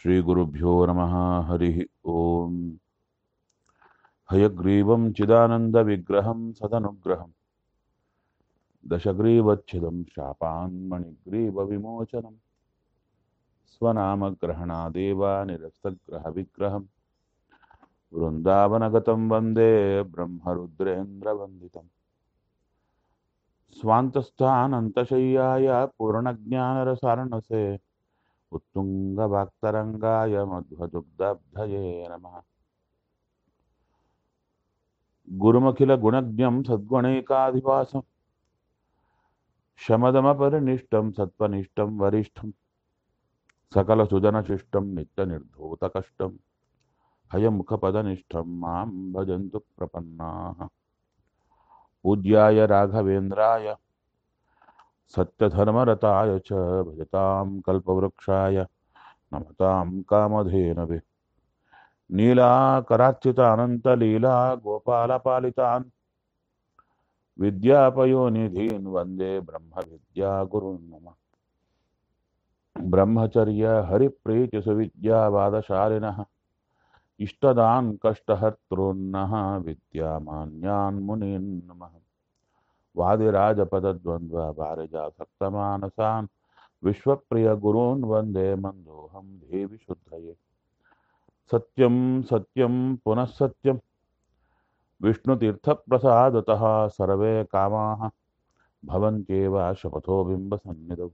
श्रीगुरुभ्यो नमः हरिः ॐ हयग्रीवं चिदानन्दविग्रहं सदनुग्रहं दशग्रीवच्छिदं शापान्मणिग्रीवविमोचनं स्वनामग्रहणादेव निरस्तग्रहविग्रहं वृन्दावनगतं वन्दे ब्रह्मरुद्रेन्द्रवन्दितम् स्वान्तस्थानन्तशय्याय पूर्णज्ञानरसारणसे उत्तुङ्गवाक्तरङ्गाय मध्वदुग्धब्धये नमः गुरुमखिलगुणज्ञं सद्गुणैकाधिवासं शमदमपरिनिष्टं सत्त्वनिष्ठं वरिष्ठं सकलसुजनशिष्टं नित्यनिर्धूतकष्टं हयमुखपदनिष्ठं मां भजन्तु प्रपन्नाः पूज्याय राघवेन्द्राय सत्यधर्मरताय च भजतां कल्पवृक्षाय नमतां कामधेनवे नीलाकरार्चितानन्तलीला गोपालपालितान् विद्यापयोनिधीन् वन्दे ब्रह्मविद्यागुरुन् मम ब्रह्मचर्य हरिप्रीतिसुविद्यावादशालिनः इष्टदान् कष्टहर्तॄन्नः विद्यामान्यान् मुनीन् नमः वादिराजपदद्वन्द्व पारिजासक्तमानसान् विश्वप्रियगुरून् वन्दे मन्दोऽहं देवि शुद्धये सत्यं सत्यं पुनः सत्यं विष्णुतीर्थप्रसादतः सर्वे कामाः भवन्त्येव शपथो बिम्बसन्निधौ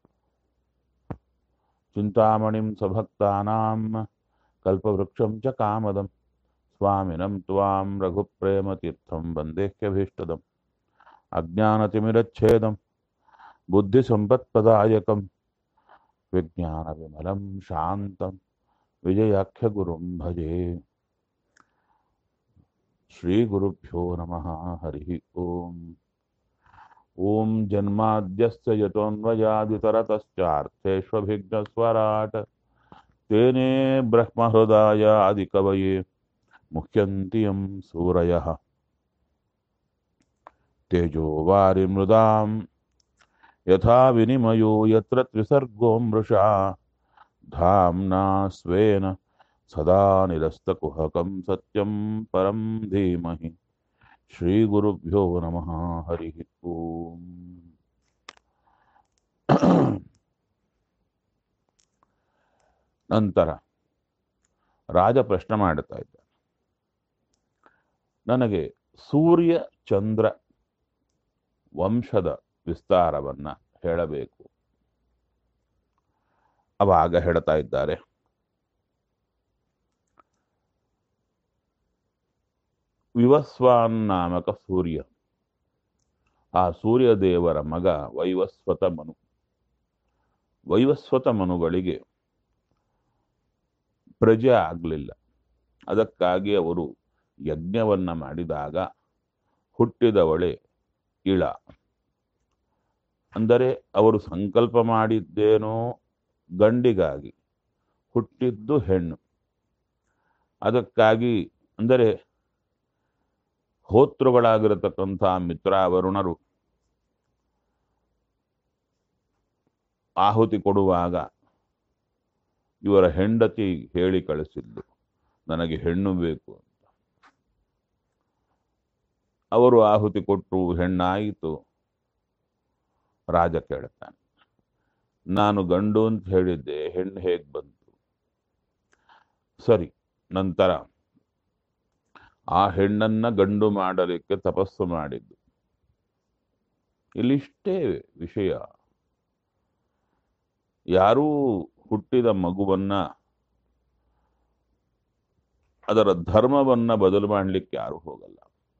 चिन्तामणिं सभक्तानां कल्पवृक्षं च कामदं स्वामिनं त्वां रघुप्रेमतीर्थं वन्देह्यभीष्टदम् अज्ञानतिमिरच्छेदं बुद्धिसम्पत्प्रदायकं विज्ञानविमलं शान्तं विजयाख्यगुरुं भजे श्रीगुरुभ्यो नमः हरिः ॐ ॐ जन्माद्यस्य यतोऽन्वयादितरतश्चार्थेष्वभिघ्नस्वराट् तेने ब्रह्महृदाय आदिकवये मुह्यन्ति यं सूरयः तेजो वारिमृदां यथा विनिमयो यत्र त्रिसर्गो मृषा धाम्ना स्वेन सदा निरस्तकुहकं सत्यं परं धीमहि श्रीगुरुभ्यो नमः हरिः ॐ ನಂತರ ರಾಜ ಪ್ರಶ್ನೆ ಮಾಡುತ್ತಾ ಇದ್ದ ನನಗೆ ಸೂರ್ಯ ಚಂದ್ರ ವಂಶದ ವಿಸ್ತಾರವನ್ನ ಹೇಳಬೇಕು ಅವಾಗ ಹೇಳ್ತಾ ಇದ್ದಾರೆ ವಿವಸ್ವಾನ್ ನಾಮಕ ಸೂರ್ಯ ಆ ಸೂರ್ಯ ದೇವರ ಮಗ ವೈವಸ್ವತ ಮನು ವೈವಸ್ವತ ಮನುಗಳಿಗೆ ಪ್ರಜೆ ಆಗಲಿಲ್ಲ ಅದಕ್ಕಾಗಿ ಅವರು ಯಜ್ಞವನ್ನ ಮಾಡಿದಾಗ ಹುಟ್ಟಿದವಳೆ ಇಳ ಅಂದರೆ ಅವರು ಸಂಕಲ್ಪ ಮಾಡಿದ್ದೇನೋ ಗಂಡಿಗಾಗಿ ಹುಟ್ಟಿದ್ದು ಹೆಣ್ಣು ಅದಕ್ಕಾಗಿ ಅಂದರೆ ಹೋತೃಗಳಾಗಿರತಕ್ಕಂಥ ಮಿತ್ರಾವರುಣರು ಆಹುತಿ ಕೊಡುವಾಗ ಇವರ ಹೆಂಡತಿ ಹೇಳಿ ಕಳಿಸಿದ್ದು ನನಗೆ ಹೆಣ್ಣು ಬೇಕು ಅಂತ ಅವರು ಆಹುತಿ ಕೊಟ್ಟು ಹೆಣ್ಣಾಯಿತು ರಾಜ ಕೇಳ್ತಾನೆ ನಾನು ಗಂಡು ಅಂತ ಹೇಳಿದ್ದೆ ಹೆಣ್ಣು ಹೇಗೆ ಬಂತು ಸರಿ ನಂತರ ಆ ಹೆಣ್ಣನ್ನ ಗಂಡು ಮಾಡಲಿಕ್ಕೆ ತಪಸ್ಸು ಮಾಡಿದ್ದು ಇಲ್ಲಿಷ್ಟೇ ವಿಷಯ ಯಾರೂ ಹುಟ್ಟಿದ ಮಗುವನ್ನ ಅದರ ಧರ್ಮವನ್ನ ಬದಲು ಮಾಡಲಿಕ್ಕೆ ಯಾರು ಹೋಗಲ್ಲ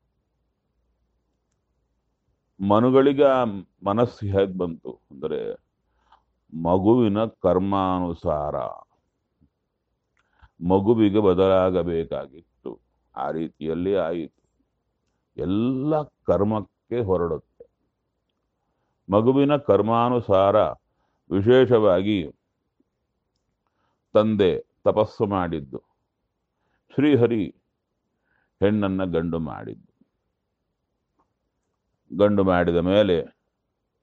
ಮನುಗಳಿಗೆ ಆ ಮನಸ್ಸು ಹೇಗೆ ಬಂತು ಅಂದರೆ ಮಗುವಿನ ಕರ್ಮಾನುಸಾರ ಮಗುವಿಗೆ ಬದಲಾಗಬೇಕಾಗಿತ್ತು ಆ ರೀತಿಯಲ್ಲಿ ಆಯಿತು ಎಲ್ಲ ಕರ್ಮಕ್ಕೆ ಹೊರಡುತ್ತೆ ಮಗುವಿನ ಕರ್ಮಾನುಸಾರ ವಿಶೇಷವಾಗಿ ತಂದೆ ತಪಸ್ಸು ಮಾಡಿದ್ದು ಶ್ರೀಹರಿ ಹೆಣ್ಣನ್ನ ಗಂಡು ಮಾಡಿದ್ದು ಗಂಡು ಮಾಡಿದ ಮೇಲೆ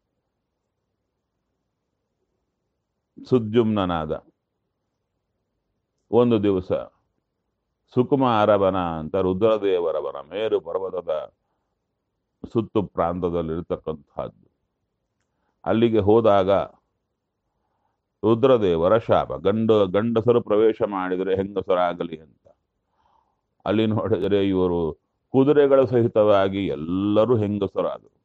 ಸುದ್ಯುಮ್ನಾದ ಒಂದು ದಿವಸ ಸುಕುಮಾರವನ ಅಂತ ರುದ್ರದೇವರವನ ಮೇರು ಪರ್ವತದ ಸುತ್ತು ಪ್ರಾಂತದಲ್ಲಿರ್ತಕ್ಕಂಥದ್ದು ಅಲ್ಲಿಗೆ ಹೋದಾಗ ರುದ್ರದೇವರ ಶಾಪ ಗಂಡ ಗಂಡಸರು ಪ್ರವೇಶ ಮಾಡಿದರೆ ಹೆಂಗಸರಾಗಲಿ ಅಂತ ಅಲ್ಲಿ ನೋಡಿದರೆ ಇವರು ಕುದುರೆಗಳ ಸಹಿತವಾಗಿ ಎಲ್ಲರೂ ಹೆಂಗಸರಾದರು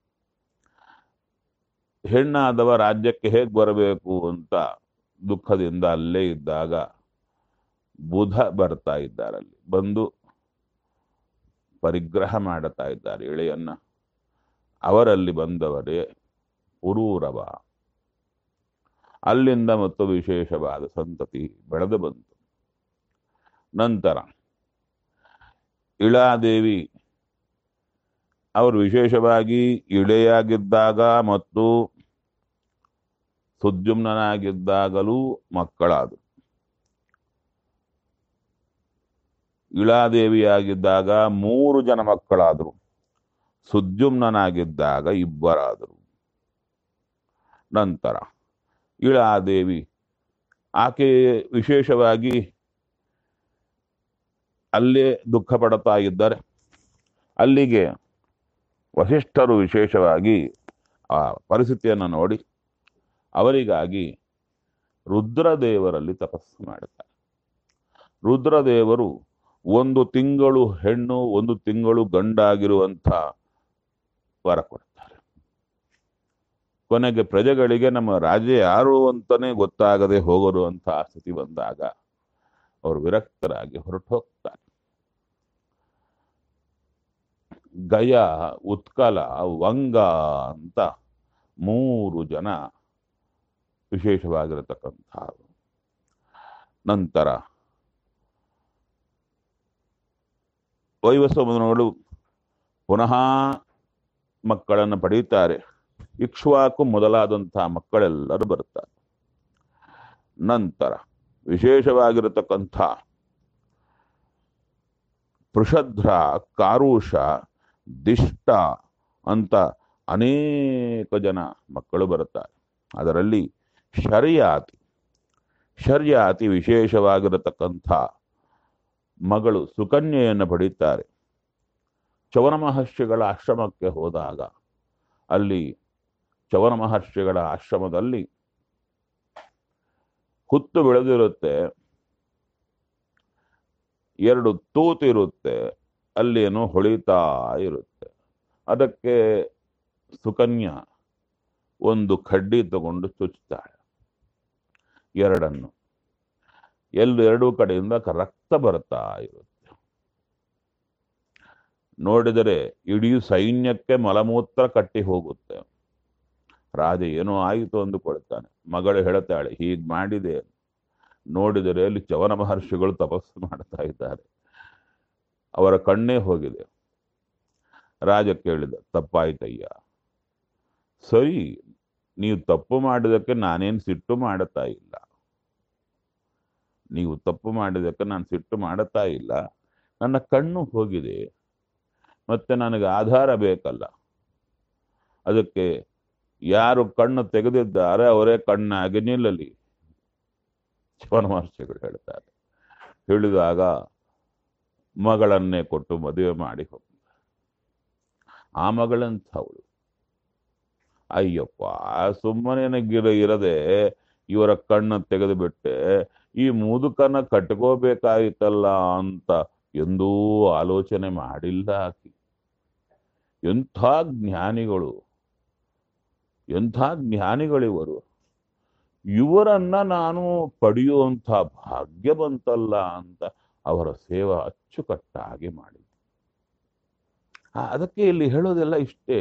ಹೆಣ್ಣಾದವ ರಾಜ್ಯಕ್ಕೆ ಹೇಗೆ ಬರಬೇಕು ಅಂತ ದುಃಖದಿಂದ ಅಲ್ಲೇ ಇದ್ದಾಗ ಬುಧ ಬರ್ತಾ ಇದ್ದಾರೆ ಅಲ್ಲಿ ಬಂದು ಪರಿಗ್ರಹ ಮಾಡುತ್ತಾ ಇದ್ದಾರೆ ಇಳೆಯನ್ನ ಅವರಲ್ಲಿ ಬಂದವರೇ ಪುರೂರವ ಅಲ್ಲಿಂದ ಮತ್ತು ವಿಶೇಷವಾದ ಸಂತತಿ ಬೆಳೆದು ಬಂತು ನಂತರ ಇಳಾದೇವಿ ಅವರು ವಿಶೇಷವಾಗಿ ಇಳೆಯಾಗಿದ್ದಾಗ ಮತ್ತು ಸುದ್ಯುಮ್ನಾಗಿದ್ದಾಗಲೂ ಮಕ್ಕಳಾದರು ಇಳಾದೇವಿಯಾಗಿದ್ದಾಗ ಮೂರು ಜನ ಮಕ್ಕಳಾದರು ಸುದ್ಯುಮ್ನಾಗಿದ್ದಾಗ ಇಬ್ಬರಾದರು ನಂತರ ಇಳಾದೇವಿ ಆಕೆ ವಿಶೇಷವಾಗಿ ಅಲ್ಲೇ ದುಃಖ ಪಡುತ್ತಾ ಇದ್ದಾರೆ ಅಲ್ಲಿಗೆ ವಸಿಷ್ಠರು ವಿಶೇಷವಾಗಿ ಆ ಪರಿಸ್ಥಿತಿಯನ್ನು ನೋಡಿ ಅವರಿಗಾಗಿ ರುದ್ರದೇವರಲ್ಲಿ ತಪಸ್ಸು ಮಾಡುತ್ತಾರೆ ರುದ್ರದೇವರು ಒಂದು ತಿಂಗಳು ಹೆಣ್ಣು ಒಂದು ತಿಂಗಳು ಗಂಡಾಗಿರುವಂಥ ವರ ಕೊಡ್ತಾರೆ ಕೊನೆಗೆ ಪ್ರಜೆಗಳಿಗೆ ನಮ್ಮ ರಾಜ ಯಾರು ಅಂತಾನೆ ಗೊತ್ತಾಗದೆ ಹೋಗರು ಅಂತ ಸ್ಥಿತಿ ಬಂದಾಗ ಅವರು ವಿರಕ್ತರಾಗಿ ಹೊರಟು ಹೋಗ್ತಾರೆ ಗಯ ಉತ್ಕಲ ವಂಗ ಅಂತ ಮೂರು ಜನ ವಿಶೇಷವಾಗಿರತಕ್ಕಂಥ ನಂತರ ವೈವಸ್ವಮನಗಳು ಪುನಃ ಮಕ್ಕಳನ್ನು ಪಡೆಯುತ್ತಾರೆ ಇಕ್ಷ್ವಾಕು ಮೊದಲಾದಂತಹ ಮಕ್ಕಳೆಲ್ಲರೂ ಬರುತ್ತಾರೆ ನಂತರ ವಿಶೇಷವಾಗಿರತಕ್ಕಂಥ ಪೃಷಧ್ರ ಕಾರುಷ ದಿಷ್ಟ ಅಂತ ಅನೇಕ ಜನ ಮಕ್ಕಳು ಬರುತ್ತಾರೆ ಅದರಲ್ಲಿ ಶರ್ಯಾತಿ ಶರ್ಯಾತಿ ವಿಶೇಷವಾಗಿರತಕ್ಕಂಥ ಮಗಳು ಸುಕನ್ಯೆಯನ್ನು ಪಡೆಯುತ್ತಾರೆ ಚವನ ಮಹರ್ಷಿಗಳ ಆಶ್ರಮಕ್ಕೆ ಹೋದಾಗ ಅಲ್ಲಿ ಚವನ ಮಹರ್ಷಿಗಳ ಆಶ್ರಮದಲ್ಲಿ ಹುತ್ತು ಬೆಳೆದಿರುತ್ತೆ ಎರಡು ತೂತಿರುತ್ತೆ ಅಲ್ಲೇನೋ ಹೊಳಿತಾ ಇರುತ್ತೆ ಅದಕ್ಕೆ ಸುಕನ್ಯ ಒಂದು ಕಡ್ಡಿ ತಗೊಂಡು ಚುಚ್ಚುತ್ತಾಳೆ ಎರಡನ್ನು ಎಲ್ಲ ಎರಡೂ ಕಡೆಯಿಂದ ಕ- ರಕ್ತ ಬರ್ತಾ ಇರುತ್ತೆ ನೋಡಿದರೆ ಇಡೀ ಸೈನ್ಯಕ್ಕೆ ಮಲಮೂತ್ರ ಕಟ್ಟಿ ಹೋಗುತ್ತೆ ರಾಜ ಏನೋ ಆಯಿತು ಅಂದುಕೊಳ್ತಾನೆ ಮಗಳು ಹೇಳುತ್ತಾಳೆ ಹೀಗ್ ಮಾಡಿದೆ ನೋಡಿದರೆ ಅಲ್ಲಿ ಚವನ ಮಹರ್ಷಿಗಳು ತಪಸ್ಸು ಮಾಡ್ತಾ ಇದ್ದಾರೆ ಅವರ ಕಣ್ಣೇ ಹೋಗಿದೆ ರಾಜ ಕೇಳಿದ ತಪ್ಪಾಯ್ತಯ್ಯ ಸರಿ ನೀವು ತಪ್ಪು ಮಾಡಿದಕ್ಕೆ ನಾನೇನು ಸಿಟ್ಟು ಮಾಡುತ್ತಾ ಇಲ್ಲ ನೀವು ತಪ್ಪು ಮಾಡಿದಕ್ಕೆ ನಾನು ಸಿಟ್ಟು ಮಾಡುತ್ತಾ ಇಲ್ಲ ನನ್ನ ಕಣ್ಣು ಹೋಗಿದೆ ಮತ್ತೆ ನನಗೆ ಆಧಾರ ಬೇಕಲ್ಲ ಅದಕ್ಕೆ ಯಾರು ಕಣ್ಣು ತೆಗೆದಿದ್ದಾರೆ ಅವರೇ ಕಣ್ಣಾಗಿ ನಿಲ್ಲಲಿ ಶಿವನ ಮಹರ್ಷಿಗಳು ಹೇಳ್ತಾರೆ ಹೇಳಿದಾಗ ಮಗಳನ್ನೇ ಕೊಟ್ಟು ಮದುವೆ ಮಾಡಿ ಹೋಗ್ತಾರೆ ಆ ಮಗಳಂಥವಳು ಅಯ್ಯಪ್ಪ ಸುಮ್ಮನೆ ಗಿರ ಇರದೆ ಇವರ ಕಣ್ಣು ತೆಗೆದು ಬಿಟ್ಟೆ ಈ ಮುದುಕನ ಕಟ್ಕೋಬೇಕಾಗಿತ್ತಲ್ಲ ಅಂತ ಎಂದೂ ಆಲೋಚನೆ ಮಾಡಿಲ್ಲ ಆಕಿ ಎಂಥ ಜ್ಞಾನಿಗಳು ಎಂಥ ಜ್ಞಾನಿಗಳಿವರು ಇವರನ್ನ ನಾನು ಪಡೆಯುವಂಥ ಭಾಗ್ಯ ಬಂತಲ್ಲ ಅಂತ ಅವರ ಸೇವಾ ಅಚ್ಚುಕಟ್ಟಾಗಿ ಮಾಡಿದ್ರು ಆ, ಅದಕ್ಕೆ ಇಲ್ಲಿ ಹೇಳೋದೆಲ್ಲ ಇಷ್ಟೇ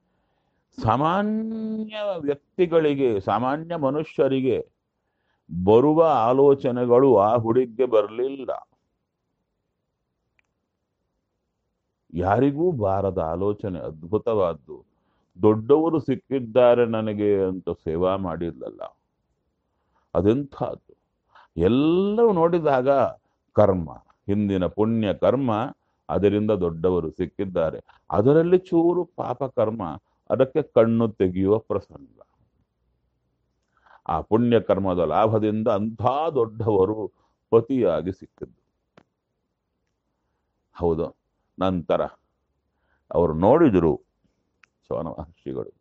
ಸಾಮಾನ್ಯ ವ್ಯಕ್ತಿಗಳಿಗೆ ಸಾಮಾನ್ಯ ಮನುಷ್ಯರಿಗೆ ಬರುವ ಆಲೋಚನೆಗಳು ಆ ಹುಡುಗಿಗೆ ಬರಲಿಲ್ಲ ಯಾರಿಗೂ ಬಾರದ ಆಲೋಚನೆ ಅದ್ಭುತವಾದ್ದು ದೊಡ್ಡವರು ಸಿಕ್ಕಿದ್ದಾರೆ ನನಗೆ ಅಂತ ಸೇವಾ ಮಾಡಿರ್ಲಲ್ಲ ಅದೆಂಥದ್ದು ಎಲ್ಲವೂ ನೋಡಿದಾಗ ಕರ್ಮ ಹಿಂದಿನ ಪುಣ್ಯ ಕರ್ಮ ಅದರಿಂದ ದೊಡ್ಡವರು ಸಿಕ್ಕಿದ್ದಾರೆ ಅದರಲ್ಲಿ ಚೂರು ಪಾಪ ಕರ್ಮ ಅದಕ್ಕೆ ಕಣ್ಣು ತೆಗೆಯುವ ಪ್ರಸಂಗ ಆ ಪುಣ್ಯ ಕರ್ಮದ ಲಾಭದಿಂದ ಅಂಥ ದೊಡ್ಡವರು ಪತಿಯಾಗಿ ಸಿಕ್ಕಿದ್ದು ಹೌದು ನಂತರ ಅವರು ನೋಡಿದರು ಸೋನ ಮಹರ್ಷಿಗಳು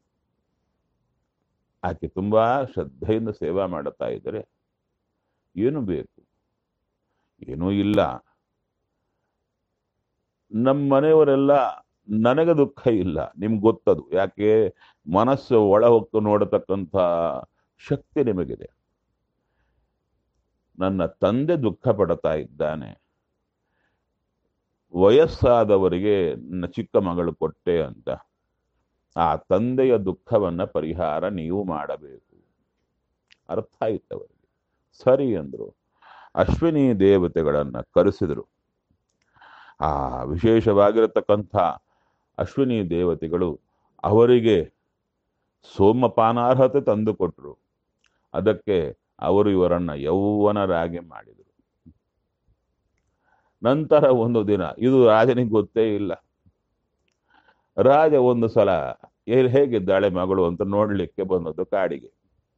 ಆಕೆ ತುಂಬಾ ಶ್ರದ್ಧೆಯಿಂದ ಸೇವಾ ಮಾಡುತ್ತಾ ಇದ್ದರೆ ಏನು ಬೇಕು ಏನೂ ಇಲ್ಲ ನಮ್ಮ ಮನೆಯವರೆಲ್ಲ ನನಗೆ ದುಃಖ ಇಲ್ಲ ನಿಮ್ಗೆ ಗೊತ್ತದು ಯಾಕೆ ಮನಸ್ಸು ಒಳ ಹೊಕ್ಕು ನೋಡತಕ್ಕಂಥ ಶಕ್ತಿ ನಿಮಗಿದೆ ನನ್ನ ತಂದೆ ದುಃಖ ಪಡ್ತಾ ಇದ್ದಾನೆ ವಯಸ್ಸಾದವರಿಗೆ ನನ್ನ ಚಿಕ್ಕ ಮಗಳು ಕೊಟ್ಟೆ ಅಂತ ಆ ತಂದೆಯ ದುಃಖವನ್ನ ಪರಿಹಾರ ನೀವು ಮಾಡಬೇಕು ಅರ್ಥ ಆಯ್ತು ಅವರಿಗೆ ಸರಿ ಅಂದ್ರು ಅಶ್ವಿನಿ ದೇವತೆಗಳನ್ನ ಕರೆಸಿದರು ಆ ವಿಶೇಷವಾಗಿರತಕ್ಕಂಥ ಅಶ್ವಿನಿ ದೇವತೆಗಳು ಅವರಿಗೆ ಸೋಮಪಾನಾರ್ಹತೆ ತಂದುಕೊಟ್ರು ಅದಕ್ಕೆ ಅವರು ಇವರನ್ನ ಯೌವನರಾಗಿ ಮಾಡಿದರು ನಂತರ ಒಂದು ದಿನ ಇದು ರಾಜನಿಗೆ ಗೊತ್ತೇ ಇಲ್ಲ ರಾಜ ಒಂದು ಸಲ ಏ- ಹೇಗಿದ್ದಾಳೆ ಮಗಳು ಅಂತ ನೋಡ್ಲಿಕ್ಕೆ ಬಂದದ್ದು ಕಾಡಿಗೆ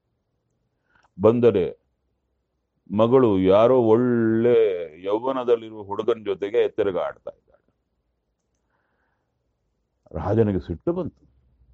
ಬಂದರೆ ಮಗಳು ಯಾರೋ ಒಳ್ಳೆ ಯೌವನದಲ್ಲಿರುವ ಹುಡುಗನ ಜೊತೆಗೆ ತಿರುಗಾಡ್ತಾ ಇದ್ದಾಳೆ ರಾಜನಿಗೆ ಸಿಟ್ಟು ಬಂತು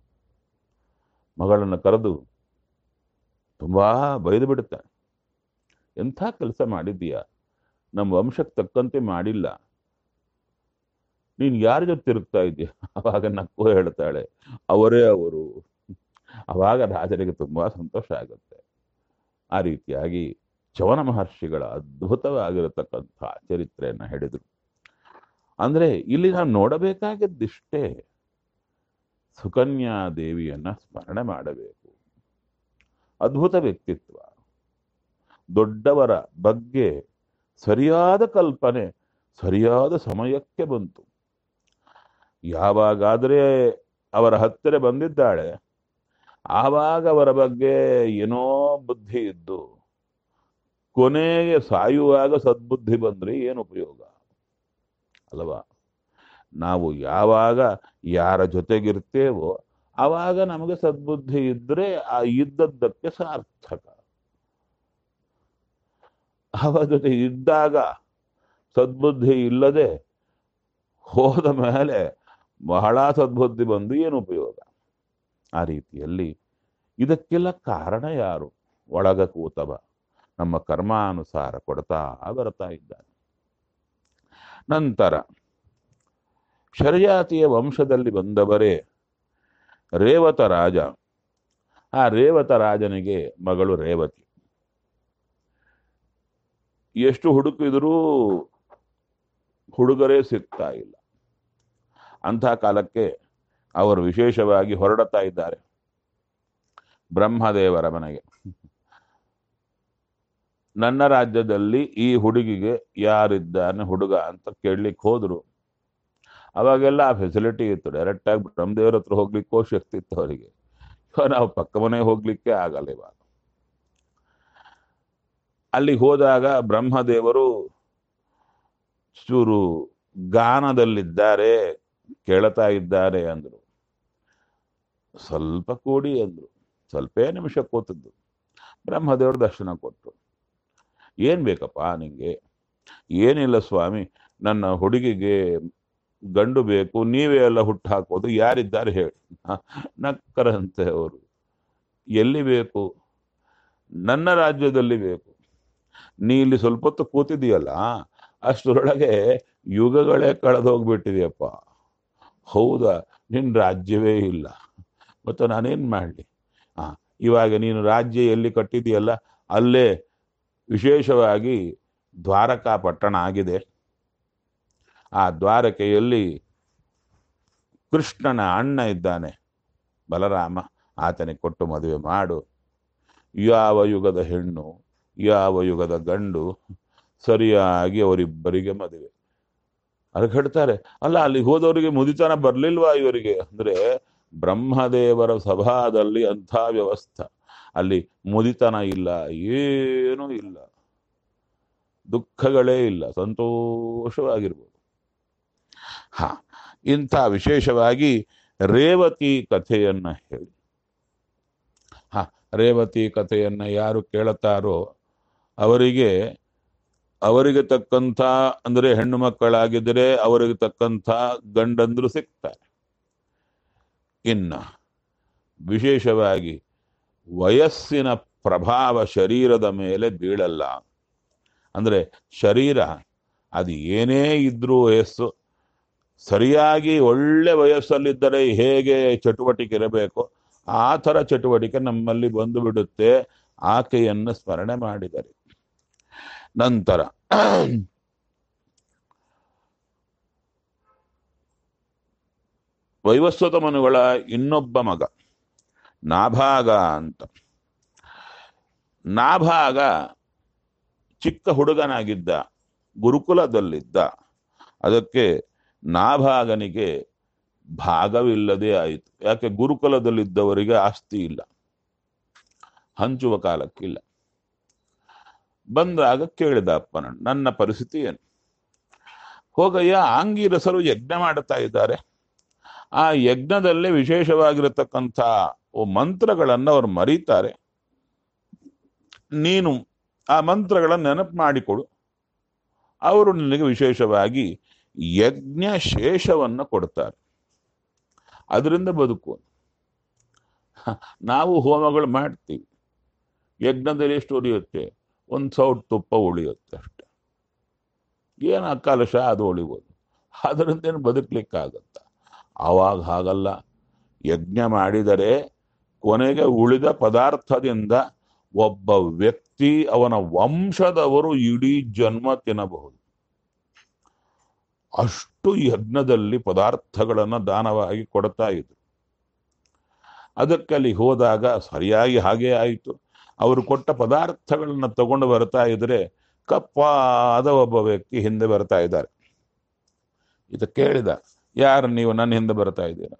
ಮಗಳನ್ನ ಕರೆದು ತುಂಬಾ ಬೈದು ಬಿಡುತ್ತಾನೆ ಎಂಥ ಕೆಲಸ ಮಾಡಿದ್ದೀಯ ನಮ್ಮ ವಂಶಕ್ಕೆ ತಕ್ಕಂತೆ ಮಾಡಿಲ್ಲ ನೀನ್ ಯಾರ ಜೊತೆ ತಿರುಗ್ತಾ ಇದೀಯ ಅವಾಗ ನಕ್ಕು ಹೇಳ್ತಾಳೆ ಅವರೇ ಅವರು ಅವಾಗ ರಾಜನಿಗೆ ತುಂಬಾ ಸಂತೋಷ ಆಗುತ್ತೆ ಆ ರೀತಿಯಾಗಿ ಚವನ ಮಹರ್ಷಿಗಳ ಅದ್ಭುತವಾಗಿರತಕ್ಕಂಥ ಚರಿತ್ರೆಯನ್ನ ಹೇಳಿದರು ಅಂದ್ರೆ ಇಲ್ಲಿ ನಾವು ನೋಡಬೇಕಾಗಿದ್ದಿಷ್ಟೇ ಸುಕನ್ಯಾ ದೇವಿಯನ್ನ ಸ್ಮರಣೆ ಮಾಡಬೇಕು ಅದ್ಭುತ ವ್ಯಕ್ತಿತ್ವ ದೊಡ್ಡವರ ಬಗ್ಗೆ ಸರಿಯಾದ ಕಲ್ಪನೆ ಸರಿಯಾದ ಸಮಯಕ್ಕೆ ಬಂತು ಯಾವಾಗಾದರೆ ಅವರ ಹತ್ತಿರ ಬಂದಿದ್ದಾಳೆ ಆವಾಗ ಅವರ ಬಗ್ಗೆ ಏನೋ ಬುದ್ಧಿ ಇದ್ದು ಕೊನೆಗೆ ಸಾಯುವಾಗ ಸದ್ಬುದ್ಧಿ ಬಂದ್ರೆ ಏನು ಉಪಯೋಗ ಅಲ್ವಾ ನಾವು ಯಾವಾಗ ಯಾರ ಜೊತೆಗಿರ್ತೇವೋ ಆವಾಗ ನಮಗೆ ಸದ್ಬುದ್ಧಿ ಇದ್ರೆ ಆ ಇದ್ದದ್ದಕ್ಕೆ ಸಾರ್ಥಕ ಅವರ ಜೊತೆ ಇದ್ದಾಗ ಸದ್ಬುದ್ಧಿ ಇಲ್ಲದೆ ಹೋದ ಮೇಲೆ ಬಹಳ ಸದ್ಬುದ್ಧಿ ಬಂದು ಏನು ಉಪಯೋಗ ಆ ರೀತಿಯಲ್ಲಿ ಇದಕ್ಕೆಲ್ಲ ಕಾರಣ ಯಾರು ಒಳಗ ಕೂತವ ನಮ್ಮ ಕರ್ಮಾನುಸಾರ ಕೊಡ್ತಾ ಬರ್ತಾ ಇದ್ದಾನೆ ನಂತರ ಶರ್ಯಾತಿಯ ವಂಶದಲ್ಲಿ ಬಂದವರೇ ರೇವತ ರಾಜ ಆ ರೇವತ ರಾಜನಿಗೆ ಮಗಳು ರೇವತಿ ಎಷ್ಟು ಹುಡುಕಿದರೂ ಹುಡುಗರೇ ಸಿಗ್ತಾ ಇಲ್ಲ ಅಂಥ ಕಾಲಕ್ಕೆ ಅವರು ವಿಶೇಷವಾಗಿ ಹೊರಡುತ್ತಾ ಇದ್ದಾರೆ ಬ್ರಹ್ಮದೇವರ ಮನೆಗೆ ನನ್ನ ರಾಜ್ಯದಲ್ಲಿ ಈ ಹುಡುಗಿಗೆ ಯಾರಿದ್ದಾನೆ ಹುಡುಗ ಅಂತ ಕೇಳಲಿಕ್ಕೆ ಹೋದ್ರು ಅವಾಗೆಲ್ಲ ಆ ಫೆಸಿಲಿಟಿ ಇತ್ತು ಡೈರೆಕ್ಟ್ ಆಗಿ ಬ್ರಹ್ಮದೇವರ ಹತ್ರ ಹೋಗ್ಲಿಕ್ಕೂ ಶಕ್ತಿ ಇತ್ತು ಅವರಿಗೆ ಇವಾಗ ನಾವು ಪಕ್ಕ ಮನೆ ಹೋಗ್ಲಿಕ್ಕೆ ಆಗಲ್ಲ ಇವಾಗ ಅಲ್ಲಿ ಹೋದಾಗ ಬ್ರಹ್ಮದೇವರು ಚೂರು ಗಾನದಲ್ಲಿದ್ದಾರೆ ಕೇಳ್ತಾ ಇದ್ದಾರೆ ಅಂದ್ರು ಸ್ವಲ್ಪ ಕೂಡಿ ಅಂದ್ರು ಸ್ವಲ್ಪೇ ನಿಮಿಷ ಕೂತದ್ದು ಬ್ರಹ್ಮದೇವರು ದರ್ಶನ ಕೊಟ್ಟರು ಏನ್ ಬೇಕಪ್ಪ ನಿಂಗೆ ಏನಿಲ್ಲ ಸ್ವಾಮಿ ನನ್ನ ಹುಡುಗಿಗೆ ಗಂಡು ಬೇಕು ನೀವೇ ಎಲ್ಲ ಹುಟ್ಟು ಹಾಕೋದು ಯಾರಿದ್ದಾರೆ ಹೇಳಿ ನಕ್ಕರಂತೆ ಅವರು ಎಲ್ಲಿ ಬೇಕು ನನ್ನ ರಾಜ್ಯದಲ್ಲಿ ಬೇಕು ನೀ ಇಲ್ಲಿ ಸ್ವಲ್ಪ ಹೊತ್ತು ಕೂತಿದೀಯಲ್ಲ ಅಷ್ಟರೊಳಗೆ ಯುಗಗಳೇ ಕಳೆದು ಹೋಗ್ಬಿಟ್ಟಿದೆಯಪ್ಪ ಹೌದಾ ನಿನ್ನ ರಾಜ್ಯವೇ ಇಲ್ಲ ಮತ್ತು ನಾನೇನ್ ಮಾಡಲಿ ಆ ಇವಾಗ ನೀನು ರಾಜ್ಯ ಎಲ್ಲಿ ಕಟ್ಟಿದೆಯಲ್ಲ ಅಲ್ಲೇ ವಿಶೇಷವಾಗಿ ದ್ವಾರಕಾ ಪಟ್ಟಣ ಆಗಿದೆ ಆ ದ್ವಾರಕೆಯಲ್ಲಿ ಕೃಷ್ಣನ ಅಣ್ಣ ಇದ್ದಾನೆ ಬಲರಾಮ ಆತನಿಗೆ ಕೊಟ್ಟು ಮದುವೆ ಮಾಡು ಯಾವ ಯುಗದ ಹೆಣ್ಣು ಯಾವ ಯುಗದ ಗಂಡು ಸರಿಯಾಗಿ ಅವರಿಬ್ಬರಿಗೆ ಮದುವೆ ಅದಕ್ಕೆ ಹೇಳ್ತಾರೆ ಅಲ್ಲ ಅಲ್ಲಿ ಹೋದವರಿಗೆ ಮುದಿತನ ಬರ್ಲಿಲ್ವಾ ಇವರಿಗೆ ಅಂದ್ರೆ ಬ್ರಹ್ಮದೇವರ ಸಭಾದಲ್ಲಿ ಅಂಥ ವ್ಯವಸ್ಥೆ ಅಲ್ಲಿ ಮುದಿತನ ಇಲ್ಲ ಏನೂ ಇಲ್ಲ ದುಃಖಗಳೇ ಇಲ್ಲ ಸಂತೋಷವಾಗಿರ್ಬೋದು ಹಾ ಇಂಥ ವಿಶೇಷವಾಗಿ ರೇವತಿ ಕಥೆಯನ್ನ ಹೇಳಿ ಹಾ ರೇವತಿ ಕಥೆಯನ್ನ ಯಾರು ಕೇಳುತ್ತಾರೋ ಅವರಿಗೆ ಅವರಿಗೆ ತಕ್ಕಂಥ ಅಂದರೆ ಹೆಣ್ಣು ಮಕ್ಕಳಾಗಿದ್ದರೆ ಅವರಿಗೆ ತಕ್ಕಂಥ ಗಂಡಂದ್ರು ಸಿಗ್ತಾರೆ ಇನ್ನ ವಿಶೇಷವಾಗಿ ವಯಸ್ಸಿನ ಪ್ರಭಾವ ಶರೀರದ ಮೇಲೆ ಬೀಳಲ್ಲ ಅಂದ್ರೆ ಶರೀರ ಅದು ಏನೇ ಇದ್ರೂ ವಯಸ್ಸು ಸರಿಯಾಗಿ ಒಳ್ಳೆ ವಯಸ್ಸಲ್ಲಿದ್ದರೆ ಹೇಗೆ ಚಟುವಟಿಕೆ ಇರಬೇಕು ಆ ಥರ ಚಟುವಟಿಕೆ ನಮ್ಮಲ್ಲಿ ಬಂದು ಬಿಡುತ್ತೆ ಆಕೆಯನ್ನು ಸ್ಮರಣೆ ಮಾಡಿದರೆ ನಂತರ ವೈವಸ್ವತ ಮನುಗಳ ಇನ್ನೊಬ್ಬ ಮಗ ನಾಭಾಗ ಅಂತ ನಾಭಾಗ ಚಿಕ್ಕ ಹುಡುಗನಾಗಿದ್ದ ಗುರುಕುಲದಲ್ಲಿದ್ದ ಅದಕ್ಕೆ ನಾಭಾಗನಿಗೆ ಭಾಗವಿಲ್ಲದೆ ಆಯಿತು ಯಾಕೆ ಗುರುಕುಲದಲ್ಲಿದ್ದವರಿಗೆ ಆಸ್ತಿ ಇಲ್ಲ ಹಂಚುವ ಕಾಲಕ್ಕಿಲ್ಲ ಬಂದಾಗ ಕೇಳಿದ ಅಪ್ಪನ ನನ್ನ ಪರಿಸ್ಥಿತಿ ಏನು ಹೋಗಯ್ಯ ಆಂಗಿರಸರು ಯಜ್ಞ ಮಾಡುತ್ತಾ ಇದ್ದಾರೆ ಆ ಯಜ್ಞದಲ್ಲಿ ವಿಶೇಷವಾಗಿರತಕ್ಕಂಥ ಮಂತ್ರಗಳನ್ನು ಅವರು ಮರೀತಾರೆ ನೀನು ಆ ಮಂತ್ರಗಳನ್ನು ನೆನಪು ಮಾಡಿಕೊಡು ಅವರು ನಿನಗೆ ವಿಶೇಷವಾಗಿ ಯಜ್ಞ ಶೇಷವನ್ನು ಕೊಡ್ತಾರೆ ಅದರಿಂದ ಬದುಕು ನಾವು ಹೋಮಗಳು ಮಾಡ್ತೀವಿ ಯಜ್ಞದಲ್ಲಿ ಎಷ್ಟು ಉಳಿಯುತ್ತೆ ಒಂದು ಸೌಟ್ ತುಪ್ಪ ಉಳಿಯುತ್ತೆ ಅಷ್ಟೆ ಏನು ಅಕಾಲಶ ಅದು ಉಳಿಬೋದು ಅದರಿಂದ ಏನು ಬದುಕಲಿಕ್ಕಾಗತ್ತ ಆವಾಗ ಹಾಗಲ್ಲ ಯಜ್ಞ ಮಾಡಿದರೆ ಕೊನೆಗೆ ಉಳಿದ ಪದಾರ್ಥದಿಂದ ಒಬ್ಬ ವ್ಯಕ್ತಿ ಅವನ ವಂಶದವರು ಇಡೀ ಜನ್ಮ ತಿನ್ನಬಹುದು ಅಷ್ಟು ಯಜ್ಞದಲ್ಲಿ ಪದಾರ್ಥಗಳನ್ನು ದಾನವಾಗಿ ಕೊಡ್ತಾ ಇದ್ರು ಅದಕ್ಕೆ ಅಲ್ಲಿ ಹೋದಾಗ ಸರಿಯಾಗಿ ಹಾಗೇ ಆಯಿತು ಅವರು ಕೊಟ್ಟ ಪದಾರ್ಥಗಳನ್ನು ತಗೊಂಡು ಬರ್ತಾ ಇದ್ರೆ ಕಪ್ಪಾದ ಒಬ್ಬ ವ್ಯಕ್ತಿ ಹಿಂದೆ ಬರ್ತಾ ಇದ್ದಾರೆ ಇದು ಕೇಳಿದ ಯಾರು ನೀವು ನನ್ನ ಹಿಂದೆ ಬರ್ತಾ ಇದ್ದೀರಾ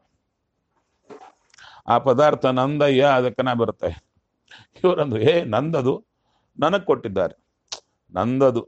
ಆ ಪದಾರ್ಥ ನಂದಯ್ಯ ಅದಕ್ಕೆ ನಾ ಬರ್ತಾ ಇವರಂದ್ರು ಹೇ ನಂದದು ನನಗೆ ಕೊಟ್ಟಿದ್ದಾರೆ ನಂದದು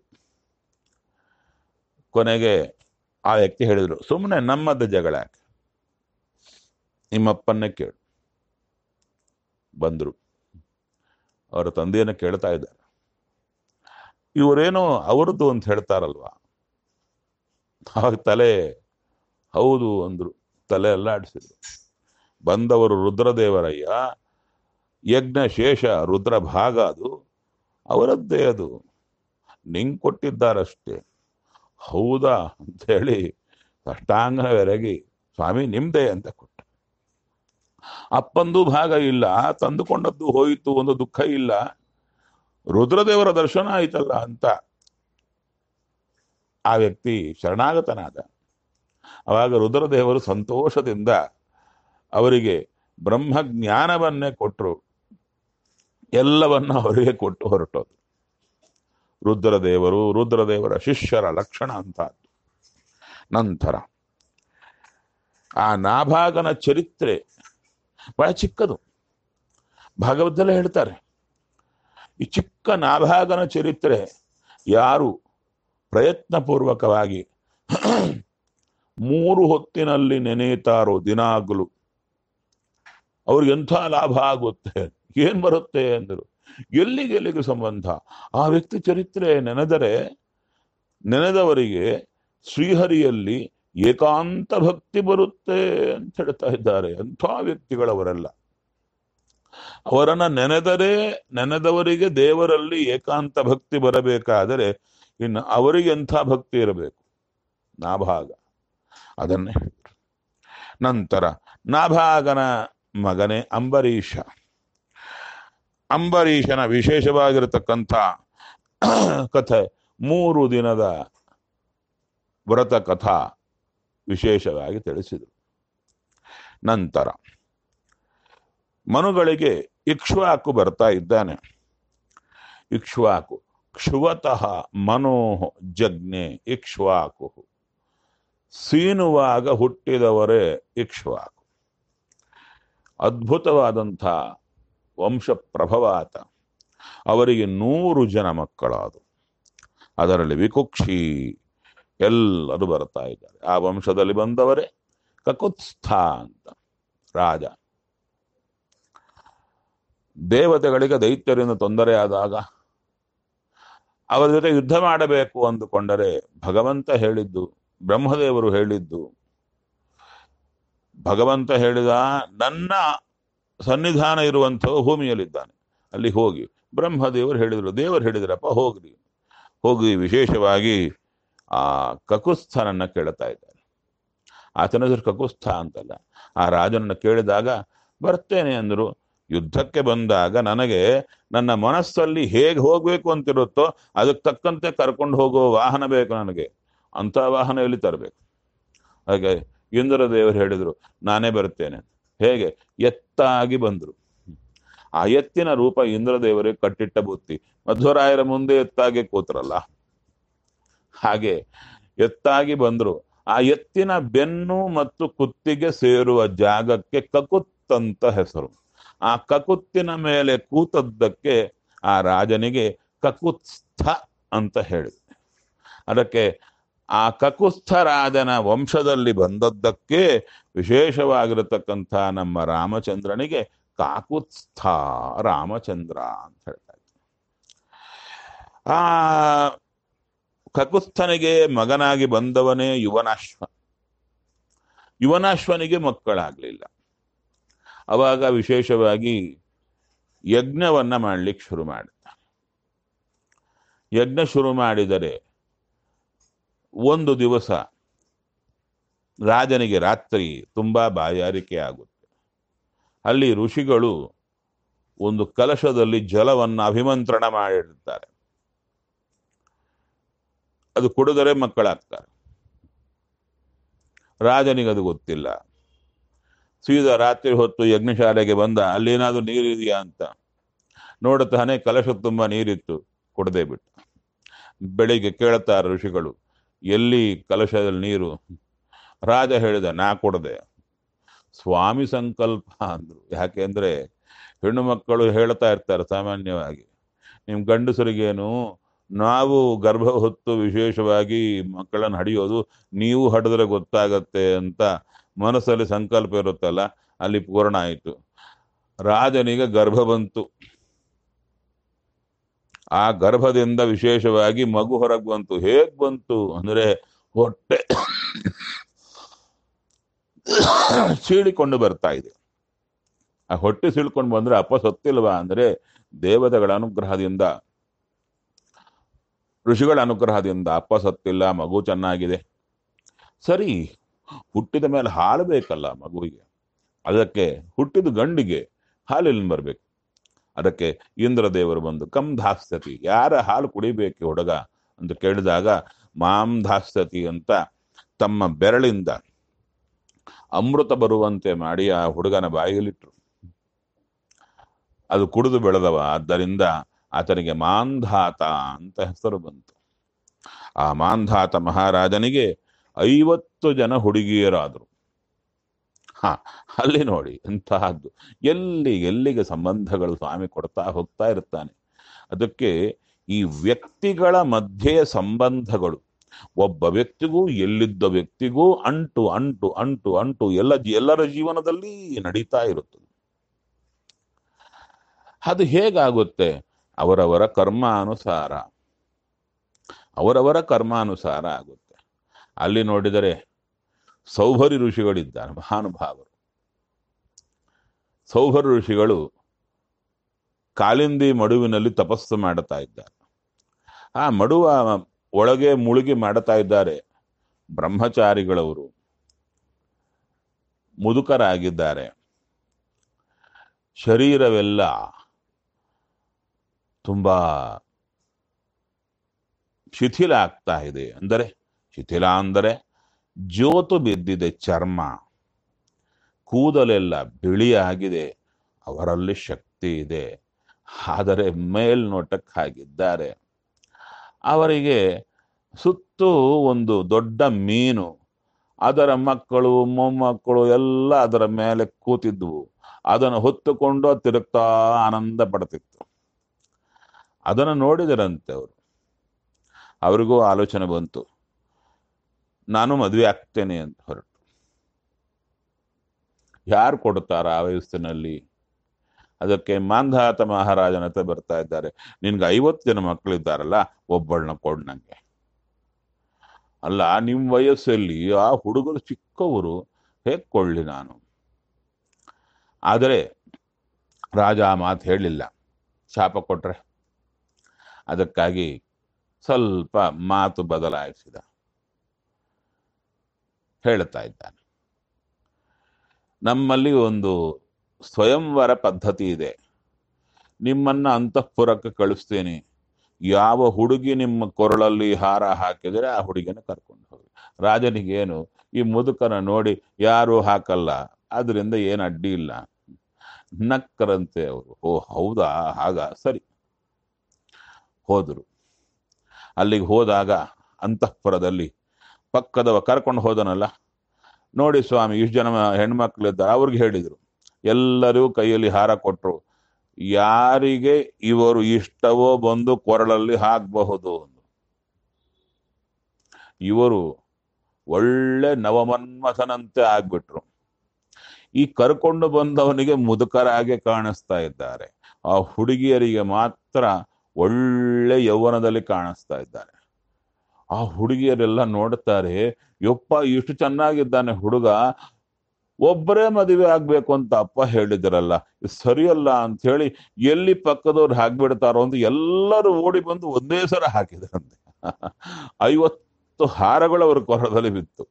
ಕೊನೆಗೆ ಆ ವ್ಯಕ್ತಿ ಹೇಳಿದ್ರು ಸುಮ್ಮನೆ ನಮ್ಮದ್ದು ಜಗಳ ಯಾಕೆ ನಿಮ್ಮಪ್ಪನ್ನೇ ಕೇಳು ಬಂದ್ರು ಅವರ ತಂದೆಯನ್ನು ಕೇಳ್ತಾ ಇದ್ದಾರೆ ಇವರೇನೋ ಅವರದ್ದು ಅಂತ ಹೇಳ್ತಾರಲ್ವಾ ಆವಾಗ ತಲೆ ಹೌದು ಅಂದ್ರು ತಲೆ ಎಲ್ಲ ಆಡಿಸಿದ್ರು ಬಂದವರು ರುದ್ರದೇವರಯ್ಯ ಯಜ್ಞ ಶೇಷ ರುದ್ರ ಭಾಗ ಅದು ಅವರದ್ದೇ ಅದು ನಿಂಗ್ ಕೊಟ್ಟಿದ್ದಾರಷ್ಟೇ ಹೌದಾ ಅಂತ ಹೇಳಿ ಅಷ್ಟಾಂಗವೆರಗಿ ಸ್ವಾಮಿ ನಿಮ್ದೇ ಅಂತ ಕೊಟ್ಟ ಅಪ್ಪಂದು ಭಾಗ ಇಲ್ಲ ತಂದುಕೊಂಡದ್ದು ಹೋಯಿತು ಒಂದು ದುಃಖ ಇಲ್ಲ ರುದ್ರದೇವರ ದರ್ಶನ ಆಯ್ತಲ್ಲ ಅಂತ ಆ ವ್ಯಕ್ತಿ ಶರಣಾಗತನಾದ ಅವಾಗ ರುದ್ರದೇವರು ಸಂತೋಷದಿಂದ ಅವರಿಗೆ ಬ್ರಹ್ಮಜ್ಞಾನವನ್ನೇ ಕೊಟ್ಟರು ಎಲ್ಲವನ್ನ ಅವರಿಗೆ ಕೊಟ್ಟು ಹೊರಟೋದು ರುದ್ರದೇವರು ರುದ್ರದೇವರ ಶಿಷ್ಯರ ಲಕ್ಷಣ ಅಂತ ನಂತರ ಆ ನಾಭಾಗನ ಚರಿತ್ರೆ ಬಹಳ ಚಿಕ್ಕದು ಭಾಗವತದಲ್ಲೇ ಹೇಳ್ತಾರೆ ಈ ಚಿಕ್ಕ ನಾಭಾಗನ ಚರಿತ್ರೆ ಯಾರು ಪ್ರಯತ್ನಪೂರ್ವಕವಾಗಿ ಮೂರು ಹೊತ್ತಿನಲ್ಲಿ ನೆನೆಯುತ್ತಾರೋ ದಿನಾಗಲು ಅವ್ರಿಗೆ ಎಂಥ ಲಾಭ ಆಗುತ್ತೆ ಏನ್ ಬರುತ್ತೆ ಅಂದರು ಎಲ್ಲಿಗೆ ಎಲ್ಲಿಗೆ ಸಂಬಂಧ ಆ ವ್ಯಕ್ತಿ ಚರಿತ್ರೆ ನೆನೆದರೆ ನೆನೆದವರಿಗೆ ಶ್ರೀಹರಿಯಲ್ಲಿ ಏಕಾಂತ ಭಕ್ತಿ ಬರುತ್ತೆ ಅಂತ ಹೇಳ್ತಾ ಇದ್ದಾರೆ ಅಂಥ ವ್ಯಕ್ತಿಗಳವರೆಲ್ಲ ಅವರನ್ನ ನೆನೆದರೆ ನೆನೆದವರಿಗೆ ದೇವರಲ್ಲಿ ಏಕಾಂತ ಭಕ್ತಿ ಬರಬೇಕಾದರೆ ಇನ್ನು ಅವರಿಗೆ ಎಂಥ ಭಕ್ತಿ ಇರಬೇಕು ನಾಭಾಗ ಅದನ್ನೇ ಹೇಳ್ತಾರೆ. ನಂತರ ನಾಭಾಗನ ಮಗನೇ ಅಂಬರೀಷ ಅಂಬರೀಷನ ವಿಶೇಷವಾಗಿರತಕ್ಕಂಥ ಕಥೆ ಮೂರು ದಿನದ ವ್ರತ ಕಥಾ ವಿಶೇಷವಾಗಿ ತಿಳಿಸಿದರು ನಂತರ ಮನುಗಳಿಗೆ ಇಕ್ಷ್ವಾಕು ಬರ್ತಾ ಇದ್ದಾನೆ ಇಕ್ಷ್ವಾಕು ಕ್ಷುವತಃ ಮನೋಹ ಜಜ್ಞೆ ಇಕ್ಷ್ವಾಕು ಸೀನುವಾಗ ಹುಟ್ಟಿದವರೇ ಇಕ್ಷ್ವಾಕು ಅದ್ಭುತವಾದಂಥ ವಂಶ ಪ್ರಭವಾತ ಅವರಿಗೆ ನೂರು ಜನ ಮಕ್ಕಳಾದು ಅದರಲ್ಲಿ ವಿಕುಕ್ಷಿ ಎಲ್ಲರೂ ಬರ್ತಾ ಇದ್ದಾರೆ ಆ ವಂಶದಲ್ಲಿ ಬಂದವರೇ ಕಕುತ್ಸ್ಥ ಅಂತ ರಾಜ ದೇವತೆಗಳಿಗೆ ದೈತ್ಯರಿಂದ ತೊಂದರೆ ಆದಾಗ ಅವರ ಜೊತೆ ಯುದ್ಧ ಮಾಡಬೇಕು ಅಂದುಕೊಂಡರೆ ಭಗವಂತ ಹೇಳಿದ್ದು ಬ್ರಹ್ಮದೇವರು ಹೇಳಿದ್ದು ಭಗವಂತ ಹೇಳಿದ ನನ್ನ ಸನ್ನಿಧಾನ ಇರುವಂಥವು ಭೂಮಿಯಲ್ಲಿದ್ದಾನೆ ಅಲ್ಲಿ ಹೋಗಿ ಬ್ರಹ್ಮದೇವರು ಹೇಳಿದರು ದೇವರು ಹೇಳಿದ್ರಪ್ಪ ಹೋಗ್ರಿ ಹೋಗಿ ವಿಶೇಷವಾಗಿ ಆ ಕಕುಸ್ಥನನ್ನ ಕೇಳ್ತಾ ಇದ್ದಾರೆ ಆತನ ಹೆಸರು ಕಕುಸ್ಥ ಅಂತಲ್ಲ ಆ ರಾಜನನ್ನ ಕೇಳಿದಾಗ ಬರ್ತೇನೆ ಅಂದರು ಯುದ್ಧಕ್ಕೆ ಬಂದಾಗ ನನಗೆ ನನ್ನ ಮನಸ್ಸಲ್ಲಿ ಹೇಗೆ ಹೋಗ್ಬೇಕು ಅಂತಿರುತ್ತೋ ಅದಕ್ಕೆ ತಕ್ಕಂತೆ ಕರ್ಕೊಂಡು ಹೋಗೋ ವಾಹನ ಬೇಕು ನನಗೆ ಅಂತ ವಾಹನ ಎಲ್ಲಿ ತರಬೇಕು ಹಾಗೆ ಇಂದ್ರ ದೇವರು ಹೇಳಿದ್ರು ನಾನೇ ಬರ್ತೇನೆ ಹೇಗೆ ಎತ್ತಾಗಿ ಬಂದ್ರು ಆ ಎತ್ತಿನ ರೂಪ ಇಂದ್ರದೇವರಿಗೆ ಕಟ್ಟಿಟ್ಟ ಬುತ್ತಿ ಮಧ್ವರಾಯರ ಮುಂದೆ ಎತ್ತಾಗಿ ಕೂತ್ರಲ್ಲ ಹಾಗೆ ಎತ್ತಾಗಿ ಬಂದ್ರು ಆ ಎತ್ತಿನ ಬೆನ್ನು ಮತ್ತು ಕುತ್ತಿಗೆ ಸೇರುವ ಜಾಗಕ್ಕೆ ಕಕುತ್ ಅಂತ ಹೆಸರು ಆ ಕಕುತ್ತಿನ ಮೇಲೆ ಕೂತದ್ದಕ್ಕೆ ಆ ರಾಜನಿಗೆ ಕಕುತ್ಸ್ಥ ಅಂತ ಹೇಳಿದೆ ಅದಕ್ಕೆ ಆ ಕಕುಸ್ಥ ರಾಜನ ವಂಶದಲ್ಲಿ ಬಂದದ್ದಕ್ಕೆ ವಿಶೇಷವಾಗಿರತಕ್ಕಂಥ ನಮ್ಮ ರಾಮಚಂದ್ರನಿಗೆ ಕಾಕುತ್ಸ್ಥ ರಾಮಚಂದ್ರ ಅಂತ ಹೇಳ್ತಾ ಇದ್ದಾರೆ ಆ ಕಕುಸ್ಥನಿಗೆ ಮಗನಾಗಿ ಬಂದವನೇ ಯುವನಾಶ್ವ ಯುವನಾಶ್ವನಿಗೆ ಮಕ್ಕಳಾಗ್ಲಿಲ್ಲ ಅವಾಗ ವಿಶೇಷವಾಗಿ ಯಜ್ಞವನ್ನ ಮಾಡ್ಲಿಕ್ಕೆ ಶುರು ಮಾಡಿದ ಯಜ್ಞ ಶುರು ಮಾಡಿದರೆ ಒಂದು ದಿವಸ ರಾಜನಿಗೆ ರಾತ್ರಿ ತುಂಬಾ ಬಾಯಾರಿಕೆ ಆಗುತ್ತೆ ಅಲ್ಲಿ ಋಷಿಗಳು ಒಂದು ಕಲಶದಲ್ಲಿ ಜಲವನ್ನು ಅಭಿಮಂತ್ರಣ ಮಾಡಿರ್ತಾರೆ ಅದು ಕುಡಿದರೆ ಮಕ್ಕಳಾಗ್ತಾರೆ ರಾಜನಿಗೆ ಅದು ಗೊತ್ತಿಲ್ಲ ಸೀದಾ ರಾತ್ರಿ ಹೊತ್ತು ಯಜ್ಞಶಾಲೆಗೆ ಬಂದ ಅಲ್ಲೇನಾದ್ರೂ ನೀರಿದೆಯಾ ಅಂತ ನೋಡುತ್ತಾನೆ ಕಲಶ ತುಂಬ ನೀರಿತ್ತು ಕುಡದೆ ಬಿಟ್ಟ ಬೆಳಿಗ್ಗೆ ಕೇಳುತ್ತಾರೆ ಋಷಿಗಳು ಎಲ್ಲಿ ಕಲಶದಲ್ಲಿ ನೀರು ರಾಜ ಹೇಳಿದ ನಾ ಕೊಡದೆ ಸ್ವಾಮಿ ಸಂಕಲ್ಪ ಅಂದ್ರು ಯಾಕೆಂದ್ರೆ ಹೆಣ್ಣು ಮಕ್ಕಳು ಹೇಳ್ತಾ ಇರ್ತಾರೆ ಸಾಮಾನ್ಯವಾಗಿ ನಿಮ್ ಗಂಡಸರಿಗೇನು ನಾವು ಗರ್ಭ ಹೊತ್ತು ವಿಶೇಷವಾಗಿ ಮಕ್ಕಳನ್ನು ಹಡಿಯೋದು ನೀವು ಹಡಿದ್ರೆ ಗೊತ್ತಾಗತ್ತೆ ಅಂತ ಮನಸ್ಸಲ್ಲಿ ಸಂಕಲ್ಪ ಇರುತ್ತಲ್ಲ ಅಲ್ಲಿ ಪೂರ್ಣ ಆಯಿತು ರಾಜನಿಗೆ ಗರ್ಭ ಬಂತು ಆ ಗರ್ಭದಿಂದ ವಿಶೇಷವಾಗಿ ಮಗು ಹೊರಗೆ ಬಂತು ಹೇಗ್ ಬಂತು ಅಂದ್ರೆ ಹೊಟ್ಟೆ ಸೀಳಿಕೊಂಡು ಬರ್ತಾ ಇದೆ ಆ ಹೊಟ್ಟೆ ಸೀಳ್ಕೊಂಡು ಬಂದ್ರೆ ಅಪ್ಪ ಸತ್ತಿಲ್ವಾ ಅಂದ್ರೆ ದೇವತೆಗಳ ಅನುಗ್ರಹದಿಂದ ಋಷಿಗಳ ಅನುಗ್ರಹದಿಂದ ಅಪ್ಪ ಸತ್ತಿಲ್ಲ ಮಗು ಚೆನ್ನಾಗಿದೆ ಸರಿ ಹುಟ್ಟಿದ ಮೇಲೆ ಹಾಲು ಬೇಕಲ್ಲ ಮಗುವಿಗೆ ಅದಕ್ಕೆ ಹುಟ್ಟಿದ ಗಂಡಿಗೆ ಹಾಲಿನ ಬರಬೇಕು ಅದಕ್ಕೆ ಇಂದ್ರ ದೇವರು ಬಂದು ಕಮ್ ಧಾಸ್ತತಿ ಯಾರ ಹಾಲು ಕುಡಿಬೇಕು ಹುಡುಗ ಅಂತ ಕೇಳಿದಾಗ ಮಾಂ ಧಾಸ್ತತಿ ಅಂತ ತಮ್ಮ ಬೆರಳಿಂದ ಅಮೃತ ಬರುವಂತೆ ಮಾಡಿ ಆ ಹುಡುಗನ ಬಾಯಿಲಿಟ್ರು ಅದು ಕುಡಿದು ಬೆಳೆದವ ಆದ್ದರಿಂದ ಆತನಿಗೆ ಮಾಂಧಾತ ಅಂತ ಹೆಸರು ಬಂತು ಆ ಮಾಂಧಾತ ಮಹಾರಾಜನಿಗೆ ಐವತ್ತು ಜನ ಹುಡುಗಿಯರಾದರು ಹ ಅಲ್ಲಿ ನೋಡಿ ಎಂತಹದ್ದು ಎಲ್ಲಿ ಎಲ್ಲಿಗೆ ಸಂಬಂಧಗಳು ಸ್ವಾಮಿ ಕೊಡ್ತಾ ಹೋಗ್ತಾ ಇರ್ತಾನೆ ಅದಕ್ಕೆ ಈ ವ್ಯಕ್ತಿಗಳ ಮಧ್ಯೆ ಸಂಬಂಧಗಳು ಒಬ್ಬ ವ್ಯಕ್ತಿಗೂ ಎಲ್ಲಿದ್ದ ವ್ಯಕ್ತಿಗೂ ಅಂಟು ಅಂಟು ಅಂಟು ಅಂಟು ಎಲ್ಲ ಎಲ್ಲರ ಜೀವನದಲ್ಲಿ ನಡೀತಾ ಇರುತ್ತದೆ ಅದು ಹೇಗಾಗುತ್ತೆ ಅವರವರ ಕರ್ಮಾನುಸಾರ ಅವರವರ ಕರ್ಮಾನುಸಾರ ಆಗುತ್ತೆ ಅಲ್ಲಿ ನೋಡಿದರೆ ಸೌಭರಿ ಋಷಿಗಳಿದ್ದಾರೆ ಮಹಾನುಭಾವರು ಸೌಭರಿ ಋಷಿಗಳು ಕಾಲಿಂದಿ ಮಡುವಿನಲ್ಲಿ ತಪಸ್ಸು ಮಾಡುತ್ತಾ ಇದ್ದಾರೆ ಆ ಮಡುವ ಒಳಗೆ ಮುಳುಗಿ ಮಾಡುತ್ತಾ ಇದ್ದಾರೆ ಬ್ರಹ್ಮಚಾರಿಗಳವರು ಮುದುಕರಾಗಿದ್ದಾರೆ ಶರೀರವೆಲ್ಲ ತುಂಬಾ ಶಿಥಿಲ ಆಗ್ತಾ ಇದೆ ಅಂದರೆ ಶಿಥಿಲ ಅಂದರೆ ಜೋತು ಬಿದ್ದಿದೆ ಚರ್ಮ ಕೂದಲೆಲ್ಲ ಬಿಳಿಯಾಗಿದೆ ಅವರಲ್ಲಿ ಶಕ್ತಿ ಇದೆ ಆದರೆ ಮೇಲ್ನೋಟಕ್ಕಾಗಿದ್ದಾರೆ ಅವರಿಗೆ ಸುತ್ತು ಒಂದು ದೊಡ್ಡ ಮೀನು ಅದರ ಮಕ್ಕಳು ಮೊಮ್ಮಕ್ಕಳು ಎಲ್ಲ ಅದರ ಮೇಲೆ ಕೂತಿದ್ವು ಅದನ್ನು ಹೊತ್ತುಕೊಂಡು ಅದು ತಿರುಗ್ತಾ ಆನಂದ ಪಡ್ತಿತ್ತು ಅದನ್ನು ನೋಡಿದರಂತೆ ಅವರು ಅವರಿಗೂ ಆಲೋಚನೆ ಬಂತು ನಾನು ಮದುವೆ ಆಗ್ತೇನೆ ಅಂತ ಹೊರಟು ಯಾರು ಕೊಡ್ತಾರ ಆ ವಯಸ್ಸಿನಲ್ಲಿ ಅದಕ್ಕೆ ಮಾಂಧಾತ ಮಹಾರಾಜನ ಹತ್ರ ಬರ್ತಾ ಇದ್ದಾರೆ ನಿನ್ಗೆ ಐವತ್ತು ಜನ ಮಕ್ಕಳಿದ್ದಾರಲ್ಲ ಒಬ್ಬಳನ್ನ ಕೊಡ್ ನಂಗೆ ಅಲ್ಲ ನಿಮ್ಮ ವಯಸ್ಸಲ್ಲಿ ಆ ಹುಡುಗರು ಚಿಕ್ಕವರು ಹೇಗೆ ಕೊಳ್ಳಿ ನಾನು ಆದರೆ ರಾಜ ಆ ಮಾತು ಹೇಳಿಲ್ಲ ಶಾಪ ಕೊಟ್ರೆ ಅದಕ್ಕಾಗಿ ಸ್ವಲ್ಪ ಮಾತು ಬದಲಾಯಿಸಿದ ಹೇಳುತ್ತಾ ಇದ್ದಾನೆ ನಮ್ಮಲ್ಲಿ ಒಂದು ಸ್ವಯಂವರ ಪದ್ಧತಿ ಇದೆ ನಿಮ್ಮನ್ನ ಅಂತಃಪುರಕ್ಕೆ ಕಳಿಸ್ತೇನೆ ಯಾವ ಹುಡುಗಿ ನಿಮ್ಮ ಕೊರಳಲ್ಲಿ ಹಾರ ಹಾಕಿದರೆ ಆ ಹುಡುಗಿನ ಕರ್ಕೊಂಡು ಹೋಗಿ ರಾಜನಿಗೇನು ಈ ಮುದುಕನ ನೋಡಿ ಯಾರು ಹಾಕಲ್ಲ ಅದರಿಂದ ಏನು ಅಡ್ಡಿ ಇಲ್ಲ ನಕ್ಕರಂತೆ ಅವರು ಓ ಹೌದಾ ಹಾಗ ಸರಿ ಹೋದರು ಅಲ್ಲಿಗೆ ಹೋದಾಗ ಅಂತಃಪುರದಲ್ಲಿ ಪಕ್ಕದವ ಕರ್ಕೊಂಡು ಹೋದನಲ್ಲ ನೋಡಿ ಸ್ವಾಮಿ ಇಷ್ಟು ಜನ ಹೆಣ್ಮಕ್ಳಿದ್ದಾರೆ ಅವ್ರಿಗೆ ಹೇಳಿದರು ಎಲ್ಲರೂ ಕೈಯಲ್ಲಿ ಹಾರ ಕೊಟ್ಟರು ಯಾರಿಗೆ ಇವರು ಇಷ್ಟವೋ ಬಂದು ಕೊರಳಲ್ಲಿ ಹಾಕಬಹುದು ಇವರು ಒಳ್ಳೆ ನವಮನ್ಮಥನಂತೆ ಆಗ್ಬಿಟ್ರು ಈ ಕರ್ಕೊಂಡು ಬಂದವನಿಗೆ ಮುದುಕರಾಗೆ ಕಾಣಿಸ್ತಾ ಇದ್ದಾರೆ ಆ ಹುಡುಗಿಯರಿಗೆ ಮಾತ್ರ ಒಳ್ಳೆ ಯೌವನದಲ್ಲಿ ಕಾಣಿಸ್ತಾ ಇದ್ದಾರೆ ಆ ಹುಡುಗಿಯರೆಲ್ಲ ನೋಡ್ತಾರೆ ಯಪ್ಪ ಇಷ್ಟು ಚೆನ್ನಾಗಿದ್ದಾನೆ ಹುಡುಗ ಒಬ್ಬರೇ ಮದುವೆ ಆಗ್ಬೇಕು ಅಂತ ಅಪ್ಪ ಹೇಳಿದ್ರಲ್ಲ ಇದು ಸರಿಯಲ್ಲ ಅಂತ ಹೇಳಿ ಎಲ್ಲಿ ಪಕ್ಕದವ್ರು ಹಾಕ್ಬಿಡ್ತಾರೋ ಅಂತ ಎಲ್ಲರೂ ಓಡಿ ಬಂದು ಒಂದೇ ಸಲ ಹಾಕಿದ್ರಂತೆ ಐವತ್ತು ಹಾರಗಳು ಅವ್ರ ಕೊರದಲ್ಲಿ ಬಿತ್ತು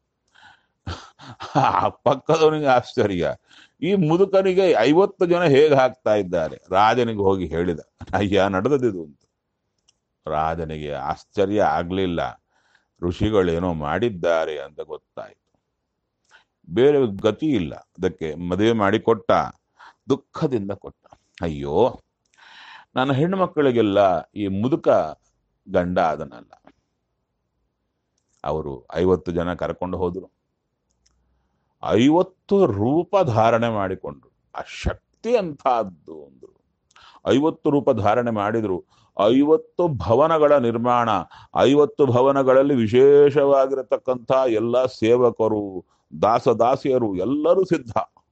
ಆ ಪಕ್ಕದವನಿಗೆ ಆಶ್ಚರ್ಯ ಈ ಮುದುಕನಿಗೆ ಐವತ್ತು ಜನ ಹೇಗೆ ಹಾಕ್ತಾ ಇದ್ದಾರೆ ರಾಜನಿಗೆ ಹೋಗಿ ಹೇಳಿದ ಅಯ್ಯ ನಡೆದದಿದು ಅಂತ ರಾಜನಿಗೆ ಆಶ್ಚರ್ಯ ಆಗ್ಲಿಲ್ಲ ಋಷಿಗಳೇನೋ ಮಾಡಿದ್ದಾರೆ ಅಂತ ಗೊತ್ತಾಯ್ತು ಬೇರೆ ಗತಿ ಇಲ್ಲ ಅದಕ್ಕೆ ಮದುವೆ ಮಾಡಿ ಕೊಟ್ಟ ದುಃಖದಿಂದ ಕೊಟ್ಟ ಅಯ್ಯೋ ನನ್ನ ಹೆಣ್ಣು ಮಕ್ಕಳಿಗೆಲ್ಲ ಈ ಮುದುಕ ಗಂಡ ಅದನಲ್ಲ ಅವರು ಐವತ್ತು ಜನ ಕರ್ಕೊಂಡು ಹೋದ್ರು ಐವತ್ತು ರೂಪ ಧಾರಣೆ ಮಾಡಿಕೊಂಡ್ರು ಆ ಶಕ್ತಿ ಅಂತಹದ್ದು ಅಂದ್ರು ಐವತ್ತು ರೂಪ ಧಾರಣೆ ಮಾಡಿದ್ರು ಐವತ್ತು ಭವನಗಳ ನಿರ್ಮಾಣ ಐವತ್ತು ಭವನಗಳಲ್ಲಿ ವಿಶೇಷವಾಗಿರತಕ್ಕಂಥ ಎಲ್ಲ ಸೇವಕರು ದಾಸ ದಾಸಿಯರು ಎಲ್ಲರೂ ಸಿದ್ಧ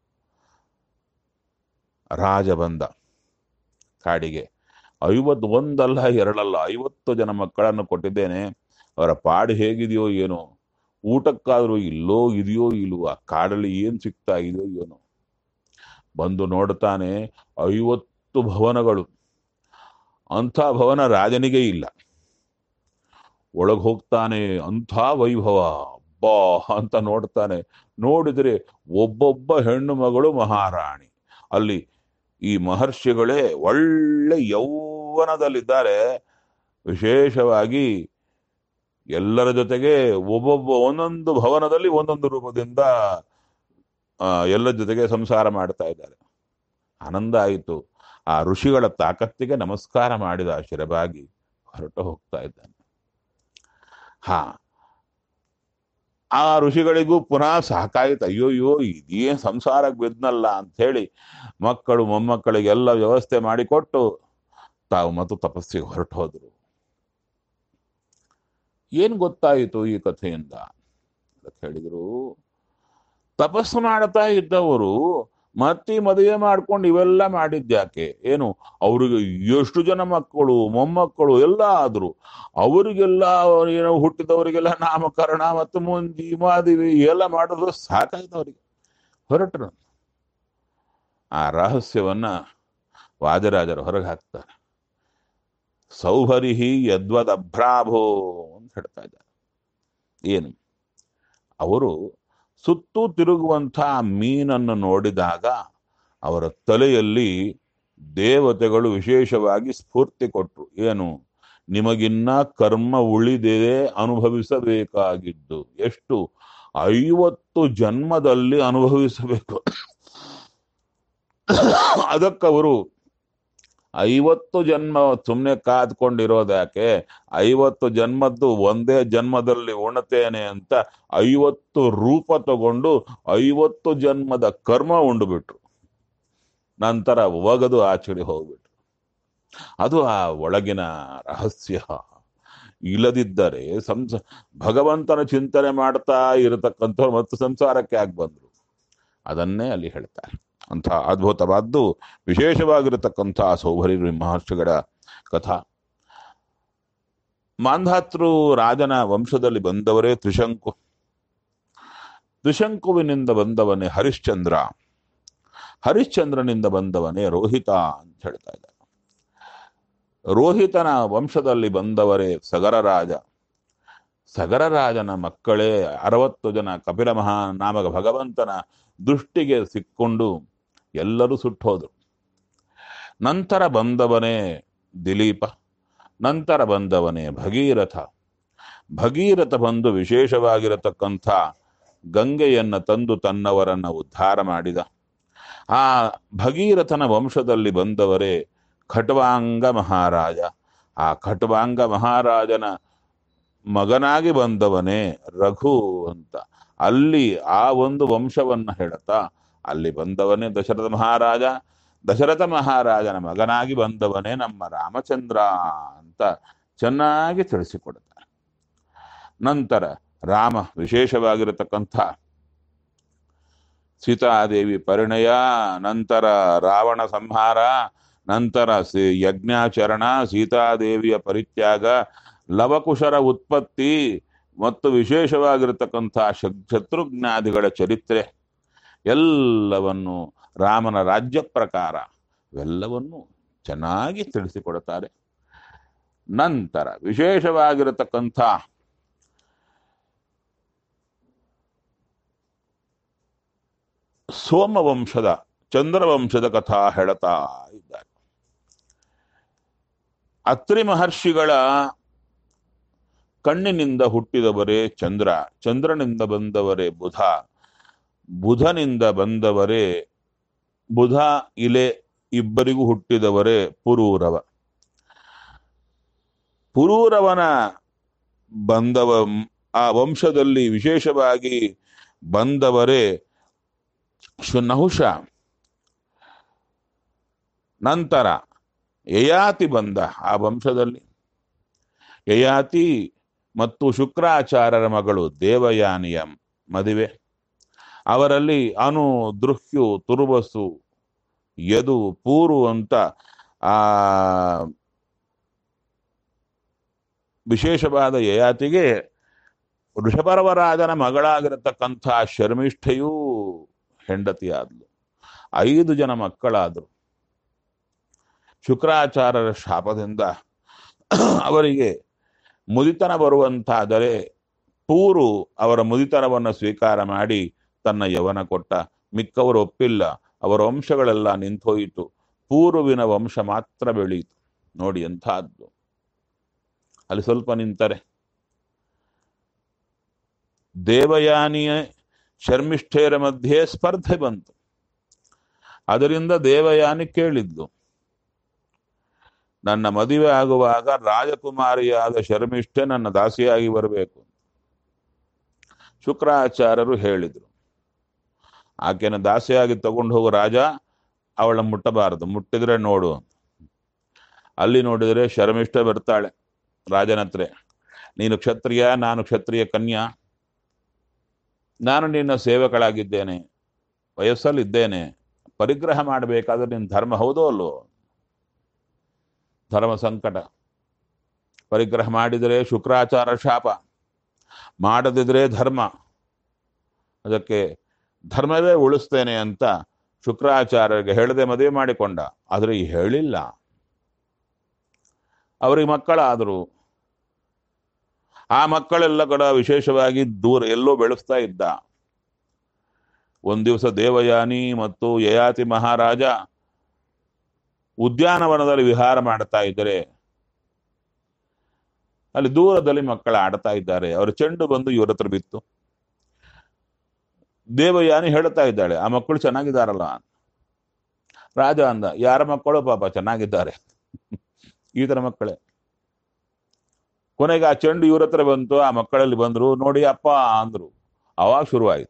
ರಾಜ ಬಂದ ಕಾಡಿಗೆ ಐವತ್ತು ಒಂದಲ್ಲ ಎರಡಲ್ಲ ಐವತ್ತು ಜನ ಮಕ್ಕಳನ್ನು ಕೊಟ್ಟಿದ್ದೇನೆ ಅವರ ಪಾಡು ಹೇಗಿದೆಯೋ ಏನೋ ಊಟಕ್ಕಾದ್ರೂ ಇಲ್ಲೋ ಇದೆಯೋ ಇಲ್ವೋ ಆ ಕಾಡಲ್ಲಿ ಏನ್ ಸಿಗ್ತಾ ಇದೆಯೋ ಏನೋ ಬಂದು ನೋಡ್ತಾನೆ ಐವತ್ತು ಭವನಗಳು ಅಂಥ ಭವನ ರಾಜನಿಗೆ ಇಲ್ಲ ಒಳಗೆ ಹೋಗ್ತಾನೆ ಅಂಥ ವೈಭವ ಬಾ ಅಂತ ನೋಡ್ತಾನೆ ನೋಡಿದ್ರೆ ಒಬ್ಬೊಬ್ಬ ಹೆಣ್ಣು ಮಗಳು ಮಹಾರಾಣಿ ಅಲ್ಲಿ ಈ ಮಹರ್ಷಿಗಳೇ ಒಳ್ಳೆ ಯೌವನದಲ್ಲಿದ್ದಾರೆ ವಿಶೇಷವಾಗಿ ಎಲ್ಲರ ಜೊತೆಗೆ ಒಬ್ಬೊಬ್ಬ ಒಂದೊಂದು ಭವನದಲ್ಲಿ ಒಂದೊಂದು ರೂಪದಿಂದ ಆ, ಎಲ್ಲರ ಜೊತೆಗೆ ಸಂಸಾರ ಮಾಡ್ತಾ ಇದ್ದಾರೆ ಆನಂದ ಆಯಿತು ಆ ಋಷಿಗಳ ತಾಕತ್ತಿಗೆ ನಮಸ್ಕಾರ ಮಾಡಿದ ಶಿರಬಾಗಿ ಹೊರಟು ಹೋಗ್ತಾ ಇದ್ದಾನೆ ಹಾ ಆ ಋಷಿಗಳಿಗೂ ಪುನಃ ಸಾಕಾಯ್ತು ಅಯ್ಯೋಯ್ಯೋ ಇದೇನ್ ಸಂಸಾರಕ್ಕೆ ಬಿದ್ನಲ್ಲ ಅಂತ ಹೇಳಿ ಮಕ್ಕಳು ಮೊಮ್ಮಕ್ಕಳಿಗೆಲ್ಲ ವ್ಯವಸ್ಥೆ ಮಾಡಿಕೊಟ್ಟು ತಾವು ಮತ್ತು ತಪಸ್ಸಿಗೆ ಹೊರಟು ಹೋದ್ರು ಏನ್ ಗೊತ್ತಾಯಿತು ಈ ಕಥೆಯಿಂದ ಅಂತ ಹೇಳಿದ್ರು ತಪಸ್ಸು ಮಾಡ್ತಾ ಇದ್ದವರು ಮತ್ತೆ ಮದುವೆ ಮಾಡ್ಕೊಂಡು ಇವೆಲ್ಲ ಮಾಡಿದ್ಯಾಕೆ ಏನು ಅವ್ರಿಗೆ ಎಷ್ಟು ಜನ ಮಕ್ಕಳು ಮೊಮ್ಮಕ್ಕಳು ಎಲ್ಲ ಆದ್ರು ಅವರಿಗೆಲ್ಲ ಏನೋ ಹುಟ್ಟಿದವರಿಗೆಲ್ಲ ನಾಮಕರಣ ಮತ್ತು ಮುಂಜಿ ಮಾದಿವಿ ಎಲ್ಲ ಮಾಡಿದ್ರು ಸಾಕಾಯ್ತು ಅವರಿಗೆ ಹೊರಟರು ಆ ರಹಸ್ಯವನ್ನ ವಾದರಾಜರು ಹೊರಗೆ ಹಾಕ್ತಾರೆ ಸೌಭರಿಹಿ ಯದ್ವದ್ ಅಭ್ರಾಭೋ ಅಂತ ಹೇಳ್ತಾ ಇದ್ದಾರೆ ಏನು ಅವರು ಸುತ್ತೂ ತಿರುಗುವಂಥ ಮೀನನ್ನು ನೋಡಿದಾಗ ಅವರ ತಲೆಯಲ್ಲಿ ದೇವತೆಗಳು ವಿಶೇಷವಾಗಿ ಸ್ಫೂರ್ತಿ ಕೊಟ್ರು ಏನು ನಿಮಗಿನ್ನ ಕರ್ಮ ಉಳಿದೇ ಅನುಭವಿಸಬೇಕಾಗಿದ್ದು ಎಷ್ಟು ಐವತ್ತು ಜನ್ಮದಲ್ಲಿ ಅನುಭವಿಸಬೇಕು ಅದಕ್ಕವರು ಐವತ್ತು ಜನ್ಮ ಸುಮ್ಮನೆ ಕಾದ್ಕೊಂಡಿರೋದ್ಯಾಕೆ ಐವತ್ತು ಜನ್ಮದ್ದು ಒಂದೇ ಜನ್ಮದಲ್ಲಿ ಉಣತೇನೆ ಅಂತ ಐವತ್ತು ರೂಪ ತಗೊಂಡು ಐವತ್ತು ಜನ್ಮದ ಕರ್ಮ ಉಂಡುಬಿಟ್ರು ನಂತರ ಒಗದು ಆಚೆಗೆ ಹೋಗ್ಬಿಟ್ರು ಅದು ಆ ಒಳಗಿನ ರಹಸ್ಯ ಇಲ್ಲದಿದ್ದರೆ ಸಂಸ ಭಗವಂತನ ಚಿಂತನೆ ಮಾಡ್ತಾ ಇರತಕ್ಕಂಥವ್ರು ಮತ್ತು ಸಂಸಾರಕ್ಕೆ ಆಗಿ ಬಂದ್ರು ಅದನ್ನೇ ಅಲ್ಲಿ ಹೇಳ್ತಾರೆ ಅಂಥ ಅದ್ಭುತವಾದ್ದು ವಿಶೇಷವಾಗಿರತಕ್ಕಂಥ ಸೌಭರಿ ಮಹರ್ಷಿಗಳ ಕಥಾ ಮಾಂಧಾತೃ ರಾಜನ ವಂಶದಲ್ಲಿ ಬಂದವರೇ ತ್ರಿಶಂಕು ತ್ರಿಶಂಕುವಿನಿಂದ ಬಂದವನೇ ಹರಿಶ್ಚಂದ್ರ ಹರಿಶ್ಚಂದ್ರನಿಂದ ಬಂದವನೇ ರೋಹಿತ ಅಂತ ಹೇಳ್ತಾ ಇದ್ದಾರೆ ರೋಹಿತನ ವಂಶದಲ್ಲಿ ಬಂದವರೇ ಸಗರ ರಾಜ ಸಗರ ರಾಜನ ಮಕ್ಕಳೇ ಅರವತ್ತು ಜನ ಕಪಿಲ ಮಹಾ ನಾಮಕ ಭಗವಂತನ ದೃಷ್ಟಿಗೆ ಸಿಕ್ಕೊಂಡು ಎಲ್ಲರೂ ಸುಟ್ಟೋದ್ರು ನಂತರ ಬಂದವನೇ ದಿಲೀಪ ನಂತರ ಬಂದವನೇ ಭಗೀರಥ ಭಗೀರಥ ಬಂದು ವಿಶೇಷವಾಗಿರತಕ್ಕಂಥ ಗಂಗೆಯನ್ನ ತಂದು ತನ್ನವರನ್ನ ಉದ್ಧಾರ ಮಾಡಿದ ಆ ಭಗೀರಥನ ವಂಶದಲ್ಲಿ ಬಂದವರೇ ಖಟ್ವಾಂಗ ಮಹಾರಾಜ ಆ ಖಟ್ವಾಂಗ ಮಹಾರಾಜನ ಮಗನಾಗಿ ಬಂದವನೇ ರಘು ಅಂತ ಅಲ್ಲಿ ಆ ಒಂದು ವಂಶವನ್ನ ಹೇಳುತ್ತಾ ಅಲ್ಲಿ ಬಂದವನೇ ದಶರಥ ಮಹಾರಾಜ ದಶರಥ ಮಹಾರಾಜನ ಮಗನಾಗಿ ಬಂದವನೇ ನಮ್ಮ ರಾಮಚಂದ್ರ ಅಂತ ಚೆನ್ನಾಗಿ ತಿಳಿಸಿಕೊಡುತ್ತಾರೆ ನಂತರ ರಾಮ ವಿಶೇಷವಾಗಿರತಕ್ಕಂಥ ಸೀತಾದೇವಿ ಪರಿಣಯ ನಂತರ ರಾವಣ ಸಂಹಾರ ನಂತರ ಸಿ- ಯಜ್ಞಾಚರಣ ಸೀತಾದೇವಿಯ ಪರಿತ್ಯಾಗ ಲವಕುಶರ ಉತ್ಪತ್ತಿ ಮತ್ತು ವಿಶೇಷವಾಗಿರತಕ್ಕಂಥ ಶಕ್- ಶತ್ರುಘ್ನಾದಿಗಳ ಚರಿತ್ರೆ ಎಲ್ಲವನ್ನು ರಾಮನ ರಾಜ್ಯ ಪ್ರಕಾರ ಇವೆಲ್ಲವನ್ನು ಚೆನ್ನಾಗಿ ತಿಳಿಸಿಕೊಡುತ್ತಾರೆ ನಂತರ ವಿಶೇಷವಾಗಿರತಕ್ಕಂಥ ಸೋಮವಂಶದ ಚಂದ್ರವಂಶದ ಕಥಾ ಹೇಳುತ್ತಾ ಇದ್ದಾರೆ ಅತ್ರಿ ಮಹರ್ಷಿಗಳ ಕಣ್ಣಿನಿಂದ ಹುಟ್ಟಿದವರೇ ಚಂದ್ರ ಚಂದ್ರನಿಂದ ಬಂದವರೇ ಬುಧ ಬುಧನಿಂದ ಬಂದವರೇ ಬುಧ ಇಲೆ ಇಬ್ಬರಿಗೂ ಹುಟ್ಟಿದವರೇ ಪುರೂರವ ಪುರೂರವನ ಬಂದವ ಆ ವಂಶದಲ್ಲಿ ವಿಶೇಷವಾಗಿ ಬಂದವರೇ ಶು- ನಹುಷ ನಂತರ ಯಯಾತಿ ಬಂದ ಆ ವಂಶದಲ್ಲಿ ಯಯಾತಿ ಮತ್ತು ಶುಕ್ರಾಚಾರ್ಯರ ಮಗಳು ದೇವಯಾನಿಯ ಮದುವೆ ಅವರಲ್ಲಿ ಅನು ದೃಹ್ಯು ತುರುಬಸು ಯದು ಪೂರು ಅಂತ ಆ ವಿಶೇಷವಾದ ಯಯಾತಿಗೆ ವೃಷಪರ್ವರಾಜನ ಮಗಳಾಗಿರತಕ್ಕಂಥ ಶರ್ಮಿಷ್ಠೆಯೂ ಹೆಂಡತಿಯಾದ್ಲು ಐದು ಜನ ಮಕ್ಕಳಾದರು ಶುಕ್ರಾಚಾರ್ಯರ ಶಾಪದಿಂದ ಅವರಿಗೆ ಮುದಿತನ ಬರುವಂತಾದರೆ ಪೂರು ಅವರ ಮುದಿತನವನ್ನು ಸ್ವೀಕಾರ ಮಾಡಿ ತನ್ನ ಯವನ ಕೊಟ್ಟ ಮಿಕ್ಕವರು ಒಪ್ಪಿಲ್ಲ ಅವರ ವಂಶಗಳೆಲ್ಲ ನಿಂತೋಯಿತು ಪೂರ್ವಿನ ವಂಶ ಮಾತ್ರ ಬೆಳೆಯಿತು ನೋಡಿ ಎಂಥದ್ದು ಅಲ್ಲಿ ಸ್ವಲ್ಪ ನಿಂತರೆ ದೇವಯಾನಿಯ ಶರ್ಮಿಷ್ಠೆಯರ ಮಧ್ಯೆ ಸ್ಪರ್ಧೆ ಬಂತು ಅದರಿಂದ ದೇವಯಾನಿ ಕೇಳಿದ್ಲು ನನ್ನ ಮದುವೆ ಆಗುವಾಗ ರಾಜಕುಮಾರಿಯಾದ ಶರ್ಮಿಷ್ಠೆ ನನ್ನ ದಾಸಿಯಾಗಿ ಬರಬೇಕು ಶುಕ್ರಾಚಾರ್ಯರು ಹೇಳಿದರು ಆಕೆನ ದಾಸಿಯಾಗಿ ತಗೊಂಡು ಹೋಗು ರಾಜ ಅವಳ ಮುಟ್ಟಬಾರದು ಮುಟ್ಟಿದ್ರೆ ನೋಡು ಅಲ್ಲಿ ನೋಡಿದರೆ ಶರ್ಮಿಷ್ಠ ಬರ್ತಾಳೆ ರಾಜನ ಹತ್ರ ನೀನು ಕ್ಷತ್ರಿಯ ನಾನು ಕ್ಷತ್ರಿಯ ಕನ್ಯಾ ನಾನು ನಿನ್ನ ಸೇವಕಳಾಗಿದ್ದೇನೆ ವಯಸ್ಸಲ್ಲಿದ್ದೇನೆ ಪರಿಗ್ರಹ ಮಾಡಬೇಕಾದ್ರೆ ನಿನ್ನ ಧರ್ಮ ಹೌದೋ ಅಲ್ಲೋ ಧರ್ಮ ಸಂಕಟ ಪರಿಗ್ರಹ ಮಾಡಿದರೆ ಶುಕ್ರಾಚಾರ ಶಾಪ ಮಾಡದಿದ್ರೆ ಧರ್ಮ ಅದಕ್ಕೆ ಧರ್ಮವೇ ಉಳಿಸ್ತೇನೆ ಅಂತ ಶುಕ್ರಾಚಾರ್ಯರಿಗೆ ಹೇಳದೆ ಮದುವೆ ಮಾಡಿಕೊಂಡ ಆದರೆ ಈ ಹೇಳಿಲ್ಲ ಅವರಿಗೆ ಮಕ್ಕಳಾದರು ಆ ಮಕ್ಕಳೆಲ್ಲ ಕೂಡ ವಿಶೇಷವಾಗಿ ದೂರ ಎಲ್ಲೋ ಬೆಳೆಸ್ತಾ ಇದ್ದ ಒಂದ್ ದಿವಸ ದೇವಯಾನಿ ಮತ್ತು ಯಯಾತಿ ಮಹಾರಾಜ ಉದ್ಯಾನವನದಲ್ಲಿ ವಿಹಾರ ಮಾಡ್ತಾ ಇದ್ದರೆ ಅಲ್ಲಿ ದೂರದಲ್ಲಿ ಮಕ್ಕಳು ಆಡ್ತಾ ಇದ್ದಾರೆ ಅವರ ಚೆಂಡು ಬಂದು ಇವ್ರ ಹತ್ರ ಬಿತ್ತು ದೇವಯಾನಿ ಹೇಳ್ತಾ ಇದ್ದಾಳೆ ಆ ಮಕ್ಕಳು ಚೆನ್ನಾಗಿದ್ದಾರಲ್ಲ ರಾಜ ಅಂದ ಯಾರ ಮಕ್ಕಳು ಪಾಪ ಚೆನ್ನಾಗಿದ್ದಾರೆ ಈ ತರ ಮಕ್ಕಳೇ ಕೊನೆಗೆ ಆ ಚೆಂಡು ಇವ್ರ ಹತ್ರ ಬಂತು ಆ ಮಕ್ಕಳಲ್ಲಿ ಬಂದ್ರು ನೋಡಿ ಅಪ್ಪ ಅಂದ್ರು ಅವಾಗ ಶುರುವಾಯಿತು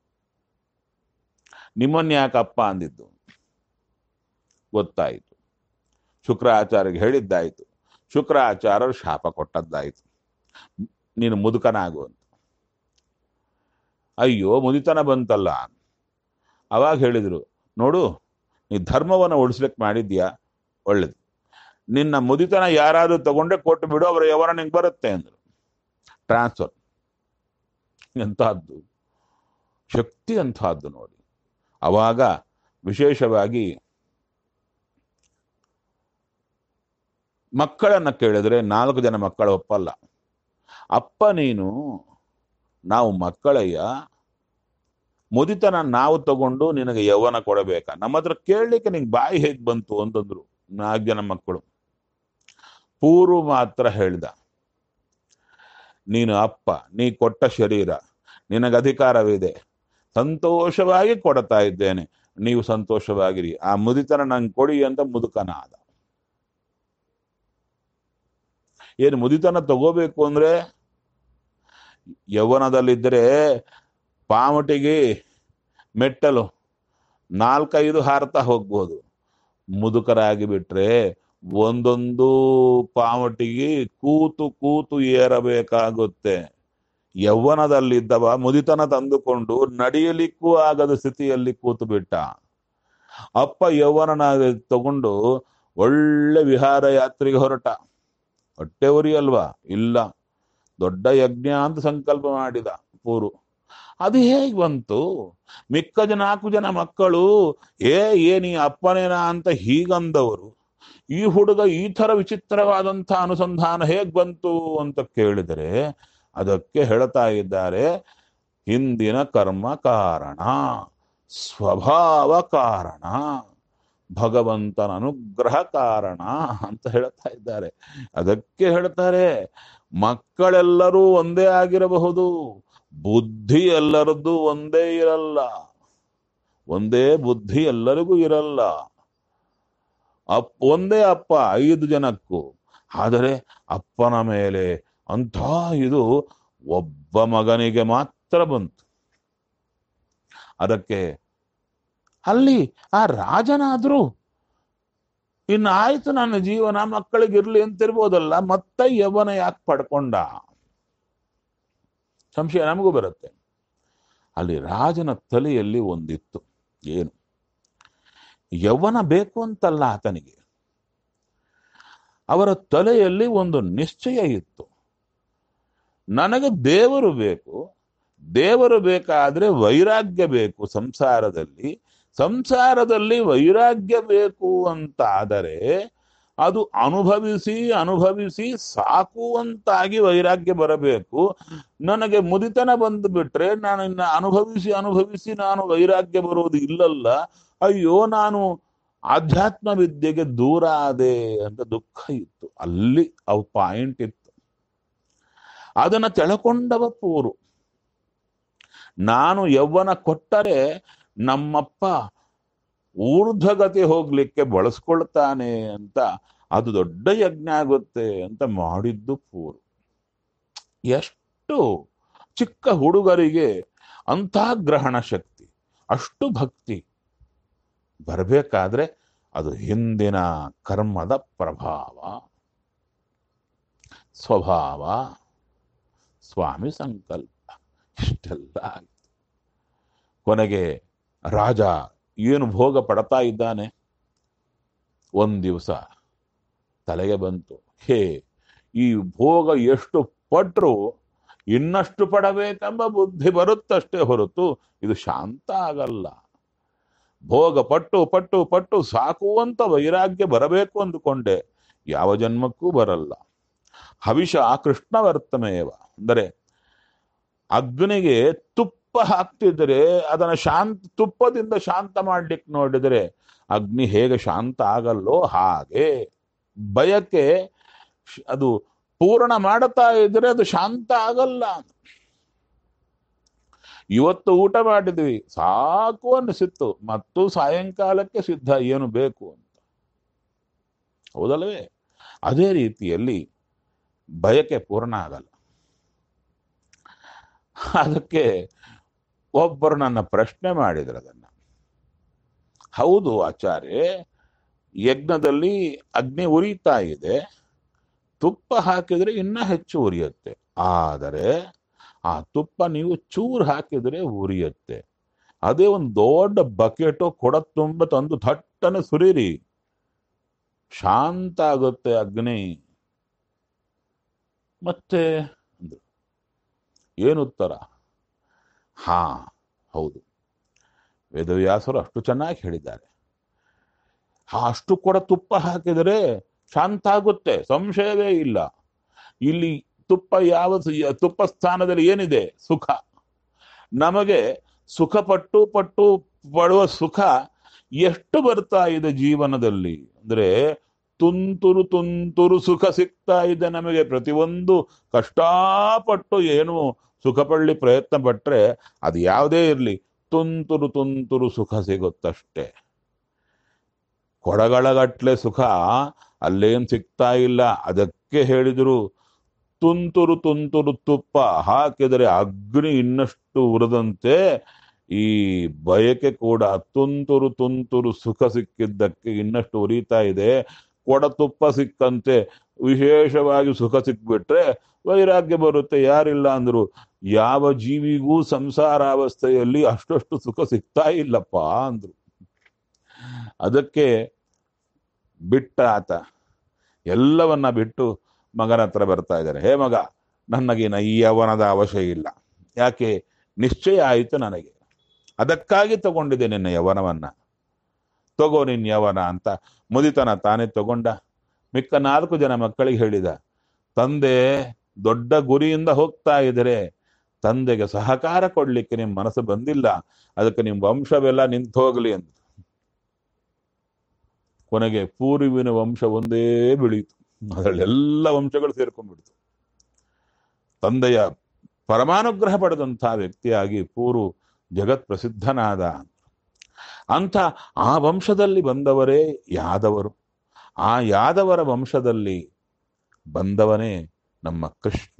ನಿಮ್ಮನ್ನ ಯಾಕೆ ಅಪ್ಪ ಅಂದಿದ್ದು ಗೊತ್ತಾಯಿತು ಶುಕ್ರಾಚಾರ್ಯಗೆ ಹೇಳಿದ್ದಾಯಿತು ಶುಕ್ರಾಚಾರ್ಯರು ಶಾಪ ಕೊಟ್ಟದ್ದಾಯಿತು ನೀನು ಮುದುಕನಾಗು ಅಂತ ಅಯ್ಯೋ ಮುದಿತನ ಬಂತಲ್ಲ ಅವಾಗ ಹೇಳಿದ್ರು ನೋಡು ನೀ ಧರ್ಮವನ್ನು ಉಳಿಸ್ಲಿಕ್ಕೆ ಮಾಡಿದ್ಯಾ ಒಳ್ಳೇದು ನಿನ್ನ ಮುದಿತನ ಯಾರಾದ್ರೂ ತಗೊಂಡ್ರೆ ಕೊಟ್ಟು ಬಿಡು ಅವರ ಯವರ ನಿಂಗೆ ಬರುತ್ತೆ ಅಂದ್ರು ಟ್ರಾನ್ಸ್ಫರ್ ಎಂತಹದ್ದು ಶಕ್ತಿ ಅಂತಹದ್ದು ನೋಡಿ ಅವಾಗ ವಿಶೇಷವಾಗಿ ಮಕ್ಕಳನ್ನ ಕೇಳಿದ್ರೆ ನಾಲ್ಕು ಜನ ಮಕ್ಕಳು ಒಪ್ಪಲ್ಲ ಅಪ್ಪ ನೀನು ನಾವು ಮಕ್ಕಳಯ್ಯ ಮುದಿತನ ನಾವು ತಗೊಂಡು ನಿನಗೆ ಯೌವನ ಕೊಡಬೇಕಾ ನಮ್ಮ ಹತ್ರ ಕೇಳಲಿಕ್ಕೆ ನಿಂಗೆ ಬಾಯಿ ಹೇಗೆ ಬಂತು ಅಂತಂದ್ರು ನಾಲ್ಕು ಜನ ಮಕ್ಕಳು ಪೂರ್ವ ಮಾತ್ರ ಹೇಳ್ದ ನೀನು ಅಪ್ಪ ನೀ ಕೊಟ್ಟ ಶರೀರ ನಿನಗೆ ಅಧಿಕಾರವಿದೆ ಸಂತೋಷವಾಗಿ ಕೊಡ್ತಾ ಇದ್ದೇನೆ ನೀವು ಸಂತೋಷವಾಗಿರಿ ಆ ಮುದಿತನ ನಂಗೆ ಕೊಡಿ ಅಂತ ಮುದುಕನ ಆದ ಏನು ಮುದಿತನ ತಗೋಬೇಕು ಅಂದ್ರೆ ಯೌವನದಲ್ಲಿದ್ದರೆ ಪಾಮಟಿಗೆ ಮೆಟ್ಟಲು ನಾಲ್ಕೈದು ಹಾರ್ತಾ ಹೋಗ್ಬೋದು ಮುದುಕರಾಗಿ ಬಿಟ್ರೆ ಒಂದೊಂದು ಪಾಮಟಿಗೆ ಕೂತು ಕೂತು ಏರಬೇಕಾಗುತ್ತೆ ಯೌವನದಲ್ಲಿದ್ದವ ಮುದಿತನ ತಂದುಕೊಂಡು ನಡೆಯಲಿಕ್ಕೂ ಆಗದ ಸ್ಥಿತಿಯಲ್ಲಿ ಕೂತು ಬಿಟ್ಟ ಅಪ್ಪ ಯೌವನನ ತಗೊಂಡು ಒಳ್ಳೆ ವಿಹಾರ ಯಾತ್ರೆಗೆ ಹೊರಟ ಹೊಟ್ಟೆ ಉರಿ ಅಲ್ವಾ ಇಲ್ಲ ದೊಡ್ಡ ಯಜ್ಞ ಅಂತ ಸಂಕಲ್ಪ ಮಾಡಿದ ಪೂರು ಅದು ಹೇಗೆ ಬಂತು ಮಿಕ್ಕ ಜನ ನಾಲ್ಕು ಜನ ಮಕ್ಕಳು ಏ ಏನಿ ಅಪ್ಪನೇನಾ ಅಂತ ಹೀಗಂದವರು ಈ ಹುಡುಗ ಈ ತರ ವಿಚಿತ್ರವಾದಂಥ ಅನುಸಂಧಾನ ಹೇಗ್ ಬಂತು ಅಂತ ಕೇಳಿದರೆ ಅದಕ್ಕೆ ಹೇಳ್ತಾ ಇದ್ದಾರೆ ಹಿಂದಿನ ಕರ್ಮ ಕಾರಣ ಸ್ವಭಾವ ಕಾರಣ ಭಗವಂತನ ಅನುಗ್ರಹ ಕಾರಣ ಅಂತ ಹೇಳ್ತಾ ಇದ್ದಾರೆ ಅದಕ್ಕೆ ಹೇಳ್ತಾರೆ ಮಕ್ಕಳೆಲ್ಲರೂ ಒಂದೇ ಆಗಿರಬಹುದು ಬುದ್ಧಿ ಎಲ್ಲರದ್ದು ಒಂದೇ ಇರಲ್ಲ ಒಂದೇ ಬುದ್ಧಿ ಎಲ್ಲರಿಗೂ ಇರಲ್ಲ ಅಪ್ ಒಂದೇ ಅಪ್ಪ ಐದು ಜನಕ್ಕೂ ಆದರೆ ಅಪ್ಪನ ಮೇಲೆ ಅಂಥ ಇದು ಒಬ್ಬ ಮಗನಿಗೆ ಮಾತ್ರ ಬಂತು ಅದಕ್ಕೆ ಅಲ್ಲಿ ಆ ರಾಜನಾದ್ರೂ ಇನ್ನು ಆಯ್ತು ನನ್ನ ಜೀವನ ಮಕ್ಕಳಿಗಿರ್ಲಿ ಅಂತಿರ್ಬೋದಲ್ಲ ಮತ್ತೆ ಯವನ ಯಾಕೆ ಪಡ್ಕೊಂಡ ಸಂಶಯ ನಮಗೂ ಬರುತ್ತೆ ಅಲ್ಲಿ ರಾಜನ ತಲೆಯಲ್ಲಿ ಒಂದಿತ್ತು ಏನು ಯೌವನ ಬೇಕು ಅಂತಲ್ಲ ಆತನಿಗೆ ಅವರ ತಲೆಯಲ್ಲಿ ಒಂದು ನಿಶ್ಚಯ ಇತ್ತು ನನಗೆ ದೇವರು ಬೇಕು ದೇವರು ಬೇಕಾದ್ರೆ ವೈರಾಗ್ಯ ಬೇಕು ಸಂಸಾರದಲ್ಲಿ ಸಂಸಾರದಲ್ಲಿ ವೈರಾಗ್ಯ ಬೇಕು ಅಂತ ಆದರೆ ಅದು ಅನುಭವಿಸಿ ಅನುಭವಿಸಿ ಸಾಕು ಅಂತಾಗಿ ವೈರಾಗ್ಯ ಬರಬೇಕು ನನಗೆ ಮುದಿತನ ಬಂದು ಬಿಟ್ರೆ ನಾನು ಇನ್ನ ಅನುಭವಿಸಿ ಅನುಭವಿಸಿ ನಾನು ವೈರಾಗ್ಯ ಬರೋದು ಇಲ್ಲಲ್ಲ ಅಯ್ಯೋ ನಾನು ಆಧ್ಯಾತ್ಮ ವಿದ್ಯೆಗೆ ದೂರ ಆದೆ ಅಂತ ದುಃಖ ಇತ್ತು ಅಲ್ಲಿ ಅವು ಪಾಯಿಂಟ್ ಇತ್ತು ಅದನ್ನ ತೆಳಕೊಂಡವ ಪೂರು ನಾನು ಯೌವನ ಕೊಟ್ಟರೆ ನಮ್ಮಪ್ಪ ಊರ್ಧ್ವಗತಿ ಹೋಗ್ಲಿಕ್ಕೆ ಬಳಸ್ಕೊಳ್ತಾನೆ ಅಂತ ಅದು ದೊಡ್ಡ ಯಜ್ಞ ಆಗುತ್ತೆ ಅಂತ ಮಾಡಿದ್ದು ಪೂರು ಎಷ್ಟು ಚಿಕ್ಕ ಹುಡುಗರಿಗೆ ಅಂಥ ಗ್ರಹಣ ಶಕ್ತಿ ಅಷ್ಟು ಭಕ್ತಿ ಬರಬೇಕಾದ್ರೆ ಅದು ಹಿಂದಿನ ಕರ್ಮದ ಪ್ರಭಾವ ಸ್ವಭಾವ ಸ್ವಾಮಿ ಸಂಕಲ್ಪ ಇಷ್ಟೆಲ್ಲ ಆಯ್ತು ಕೊನೆಗೆ ರಾಜ ಏನು ಭೋಗ ಪಡ್ತಾ ಇದ್ದಾನೆ ಒಂದ್ ದಿವಸ ತಲೆಗೆ ಬಂತು ಹೇ ಈ ಭೋಗ ಎಷ್ಟು ಪಟ್ರು ಇನ್ನಷ್ಟು ಪಡಬೇಕೆಂಬ ಬುದ್ಧಿ ಬರುತ್ತಷ್ಟೇ ಹೊರತು ಇದು ಶಾಂತ ಆಗಲ್ಲ ಭೋಗ ಪಟ್ಟು ಪಟ್ಟು ಪಟ್ಟು ಸಾಕು ಅಂತ ವೈರಾಗ್ಯ ಬರಬೇಕು ಅಂದುಕೊಂಡೆ ಯಾವ ಜನ್ಮಕ್ಕೂ ಬರಲ್ಲ ಹವಿಷ ಕೃಷ್ಣವರ್ತಮೇವ ಅಂದರೆ ಅಗ್ನಿಗೆ ತುಪ್ಪ ಹಾಕ್ತಿದ್ರೆ ಅದನ್ನ ಶಾಂತ ತುಪ್ಪದಿಂದ ಶಾಂತ ಮಾಡ್ಲಿಕ್ಕೆ ನೋಡಿದರೆ ಅಗ್ನಿ ಹೇಗೆ ಶಾಂತ ಆಗಲ್ಲೋ ಹಾಗೆ ಬಯಕೆ ಶ್- ಅದು ಪೂರ್ಣ ಮಾಡುತ್ತಾ ಇದ್ರೆ ಅದು ಶಾಂತ ಆಗಲ್ಲ ಇವತ್ತು ಊಟ ಮಾಡಿದ್ವಿ ಸಾಕು ಅನಿಸಿತ್ತು ಮತ್ತು ಸಾಯಂಕಾಲಕ್ಕೆ ಸಿದ್ಧ ಏನು ಬೇಕು ಅಂತ ಹೌದಲ್ವೇ ಅದೇ ರೀತಿಯಲ್ಲಿ ಬಯಕೆ ಪೂರ್ಣ ಆಗಲ್ಲ ಅದಕ್ಕೆ ಒಬ್ಬರು ನನ್ನ ಪ್ರಶ್ನೆ ಮಾಡಿದ್ರು ಅದನ್ನ ಹೌದು ಆಚಾರ್ಯ ಯಜ್ಞದಲ್ಲಿ ಅಗ್ನಿ ಉರಿತಾ ಇದೆ ತುಪ್ಪ ಹಾಕಿದ್ರೆ ಇನ್ನ ಹೆಚ್ಚು ಉರಿಯುತ್ತೆ ಆದರೆ ಆ ತುಪ್ಪ ನೀವು ಚೂರು ಹಾಕಿದ್ರೆ ಉರಿಯುತ್ತೆ ಅದೇ ಒಂದು ದೊಡ್ಡ ಬಕೆಟು ಕೊಡ ತುಂಬ ತಂದು ಥಟ್ಟನೆ ಸುರೀರಿ ಶಾಂತ ಆಗುತ್ತೆ ಅಗ್ನಿ ಮತ್ತೆ ಅಂದ್ರು. ಏನು ಉತ್ತರ ಹಾ ಹೌದು ವೇದವ್ಯಾಸರು ಅಷ್ಟು ಚೆನ್ನಾಗಿ ಹೇಳಿದ್ದಾರೆ ಆ ಅಷ್ಟು ಕೂಡ ತುಪ್ಪ ಹಾಕಿದರೆ ಶಾಂತ ಆಗುತ್ತೆ ಸಂಶಯವೇ ಇಲ್ಲ ಇಲ್ಲಿ ತುಪ್ಪ ಯಾವ ತುಪ್ಪ ಸ್ಥಾನದಲ್ಲಿ ಏನಿದೆ ಸುಖ ನಮಗೆ ಸುಖ ಪಟ್ಟು ಪಟ್ಟು ಪಡುವ ಸುಖ ಎಷ್ಟು ಬರ್ತಾ ಇದೆ ಜೀವನದಲ್ಲಿ ಅಂದ್ರೆ ತುಂತುರು ತುಂತುರು ಸುಖ ಸಿಗ್ತಾ ಇದೆ ನಮಗೆ ಪ್ರತಿಯೊಂದು ಕಷ್ಟಪಟ್ಟು ಏನು ಸುಖ ಪಡ್ಲಿ ಪ್ರಯತ್ನ ಪಟ್ರೆ ಅದು ಯಾವುದೇ ಇರಲಿ ತುಂತುರು ತುಂತುರು ಸುಖ ಸಿಗುತ್ತಷ್ಟೇ ಕೊಡಗಳಗಟ್ಲೆ ಸುಖ ಅಲ್ಲೇನ್ ಸಿಗ್ತಾ ಇಲ್ಲ ಅದಕ್ಕೆ ಹೇಳಿದ್ರು ತುಂತುರು ತುಂತುರು ತುಪ್ಪ ಹಾಕಿದರೆ ಅಗ್ನಿ ಇನ್ನಷ್ಟು ಉರಿದಂತೆ ಈ ಬಯಕೆ ಕೂಡ ತುಂತುರು ತುಂತುರು ಸುಖ ಸಿಕ್ಕಿದ್ದಕ್ಕೆ ಇನ್ನಷ್ಟು ಉರಿತಾ ಇದೆ ಕೊಡ ತುಪ್ಪ ಸಿಕ್ಕಂತೆ ವಿಶೇಷವಾಗಿ ಸುಖ ಸಿಕ್ಬಿಟ್ರೆ ವೈರಾಗ್ಯ ಬರುತ್ತೆ ಯಾರಿಲ್ಲ ಅಂದ್ರು ಯಾವ ಜೀವಿಗೂ ಸಂಸಾರಾವಸ್ಥೆಯಲ್ಲಿ ಅಷ್ಟಷ್ಟು ಸುಖ ಸಿಗ್ತಾ ಇಲ್ಲಪ್ಪ ಅಂದ್ರು ಅದಕ್ಕೆ ಬಿಟ್ಟ ಆತ ಎಲ್ಲವನ್ನ ಬಿಟ್ಟು ಮಗನ ಹತ್ರ ಬರ್ತಾ ಇದ್ದಾರೆ ಹೇ ಮಗ ನನಗೇನ ಈ ಯವನದ ಅವಶ್ಯ ಇಲ್ಲ ಯಾಕೆ ನಿಶ್ಚಯ ಆಯಿತು ನನಗೆ ಅದಕ್ಕಾಗಿ ತಗೊಂಡಿದ್ದೆ ನಿನ್ನ ಯವನವನ್ನ ತಗೋ ನಿನ್ನ ಯವನ ಅಂತ ಮುದಿತನ ತಾನೇ ತಗೊಂಡ ಮಿಕ್ಕ ನಾಲ್ಕು ಜನ ಮಕ್ಕಳಿಗೆ ಹೇಳಿದ ತಂದೆ ದೊಡ್ಡ ಗುರಿಯಿಂದ ಹೋಗ್ತಾ ಇದ್ರೆ ತಂದೆಗೆ ಸಹಕಾರ ಕೊಡ್ಲಿಕ್ಕೆ ನಿಮ್ ಮನಸ್ಸು ಬಂದಿಲ್ಲ ಅದಕ್ಕೆ ನಿಮ್ ವಂಶವೆಲ್ಲ ನಿಂತು ಹೋಗ್ಲಿ ಅಂತ ಕೊನೆಗೆ ಪೂರ್ವಿನ ವಂಶ ಒಂದೇ ಬೆಳೀತು ಅದರಲ್ಲಿ ಎಲ್ಲ ವಂಶಗಳು ಸೇರ್ಕೊಂಡ್ಬಿಡ್ತು ತಂದೆಯ ಪರಮಾನುಗ್ರಹ ಪಡೆದಂತಹ ವ್ಯಕ್ತಿಯಾಗಿ ಪೂರು ಜಗತ್ ಪ್ರಸಿದ್ಧನಾದ ಅಂಥ ಆ ವಂಶದಲ್ಲಿ ಬಂದವರೇ ಯಾದವರು ಆ ಯಾದವರ ವಂಶದಲ್ಲಿ ಬಂದವನೇ ನಮ್ಮ ಕೃಷ್ಣ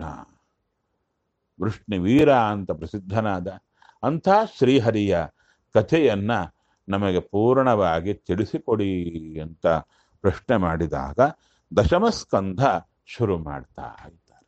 ವೀರ ಅಂತ ಪ್ರಸಿದ್ಧನಾದ ಅಂಥ ಶ್ರೀಹರಿಯ ಕಥೆಯನ್ನ ನಮಗೆ ಪೂರ್ಣವಾಗಿ ತಿಳಿಸಿಕೊಡಿ ಅಂತ ಪ್ರಶ್ನೆ ಮಾಡಿದಾಗ ದಶಮಸ್ಕಂಧ ಶುರು ಮಾಡ್ತಾ ಇದ್ದಾರೆ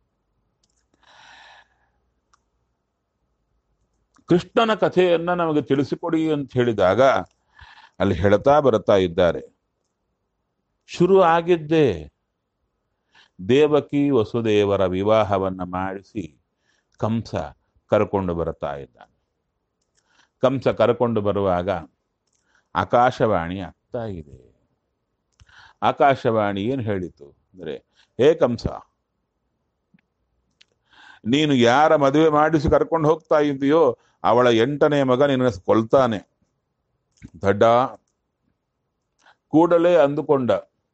ಕೃಷ್ಣನ ಕಥೆಯನ್ನ ನಮಗೆ ತಿಳಿಸಿಕೊಡಿ ಅಂತ ಹೇಳಿದಾಗ ಅಲ್ಲಿ ಹೇಳ್ತಾ ಬರ್ತಾ ಇದ್ದಾರೆ ಶುರು ಆಗಿದ್ದೇ ದೇವಕಿ ವಸುದೇವರ ವಿವಾಹವನ್ನ ಮಾಡಿಸಿ ಕಂಸ ಕರ್ಕೊಂಡು ಬರ್ತಾ ಇದ್ದಾನೆ ಕಂಸ ಕರ್ಕೊಂಡು ಬರುವಾಗ ಆಕಾಶವಾಣಿ ಆಗ್ತಾ ಇದೆ ಆಕಾಶವಾಣಿ ಏನು ಹೇಳಿತು ಅಂದ್ರೆ ಹೇ ಕಂಸ ನೀನು ಯಾರ ಮದುವೆ ಮಾಡಿಸಿ ಕರ್ಕೊಂಡು ಹೋಗ್ತಾ ಇದೆಯೋ ಅವಳ ಎಂಟನೇ ಮಗ ನಿನ್ನ ಕೊಲ್ತಾನೆ ದಡ್ಡ ಕೂಡಲೇ ಅಂದುಕೊಂಡ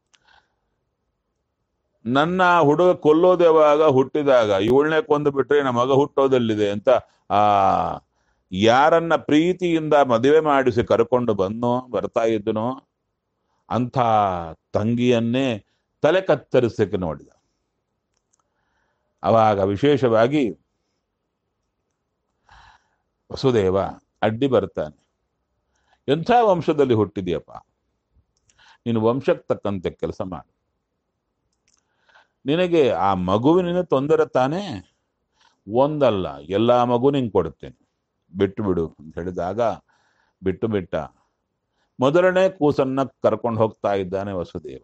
ನನ್ನ ಹುಡುಗ ಕೊಲ್ಲೋದೆವಾಗ ಹುಟ್ಟಿದಾಗ ಇವಳನ್ನೇ ಕೊಂದು ಬಿಟ್ರೆ ನಮ್ಮ ಮಗ ಹುಟ್ಟೋದಲ್ಲಿದೆ ಅಂತ ಆ ಯಾರನ್ನ ಪ್ರೀತಿಯಿಂದ ಮದುವೆ ಮಾಡಿಸಿ ಕರ್ಕೊಂಡು ಬಂದನೋ ಬರ್ತಾ ಇದ್ದನೋ ಅಂಥ ತಂಗಿಯನ್ನೇ ತಲೆ ಕತ್ತರಿಸಕ್ಕೆ ನೋಡಿದ ಅವಾಗ ವಿಶೇಷವಾಗಿ ವಸುದೇವ ಅಡ್ಡಿ ಬರ್ತಾನೆ ಎಂಥ ವಂಶದಲ್ಲಿ ಹುಟ್ಟಿದ್ಯಪ್ಪ ನೀನು ವಂಶಕ್ಕೆ ತಕ್ಕಂತೆ ಕೆಲಸ ಮಾಡು ನಿನಗೆ ಆ ಮಗುವಿನ ತೊಂದರೆ ತಾನೇ ಒಂದಲ್ಲ ಎಲ್ಲ ಮಗು ನಿಂಗೆ ಕೊಡುತ್ತೇನೆ ಬಿಟ್ಟು ಬಿಡು ಅಂತ ಹೇಳಿದಾಗ ಬಿಟ್ಟು ಬಿಟ್ಟ ಮೊದಲನೇ ಕೂಸನ್ನ ಕರ್ಕೊಂಡು ಹೋಗ್ತಾ ಇದ್ದಾನೆ ವಸುದೇವ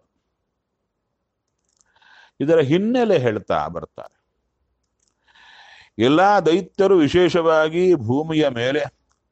ಇದರ ಹಿನ್ನೆಲೆ ಹೇಳ್ತಾ ಬರ್ತಾರೆ ಎಲ್ಲಾ ದೈತ್ಯರು ವಿಶೇಷವಾಗಿ ಭೂಮಿಯ ಮೇಲೆ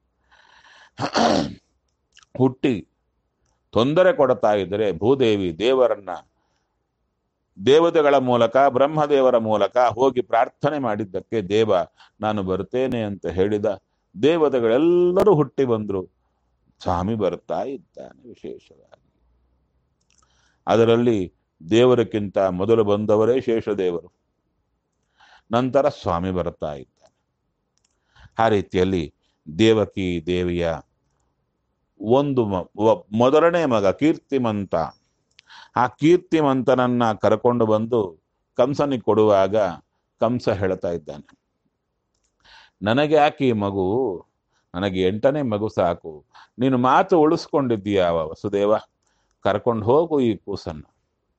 ಹುಟ್ಟಿ ತೊಂದರೆ ಕೊಡ್ತಾ ಇದ್ದರೆ ಭೂದೇವಿ ದೇವರನ್ನ ದೇವತೆಗಳ ಮೂಲಕ ಬ್ರಹ್ಮದೇವರ ಮೂಲಕ ಹೋಗಿ ಪ್ರಾರ್ಥನೆ ಮಾಡಿದ್ದಕ್ಕೆ ದೇವ ನಾನು ಬರ್ತೇನೆ ಅಂತ ಹೇಳಿದ ದೇವತೆಗಳೆಲ್ಲರೂ ಹುಟ್ಟಿ ಬಂದ್ರು ಸ್ವಾಮಿ ಬರ್ತಾ ಇದ್ದಾನೆ ವಿಶೇಷವಾಗಿ ಅದರಲ್ಲಿ ದೇವರಕ್ಕಿಂತ ಮೊದಲು ಬಂದವರೇ ಶೇಷದೇವರು ನಂತರ ಸ್ವಾಮಿ ಬರ್ತಾ ಇದ್ದಾನೆ ಆ ರೀತಿಯಲ್ಲಿ ದೇವಕಿ ದೇವಿಯ ಒಂದು ಮ- ವ- ಮೊದಲನೇ ಮಗ ಕೀರ್ತಿಮಂತ ಆ ಕೀರ್ತಿಮಂತನನ್ನ ಕರ್ಕೊಂಡು ಬಂದು ಕಂಸನಿಗೆ ಕೊಡುವಾಗ ಕಂಸ ಹೇಳ್ತಾ ಇದ್ದಾನೆ ನನಗೆ ಯಾಕೆ ಈ ಮಗು ನನಗೆ ಎಂಟನೇ ಮಗು ಸಾಕು ನೀನು ಮಾತು ಉಳಿಸ್ಕೊಂಡಿದ್ದೀಯ ವಸುದೇವ ಕರ್ಕೊಂಡು ಹೋಗು ಈ ಕೂಸನ್ನು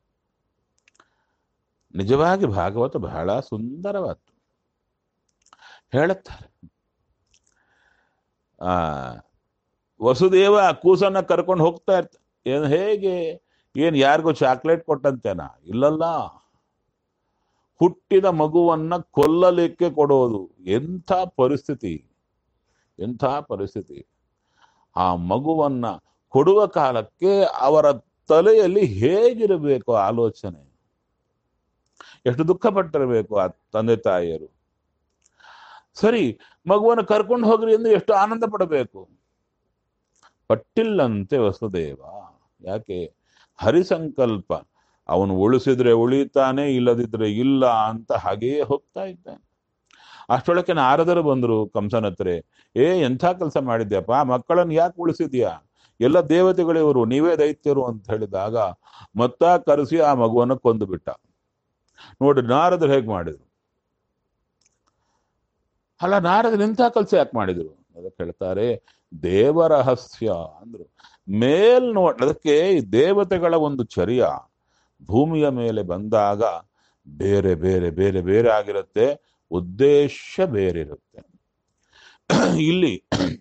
ನಿಜವಾಗಿ ಭಾಗವತ ಬಹಳ ಸುಂದರವಾದ್ದು ಹೇಳುತ್ತಾರೆ ಆ ವಸುದೇವ ಆ ಕೂಸನ್ನ ಕರ್ಕೊಂಡು ಹೋಗ್ತಾ ಇರ್ತ ಏನು ಹೇಗೆ ಏನು ಯಾರಿಗೂ ಚಾಕ್ಲೇಟ್ ಕೊಟ್ಟಂತೇನಾ ಇಲ್ಲಲ್ಲ ಹುಟ್ಟಿದ ಮಗುವನ್ನ ಕೊಲ್ಲಲಿಕ್ಕೆ ಕೊಡೋದು ಎಂಥ ಪರಿಸ್ಥಿತಿ ಎಂಥ ಪರಿಸ್ಥಿತಿ ಆ ಮಗುವನ್ನ ಕೊಡುವ ಕಾಲಕ್ಕೆ ಅವರ ತಲೆಯಲ್ಲಿ ಹೇಗಿರಬೇಕು ಆಲೋಚನೆ ಎಷ್ಟು ದುಃಖ ಪಟ್ಟಿರಬೇಕು ಆ ತಂದೆ ತಾಯಿಯರು ಸರಿ ಮಗುವನ್ನು ಕರ್ಕೊಂಡು ಹೋಗ್ರಿ ಅಂದ್ರೆ ಎಷ್ಟು ಆನಂದ ಪಡಬೇಕು ಪಟ್ಟಿಲ್ಲಂತೆ ವಸುದೇವ ಯಾಕೆ ಹರಿಸಂಕಲ್ಪ ಅವನು ಉಳಿಸಿದ್ರೆ ಉಳಿತಾನೆ ಇಲ್ಲದಿದ್ರೆ ಇಲ್ಲ ಅಂತ ಹಾಗೆಯೇ ಹೋಗ್ತಾ ಇದ್ದಾನೆ ಅಷ್ಟೊಳಕ್ಕೆ ನಾರದರು ಬಂದ್ರು ಕಂಸನ ಹತ್ರ ಏ ಎಂಥ ಕೆಲಸ ಮಾಡಿದ್ಯಪ್ಪ ಆ ಮಕ್ಕಳನ್ನು ಯಾಕೆ ಉಳಿಸಿದ್ಯಾ ಎಲ್ಲ ದೇವತೆಗಳಿವರು ನೀವೇ ದೈತ್ಯರು ಅಂತ ಹೇಳಿದಾಗ ಮತ್ತ ಕರೆಸಿ ಆ ಮಗುವನ್ನು ಕೊಂದು ಬಿಟ್ಟ ನೋಡಿ ನಾರದರು ಹೇಗೆ ಮಾಡಿದ್ರು ಅಲ್ಲ ನಾರದರು ಇಂಥ ಕೆಲಸ ಯಾಕೆ ಮಾಡಿದ್ರು ಅದಕ್ಕೆ ಹೇಳ್ತಾರೆ ದೇವರಹಸ್ಯ ಅಂದ್ರು ಮೇಲ್ನೋಟ ಅದಕ್ಕೆ ಈ ದೇವತೆಗಳ ಒಂದು ಚರ್ಯ ಭೂಮಿಯ ಮೇಲೆ ಬಂದಾಗ ಬೇರೆ ಬೇರೆ ಬೇರೆ ಬೇರೆ ಆಗಿರುತ್ತೆ ಉದ್ದೇಶ ಬೇರೆ ಇರುತ್ತೆ ಇಲ್ಲಿ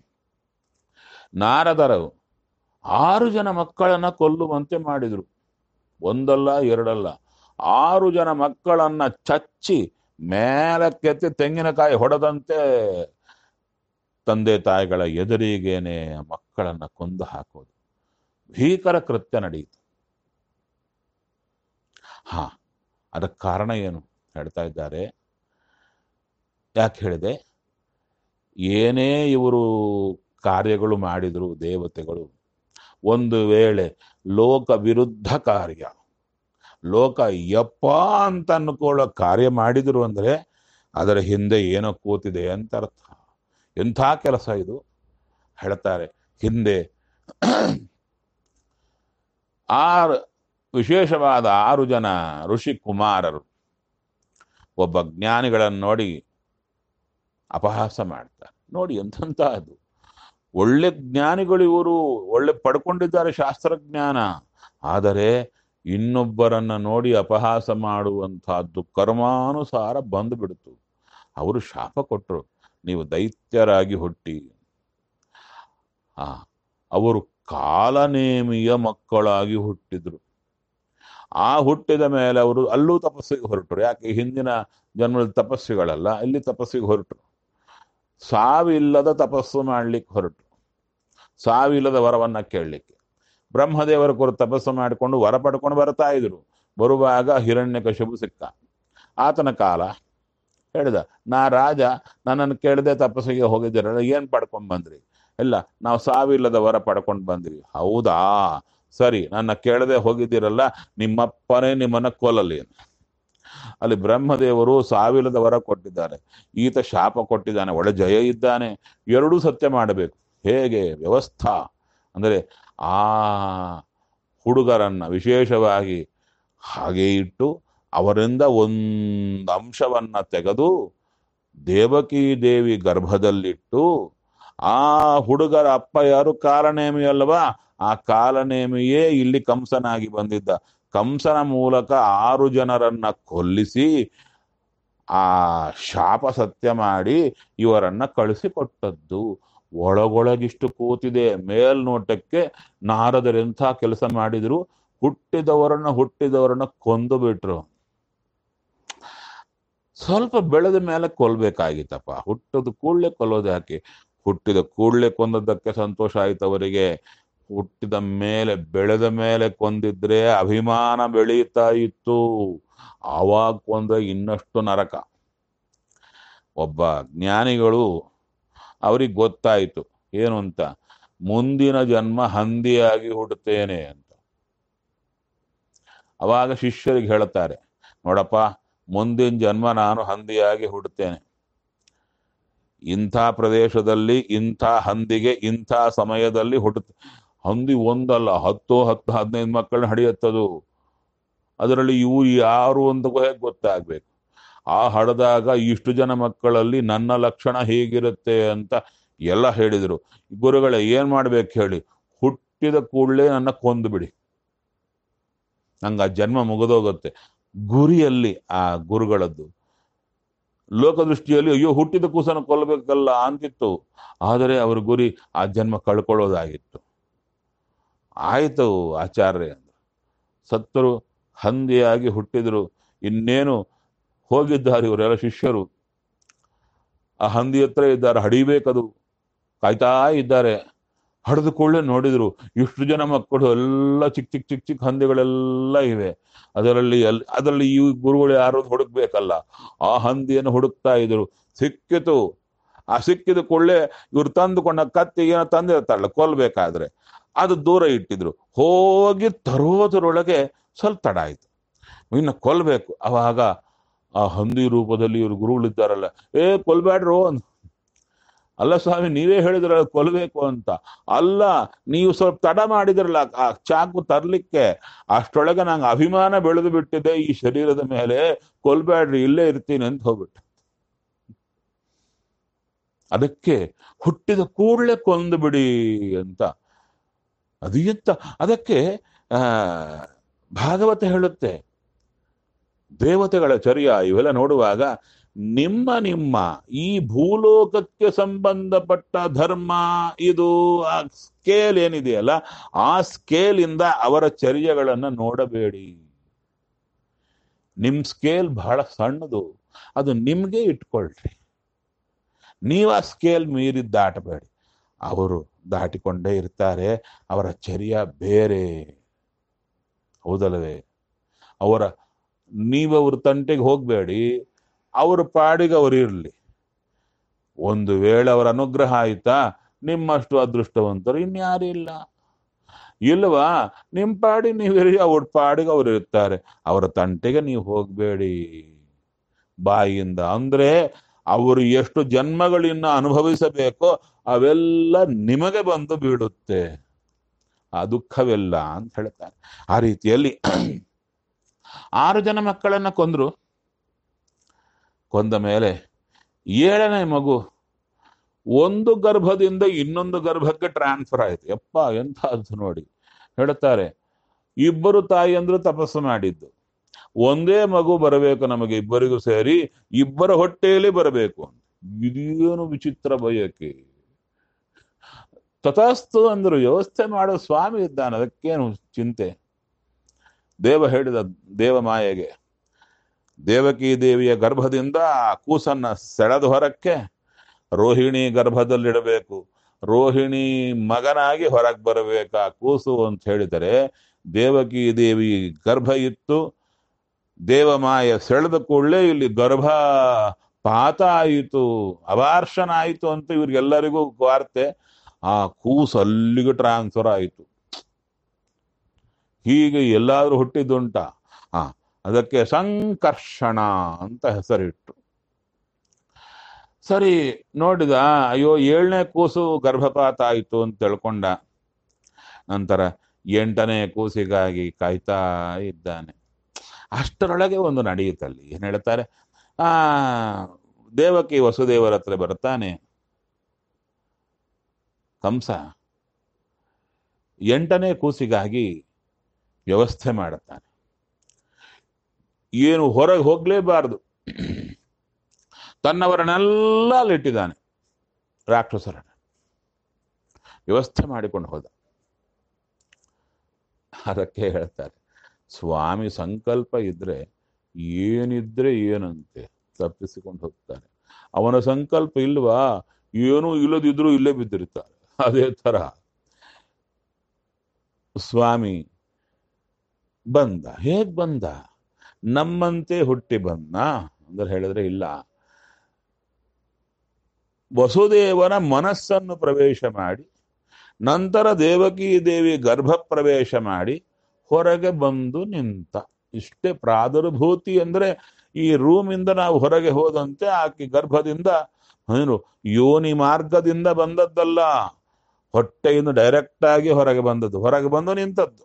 ನಾರದರು ಆರು ಜನ ಮಕ್ಕಳನ್ನ ಕೊಲ್ಲುವಂತೆ ಮಾಡಿದ್ರು ಒಂದಲ್ಲ ಎರಡಲ್ಲ ಆರು ಜನ ಮಕ್ಕಳನ್ನ ಚಚ್ಚಿ ಮೇಲಕ್ಕೆತ್ತಿ ತೆಂಗಿನಕಾಯಿ ಹೊಡೆದಂತೆ ತಂದೆ ತಾಯಿಗಳ ಎದುರಿಗೇನೆ ಮಕ್ಕಳನ್ನ ಕೊಂದು ಹಾಕೋದು ಭೀಕರ ಕೃತ್ಯ ನಡೆಯಿತು ಹಾ ಅದಕ್ಕೆ ಕಾರಣ ಏನು ಹೇಳ್ತಾ ಇದ್ದಾರೆ ಯಾಕೆ ಹೇಳಿದೆ ಏನೇ ಇವರು ಕಾರ್ಯಗಳು ಮಾಡಿದ್ರು ದೇವತೆಗಳು ಒಂದು ವೇಳೆ ಲೋಕ ವಿರುದ್ಧ ಕಾರ್ಯ ಲೋಕ ಯಪ್ಪ ಅಂತ ಅನ್ಕೊಳ್ಳೋ ಕಾರ್ಯ ಮಾಡಿದ್ರು ಅಂದ್ರೆ ಅದರ ಹಿಂದೆ ಏನೋ ಕೂತಿದೆ ಅಂತ ಅರ್ಥ ಎಂಥ ಕೆಲಸ ಇದು ಹೇಳ್ತಾರೆ ಹಿಂದೆ ಆರು ವಿಶೇಷವಾದ ಆರು ಜನ ಋಷಿ ಕುಮಾರರು ಒಬ್ಬ ಜ್ಞಾನಿಗಳನ್ನು ನೋಡಿ ಅಪಹಾಸ ಮಾಡ್ತಾರೆ ನೋಡಿ ಎಂಥಂತ ಅದು ಒಳ್ಳೆ ಜ್ಞಾನಿಗಳು ಇವರು ಒಳ್ಳೆ ಪಡ್ಕೊಂಡಿದ್ದಾರೆ ಶಾಸ್ತ್ರಜ್ಞಾನ ಆದರೆ ಇನ್ನೊಬ್ಬರನ್ನ ನೋಡಿ ಅಪಹಾಸ ಮಾಡುವಂತಹದ್ದು ಕರ್ಮಾನುಸಾರ ಬಂದುಬಿಡ್ತು ಅವರು ಶಾಪ ಕೊಟ್ಟರು ನೀವು ದೈತ್ಯರಾಗಿ ಹುಟ್ಟಿ ಆ ಅವರು ಕಾಲನೇಮಿಯ ಮಕ್ಕಳಾಗಿ ಹುಟ್ಟಿದ್ರು ಆ ಹುಟ್ಟಿದ ಮೇಲೆ ಅವರು ಅಲ್ಲೂ ತಪಸ್ಸಿಗೆ ಹೊರಟರು ಯಾಕೆ ಹಿಂದಿನ ಜನ್ಮದ ತಪಸ್ಸುಗಳಲ್ಲ ಇಲ್ಲಿ ತಪಸ್ಸಿಗೆ ಹೊರಟರು ಸಾವಿಲ್ಲದ ತಪಸ್ಸು ಮಾಡ್ಲಿಕ್ಕೆ ಹೊರಟರು ಸಾವಿಲ್ಲದ ವರವನ್ನ ಕೇಳಲಿಕ್ಕೆ ಬ್ರಹ್ಮದೇವರ ಕುರಿತು ತಪಸ್ಸು ಮಾಡಿಕೊಂಡು ವರ ಪಡ್ಕೊಂಡು ಬರ್ತಾ ಇದ್ರು ಬರುವಾಗ ಹಿರಣ್ಯಕಶಿಪು ಸಿಕ್ಕ ಆತನ ಕಾಲ ಹೇಳಿದ ನಾ ರಾಜ ನನ್ನನ್ನು ಕೇಳದೆ ತಪಸ್ಸಿಗೆ ಹೋಗಿದ್ದೀರಲ್ಲ ಏನ್ ಪಡ್ಕೊಂಡ್ ಬಂದ್ರಿ ಇಲ್ಲ ನಾವು ಸಾವಿಲ್ಲದ ವರ ಪಡ್ಕೊಂಡು ಬಂದ್ವಿ ಹೌದಾ ಸರಿ ನನ್ನ ಕೇಳದೆ ಹೋಗಿದ್ದೀರಲ್ಲ ನಿಮ್ಮಪ್ಪನೇ ನಿಮ್ಮನ್ನ ಕೊಲ್ಲಲಿ ಅಲ್ಲಿ ಬ್ರಹ್ಮದೇವರು ಸಾವಿಲ್ಲದ ವರ ಕೊಟ್ಟಿದ್ದಾರೆ ಈತ ಶಾಪ ಕೊಟ್ಟಿದ್ದಾನೆ ಒಳ್ಳೆ ಜಯ ಇದ್ದಾನೆ ಎರಡೂ ಸತ್ಯ ಮಾಡಬೇಕು ಹೇಗೆ ವ್ಯವಸ್ಥಾ ಅಂದರೆ ಆ ಹುಡುಗರನ್ನ ವಿಶೇಷವಾಗಿ ಹಾಗೆ ಇಟ್ಟು ಅವರಿಂದ ಒಂದು ಅಂಶವನ್ನ ತೆಗೆದು ದೇವಕಿ ದೇವಿ ಗರ್ಭದಲ್ಲಿಟ್ಟು ಆ ಹುಡುಗರ ಅಪ್ಪ ಯಾರು ಕಾಲನೇಮಿ ಅಲ್ವಾ ಆ ಕಾಲನೇಮಿಯೇ ಇಲ್ಲಿ ಕಂಸನಾಗಿ ಬಂದಿದ್ದ ಕಂಸನ ಮೂಲಕ ಆರು ಜನರನ್ನ ಕೊಲ್ಲಿಸಿ ಆ ಶಾಪ ಸತ್ಯ ಮಾಡಿ ಇವರನ್ನ ಕಳಿಸಿಕೊಟ್ಟದ್ದು ಒಳಗೊಳಗಿಷ್ಟು ಕೂತಿದೆ ಮೇಲ್ನೋಟಕ್ಕೆ ನಾರದರೆಂಥ ಕೆಲಸ ಮಾಡಿದ್ರು ಹುಟ್ಟಿದವರನ್ನ ಹುಟ್ಟಿದವರನ್ನ ಕೊಂದು ಬಿಟ್ರು ಸ್ವಲ್ಪ ಬೆಳೆದ ಮೇಲೆ ಕೊಲ್ಬೇಕಾಗಿತ್ತಪ್ಪ ಹುಟ್ಟದ ಕೂಡಲೇ ಕೊಲ್ಲೋದು ಯಾಕೆ ಹುಟ್ಟಿದ ಕೂಡಲೇ ಕೊಂದದ್ದಕ್ಕೆ ಸಂತೋಷ ಆಯ್ತು ಅವರಿಗೆ ಹುಟ್ಟಿದ ಮೇಲೆ ಬೆಳೆದ ಮೇಲೆ ಕೊಂದಿದ್ರೆ ಅಭಿಮಾನ ಬೆಳೀತಾ ಇತ್ತು ಆವಾಗ ಕೊಂದ್ರೆ ಇನ್ನಷ್ಟು ನರಕ ಒಬ್ಬ ಜ್ಞಾನಿಗಳು ಅವ್ರಿಗೆ ಗೊತ್ತಾಯಿತು ಏನು ಅಂತ ಮುಂದಿನ ಜನ್ಮ ಹಂದಿಯಾಗಿ ಹುಟ್ಟುತ್ತೇನೆ ಅಂತ ಅವಾಗ ಶಿಷ್ಯರಿಗೆ ಹೇಳ್ತಾರೆ ನೋಡಪ್ಪ ಮುಂದಿನ ಜನ್ಮ ನಾನು ಹಂದಿಯಾಗಿ ಹುಟ್ಟುತ್ತೇನೆ ಇಂಥ ಪ್ರದೇಶದಲ್ಲಿ ಇಂಥ ಹಂದಿಗೆ ಇಂಥ ಸಮಯದಲ್ಲಿ ಹುಟ್ಟುತ್ತೆ ಹಂದಿ ಒಂದಲ್ಲ ಹತ್ತು ಹತ್ತು ಹದಿನೈದು ಮಕ್ಕಳನ್ನ ಹಡಿಯತ್ತದು ಅದರಲ್ಲಿ ಇವು ಯಾರು ಅಂತ ಹೇಗೆ ಗೊತ್ತಾಗ್ಬೇಕು ಆ ಹಡದಾಗ ಇಷ್ಟು ಜನ ಮಕ್ಕಳಲ್ಲಿ ನನ್ನ ಲಕ್ಷಣ ಹೇಗಿರುತ್ತೆ ಅಂತ ಎಲ್ಲ ಹೇಳಿದ್ರು ಗುರುಗಳೇ ಏನ್ ಮಾಡ್ಬೇಕು ಹೇಳಿ ಹುಟ್ಟಿದ ಕೂಡಲೇ ನನ್ನ ಕೊಂದು ಬಿಡಿ ನಂಗೆ ಆ ಜನ್ಮ ಮುಗಿದೋಗುತ್ತೆ ಗುರಿಯಲ್ಲಿ ಆ ಗುರುಗಳದ್ದು ಲೋಕದೃಷ್ಟಿಯಲ್ಲಿ ಅಯ್ಯೋ ಹುಟ್ಟಿದ ಕೂಸನ್ನು ಕೊಲ್ಲಬೇಕಲ್ಲ ಅಂತಿತ್ತು ಆದರೆ ಅವ್ರ ಗುರಿ ಆ ಜನ್ಮ ಕಳ್ಕೊಳ್ಳೋದಾಗಿತ್ತು ಆಯಿತು ಆಚಾರ್ಯ ಅಂದ್ರು ಸತ್ತರು ಹಂದಿಯಾಗಿ ಹುಟ್ಟಿದ್ರು ಇನ್ನೇನು ಹೋಗಿದ್ದಾರೆ ಇವರೆಲ್ಲ ಶಿಷ್ಯರು ಆ ಹಂದಿ ಹತ್ರ ಇದ್ದಾರೆ ಹಡಿಬೇಕದು ಕಾಯ್ತಾ ಇದ್ದಾರೆ ಹಡಿದ ಕೂಡಲೇ ನೋಡಿದ್ರು ಇಷ್ಟು ಜನ ಮಕ್ಕಳು ಎಲ್ಲ ಚಿಕ್ಕ ಚಿಕ್ಕ ಚಿಕ್ಕ ಚಿಕ್ಕ ಹಂದಿಗಳೆಲ್ಲ ಇವೆ ಅದರಲ್ಲಿ ಎಲ್ ಅದರಲ್ಲಿ ಈ ಗುರುಗಳು ಯಾರು ಹುಡುಕ್ಬೇಕಲ್ಲ ಆ ಹಂದಿಯನ್ನು ಹುಡುಕ್ತಾ ಇದ್ರು ಸಿಕ್ಕಿತು ಆ ಸಿಕ್ಕಿದ ಕೂಡಲೇ ಇವ್ರು ತಂದುಕೊಂಡ ಕತ್ತಿ ಏನೋ ತಂದಿರ್ತಾರಲ್ಲ ಕೊಲ್ಬೇಕಾದ್ರೆ ಅದು ದೂರ ಇಟ್ಟಿದ್ರು ಹೋಗಿ ತರೋದ್ರೊಳಗೆ ಸ್ವಲ್ಪ ತಡ ಆಯ್ತು ಇನ್ನು ಕೊಲ್ಬೇಕು ಅವಾಗ ಆ ಹಂದಿ ರೂಪದಲ್ಲಿ ಇವ್ರು ಗುರುಗಳಿದ್ದಾರಲ್ಲ ಏ ಕೊಲ್ಬೇಡ್ರು ಅಂತ ಅಲ್ಲ ಸ್ವಾಮಿ ನೀವೇ ಹೇಳಿದ್ರಲ್ಲ ಕೊಲ್ಬೇಕು ಅಂತ ಅಲ್ಲ ನೀವು ಸ್ವಲ್ಪ ತಡ ಮಾಡಿದ್ರಲ್ಲ ಆ ಚಾಕು ತರ್ಲಿಕ್ಕೆ ಅಷ್ಟೊಳಗೆ ನಂಗೆ ಅಭಿಮಾನ ಬೆಳೆದು ಬಿಟ್ಟಿದೆ ಈ ಶರೀರದ ಮೇಲೆ ಕೊಲ್ಬೇಡ್ರಿ ಇಲ್ಲೇ ಇರ್ತೀನಿ ಅಂತ ಹೋಗ್ಬಿಟ್ಟೆ ಅದಕ್ಕೆ ಹುಟ್ಟಿದ ಕೂಡಲೇ ಕೊಂದು ಬಿಡಿ ಅಂತ ಅದು ಎಂತ ಅದಕ್ಕೆ ಆ ಭಾಗವತ ಹೇಳುತ್ತೆ ದೇವತೆಗಳ ಚರ್ಯ ಇವೆಲ್ಲ ನೋಡುವಾಗ ನಿಮ್ಮ ನಿಮ್ಮ ಈ ಭೂಲೋಕಕ್ಕೆ ಸಂಬಂಧಪಟ್ಟ ಧರ್ಮ ಇದು ಆ ಸ್ಕೇಲ್ ಏನಿದೆಯಲ್ಲ ಆ ಸ್ಕೇಲ್ ಇಂದ ಅವರ ಚರ್ಯಗಳನ್ನ ನೋಡಬೇಡಿ ನಿಮ್ ಸ್ಕೇಲ್ ಬಹಳ ಸಣ್ಣದು ಅದು ನಿಮ್ಗೆ ಇಟ್ಕೊಳ್ರಿ ನೀವು ಆ ಸ್ಕೇಲ್ ಮೀರಿ ದಾಟಬೇಡಿ ಅವರು ದಾಟಿಕೊಂಡೇ ಇರ್ತಾರೆ ಅವರ ಚರ್ಯ ಬೇರೆ ಹೌದಲ್ಲವೇ ಅವರ ನೀವು ಅವ್ರ ತಂಟೆಗೆ ಹೋಗಬೇಡಿ ಅವ್ರ ಪಾಡಿಗೆ ಅವ್ರು ಇರಲಿ ಒಂದು ವೇಳೆ ಅವರ ಅನುಗ್ರಹ ಆಯ್ತಾ ನಿಮ್ಮಷ್ಟು ಅದೃಷ್ಟವಂತರು ಇನ್ಯಾರು ಇಲ್ಲ ಇಲ್ವಾ ನಿಮ್ಮ ಪಾಡಿ ನೀವಿರಿ ಅವ್ರ ಪಾಡಿಗೆ ಅವ್ರು ಇರ್ತಾರೆ ಅವರ ತಂಟೆಗೆ ನೀವು ಹೋಗಬೇಡಿ ಬಾಯಿಯಿಂದ ಅಂದ್ರೆ ಅವರು ಎಷ್ಟು ಜನ್ಮಗಳಿನ್ನ ಅನುಭವಿಸಬೇಕೋ ಅವೆಲ್ಲ ನಿಮಗೆ ಬಂದು ಬೀಳುತ್ತೆ ಆ ದುಃಖವೆಲ್ಲ ಅಂತ ಹೇಳ್ತಾರೆ ಆ ರೀತಿಯಲ್ಲಿ ಆರು ಜನ ಮಕ್ಕಳನ್ನ ಕೊಂದ್ರು ಕೊಂದ ಮೇಲೆ ಏಳನೇ ಮಗು ಒಂದು ಗರ್ಭದಿಂದ ಇನ್ನೊಂದು ಗರ್ಭಕ್ಕೆ ಟ್ರಾನ್ಸ್ಫರ್ ಆಯ್ತು ಯಪ್ಪ ಎಂಥದ್ದು ನೋಡಿ ಹೇಳ್ತಾರೆ ಇಬ್ಬರು ತಾಯಿಯಂದ್ರು ತಪಸ್ಸು ಮಾಡಿದ್ದು ಒಂದೇ ಮಗು ಬರಬೇಕು ನಮಗೆ ಇಬ್ಬರಿಗೂ ಸೇರಿ ಇಬ್ಬರ ಹೊಟ್ಟೆಯಲ್ಲಿ ಬರಬೇಕು ಇದೇನು ವಿಚಿತ್ರ ಬಯಕೆ ತಥಾಸ್ತು ಅಂದ್ರು ವ್ಯವಸ್ಥೆ ಮಾಡೋ ಸ್ವಾಮಿ ಇದ್ದಾನೆ ಅದಕ್ಕೇನು ಚಿಂತೆ ದೇವ ಹೇಳಿದ ದೇವಮಾಯೆಗೆ ದೇವಕಿ ದೇವಿಯ ಗರ್ಭದಿಂದ ಆ ಕೂಸನ್ನ ಸೆಳೆದು ಹೊರಕ್ಕೆ ರೋಹಿಣಿ ಗರ್ಭದಲ್ಲಿಡಬೇಕು ರೋಹಿಣಿ ಮಗನಾಗಿ ಹೊರಗೆ ಬರಬೇಕಾ ಕೂಸು ಅಂತ ಹೇಳಿದರೆ ದೇವಕಿ ದೇವಿ ಗರ್ಭ ಇತ್ತು ದೇವಮಾಯ ಸೆಳೆದ ಕೂಡಲೇ ಇಲ್ಲಿ ಗರ್ಭ ಪಾತ ಆಯಿತು ಅವಾರ್ಷಣ ಆಯಿತು ಅಂತ ಇವ್ರಿಗೆಲ್ಲರಿಗೂ ವಾರ್ತೆ ಆ ಕೂಸು ಅಲ್ಲಿಗೆ ಟ್ರಾನ್ಸ್ಫರ್ ಆಯಿತು ಹೀಗೆ ಎಲ್ಲಾದ್ರೂ ಹುಟ್ಟಿದ್ದುಂಟ ಆ ಅದಕ್ಕೆ ಸಂಕರ್ಷಣ ಅಂತ ಹೆಸರಿಟ್ಟು ಸರಿ ನೋಡಿದ ಅಯ್ಯೋ ಏಳನೇ ಕೂಸು ಗರ್ಭಪಾತ ಆಯಿತು ಅಂತ ತಿಳ್ಕೊಂಡ ನಂತರ ಎಂಟನೇ ಕೂಸಿಗಾಗಿ ಕಾಯ್ತಾ ಇದ್ದಾನೆ ಅಷ್ಟರೊಳಗೆ ಒಂದು ನಡೆಯುತ್ತಲ್ಲಿ ಏನ್ ಹೇಳ್ತಾರೆ ಆ ದೇವಕಿ ವಸುದೇವರ ಹತ್ರ ಬರ್ತಾನೆ ಕಂಸ ಎಂಟನೇ ಕೂಸಿಗಾಗಿ ವ್ಯವಸ್ಥೆ ಮಾಡುತ್ತಾನೆ ಏನು ಹೊರಗೆ ಹೋಗ್ಲೇಬಾರದು ತನ್ನವರನ್ನೆಲ್ಲ ಅಲ್ಲಿಟ್ಟಿದ್ದಾನೆ ರಾಕ್ಷಸರನ್ನ ವ್ಯವಸ್ಥೆ ಮಾಡಿಕೊಂಡು ಹೋದ ಅದಕ್ಕೆ ಹೇಳ್ತಾರೆ ಸ್ವಾಮಿ ಸಂಕಲ್ಪ ಇದ್ರೆ ಏನಿದ್ರೆ ಏನಂತೆ ತಪ್ಪಿಸಿಕೊಂಡು ಹೋಗ್ತಾರೆ ಅವನ ಸಂಕಲ್ಪ ಇಲ್ವಾ ಏನೂ ಇಲ್ಲದಿದ್ರು ಇಲ್ಲೇ ಬಿದ್ದಿರ್ತಾರೆ ಅದೇ ತರ ಸ್ವಾಮಿ ಬಂದ ಹೇಗ್ ಬಂದ ನಮ್ಮಂತೆ ಹುಟ್ಟಿ ಬಂದ ಅಂದ್ರೆ ಹೇಳಿದ್ರೆ ಇಲ್ಲ ವಸುದೇವನ ಮನಸ್ಸನ್ನು ಪ್ರವೇಶ ಮಾಡಿ ನಂತರ ದೇವಕಿ ದೇವಿ ಗರ್ಭ ಪ್ರವೇಶ ಮಾಡಿ ಹೊರಗೆ ಬಂದು ನಿಂತ ಇಷ್ಟೇ ಪ್ರಾದುರ್ಭೂತಿ ಅಂದ್ರೆ ಈ ರೂಮಿಂದ ನಾವು ಹೊರಗೆ ಹೋದಂತೆ ಆಕೆ ಗರ್ಭದಿಂದ ಏನು ಯೋನಿ ಮಾರ್ಗದಿಂದ ಬಂದದ್ದಲ್ಲ ಹೊಟ್ಟೆಯಿಂದ ಡೈರೆಕ್ಟ್ ಆಗಿ ಹೊರಗೆ ಬಂದದ್ದು ಹೊರಗೆ ಬಂದು ನಿಂತದ್ದು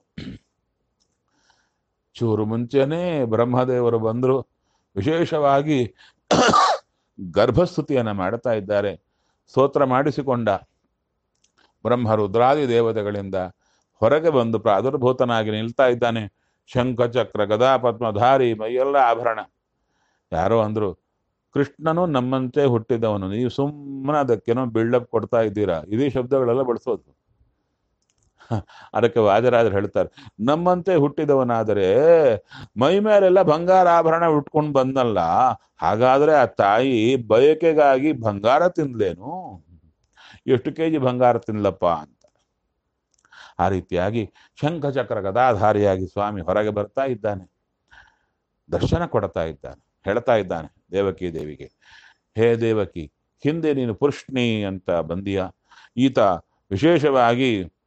ಚೂರು ಮುಂಚೆನೆ ಬ್ರಹ್ಮದೇವರು ಬಂದರು ವಿಶೇಷವಾಗಿ ಗರ್ಭಸ್ತುತಿಯನ್ನ ಮಾಡ್ತಾ ಇದ್ದಾರೆ ಸ್ತೋತ್ರ ಮಾಡಿಸಿಕೊಂಡ ಬ್ರಹ್ಮ ರುದ್ರಾದಿ ದೇವತೆಗಳಿಂದ ಹೊರಗೆ ಬಂದು ಪ್ರಾದುರ್ಭೂತನಾಗಿ ನಿಲ್ತಾ ಇದ್ದಾನೆ ಶಂಖ ಚಕ್ರ ಗದಾ ಪದ್ಮಧಾರಿ ಮೈಯೆಲ್ಲ ಆಭರಣ ಯಾರೋ ಅಂದ್ರು ಕೃಷ್ಣನು ನಮ್ಮಂತೆ ಹುಟ್ಟಿದವನು ನೀವು ಸುಮ್ಮನೆ ಅದಕ್ಕೇನೋ ಬಿಲ್ಡಪ್ ಕೊಡ್ತಾ ಇದ್ದೀರಾ ಇದೇ ಶಬ್ದಗಳೆಲ್ಲ ಬಳಸೋದು ಅದಕ್ಕೆ ವಾಜರಾಜರು ಹೇಳ್ತಾರೆ ನಮ್ಮಂತೆ ಹುಟ್ಟಿದವನಾದರೆ ಮೈ ಮೇಲೆಲ್ಲ ಬಂಗಾರ ಆಭರಣ ಉಟ್ಕೊಂಡು ಬಂದಲ್ಲ ಹಾಗಾದ್ರೆ ಆ ತಾಯಿ ಬಯಕೆಗಾಗಿ ಬಂಗಾರ ತಿನ್ಲೇನು ಎಷ್ಟು ಕೆ ಜಿ ಬಂಗಾರ ತಿನ್ಲಪ್ಪ ಅಂತ ಆ ರೀತಿಯಾಗಿ ಶಂಖಚಕ್ರ ಗದಾಧಾರಿಯಾಗಿ ಸ್ವಾಮಿ ಹೊರಗೆ ಬರ್ತಾ ಇದ್ದಾನೆ ದರ್ಶನ ಕೊಡ್ತಾ ಇದ್ದಾನೆ ಹೇಳ್ತಾ ಇದ್ದಾನೆ ದೇವಕಿ ದೇವಿಗೆ ಹೇ ದೇವಕಿ ಹಿಂದೆ ನೀನು ಪುರುಷ್ಣಿ ಅಂತ ಬಂದೀಯ ಈತ ವಿಶೇಷವಾಗಿ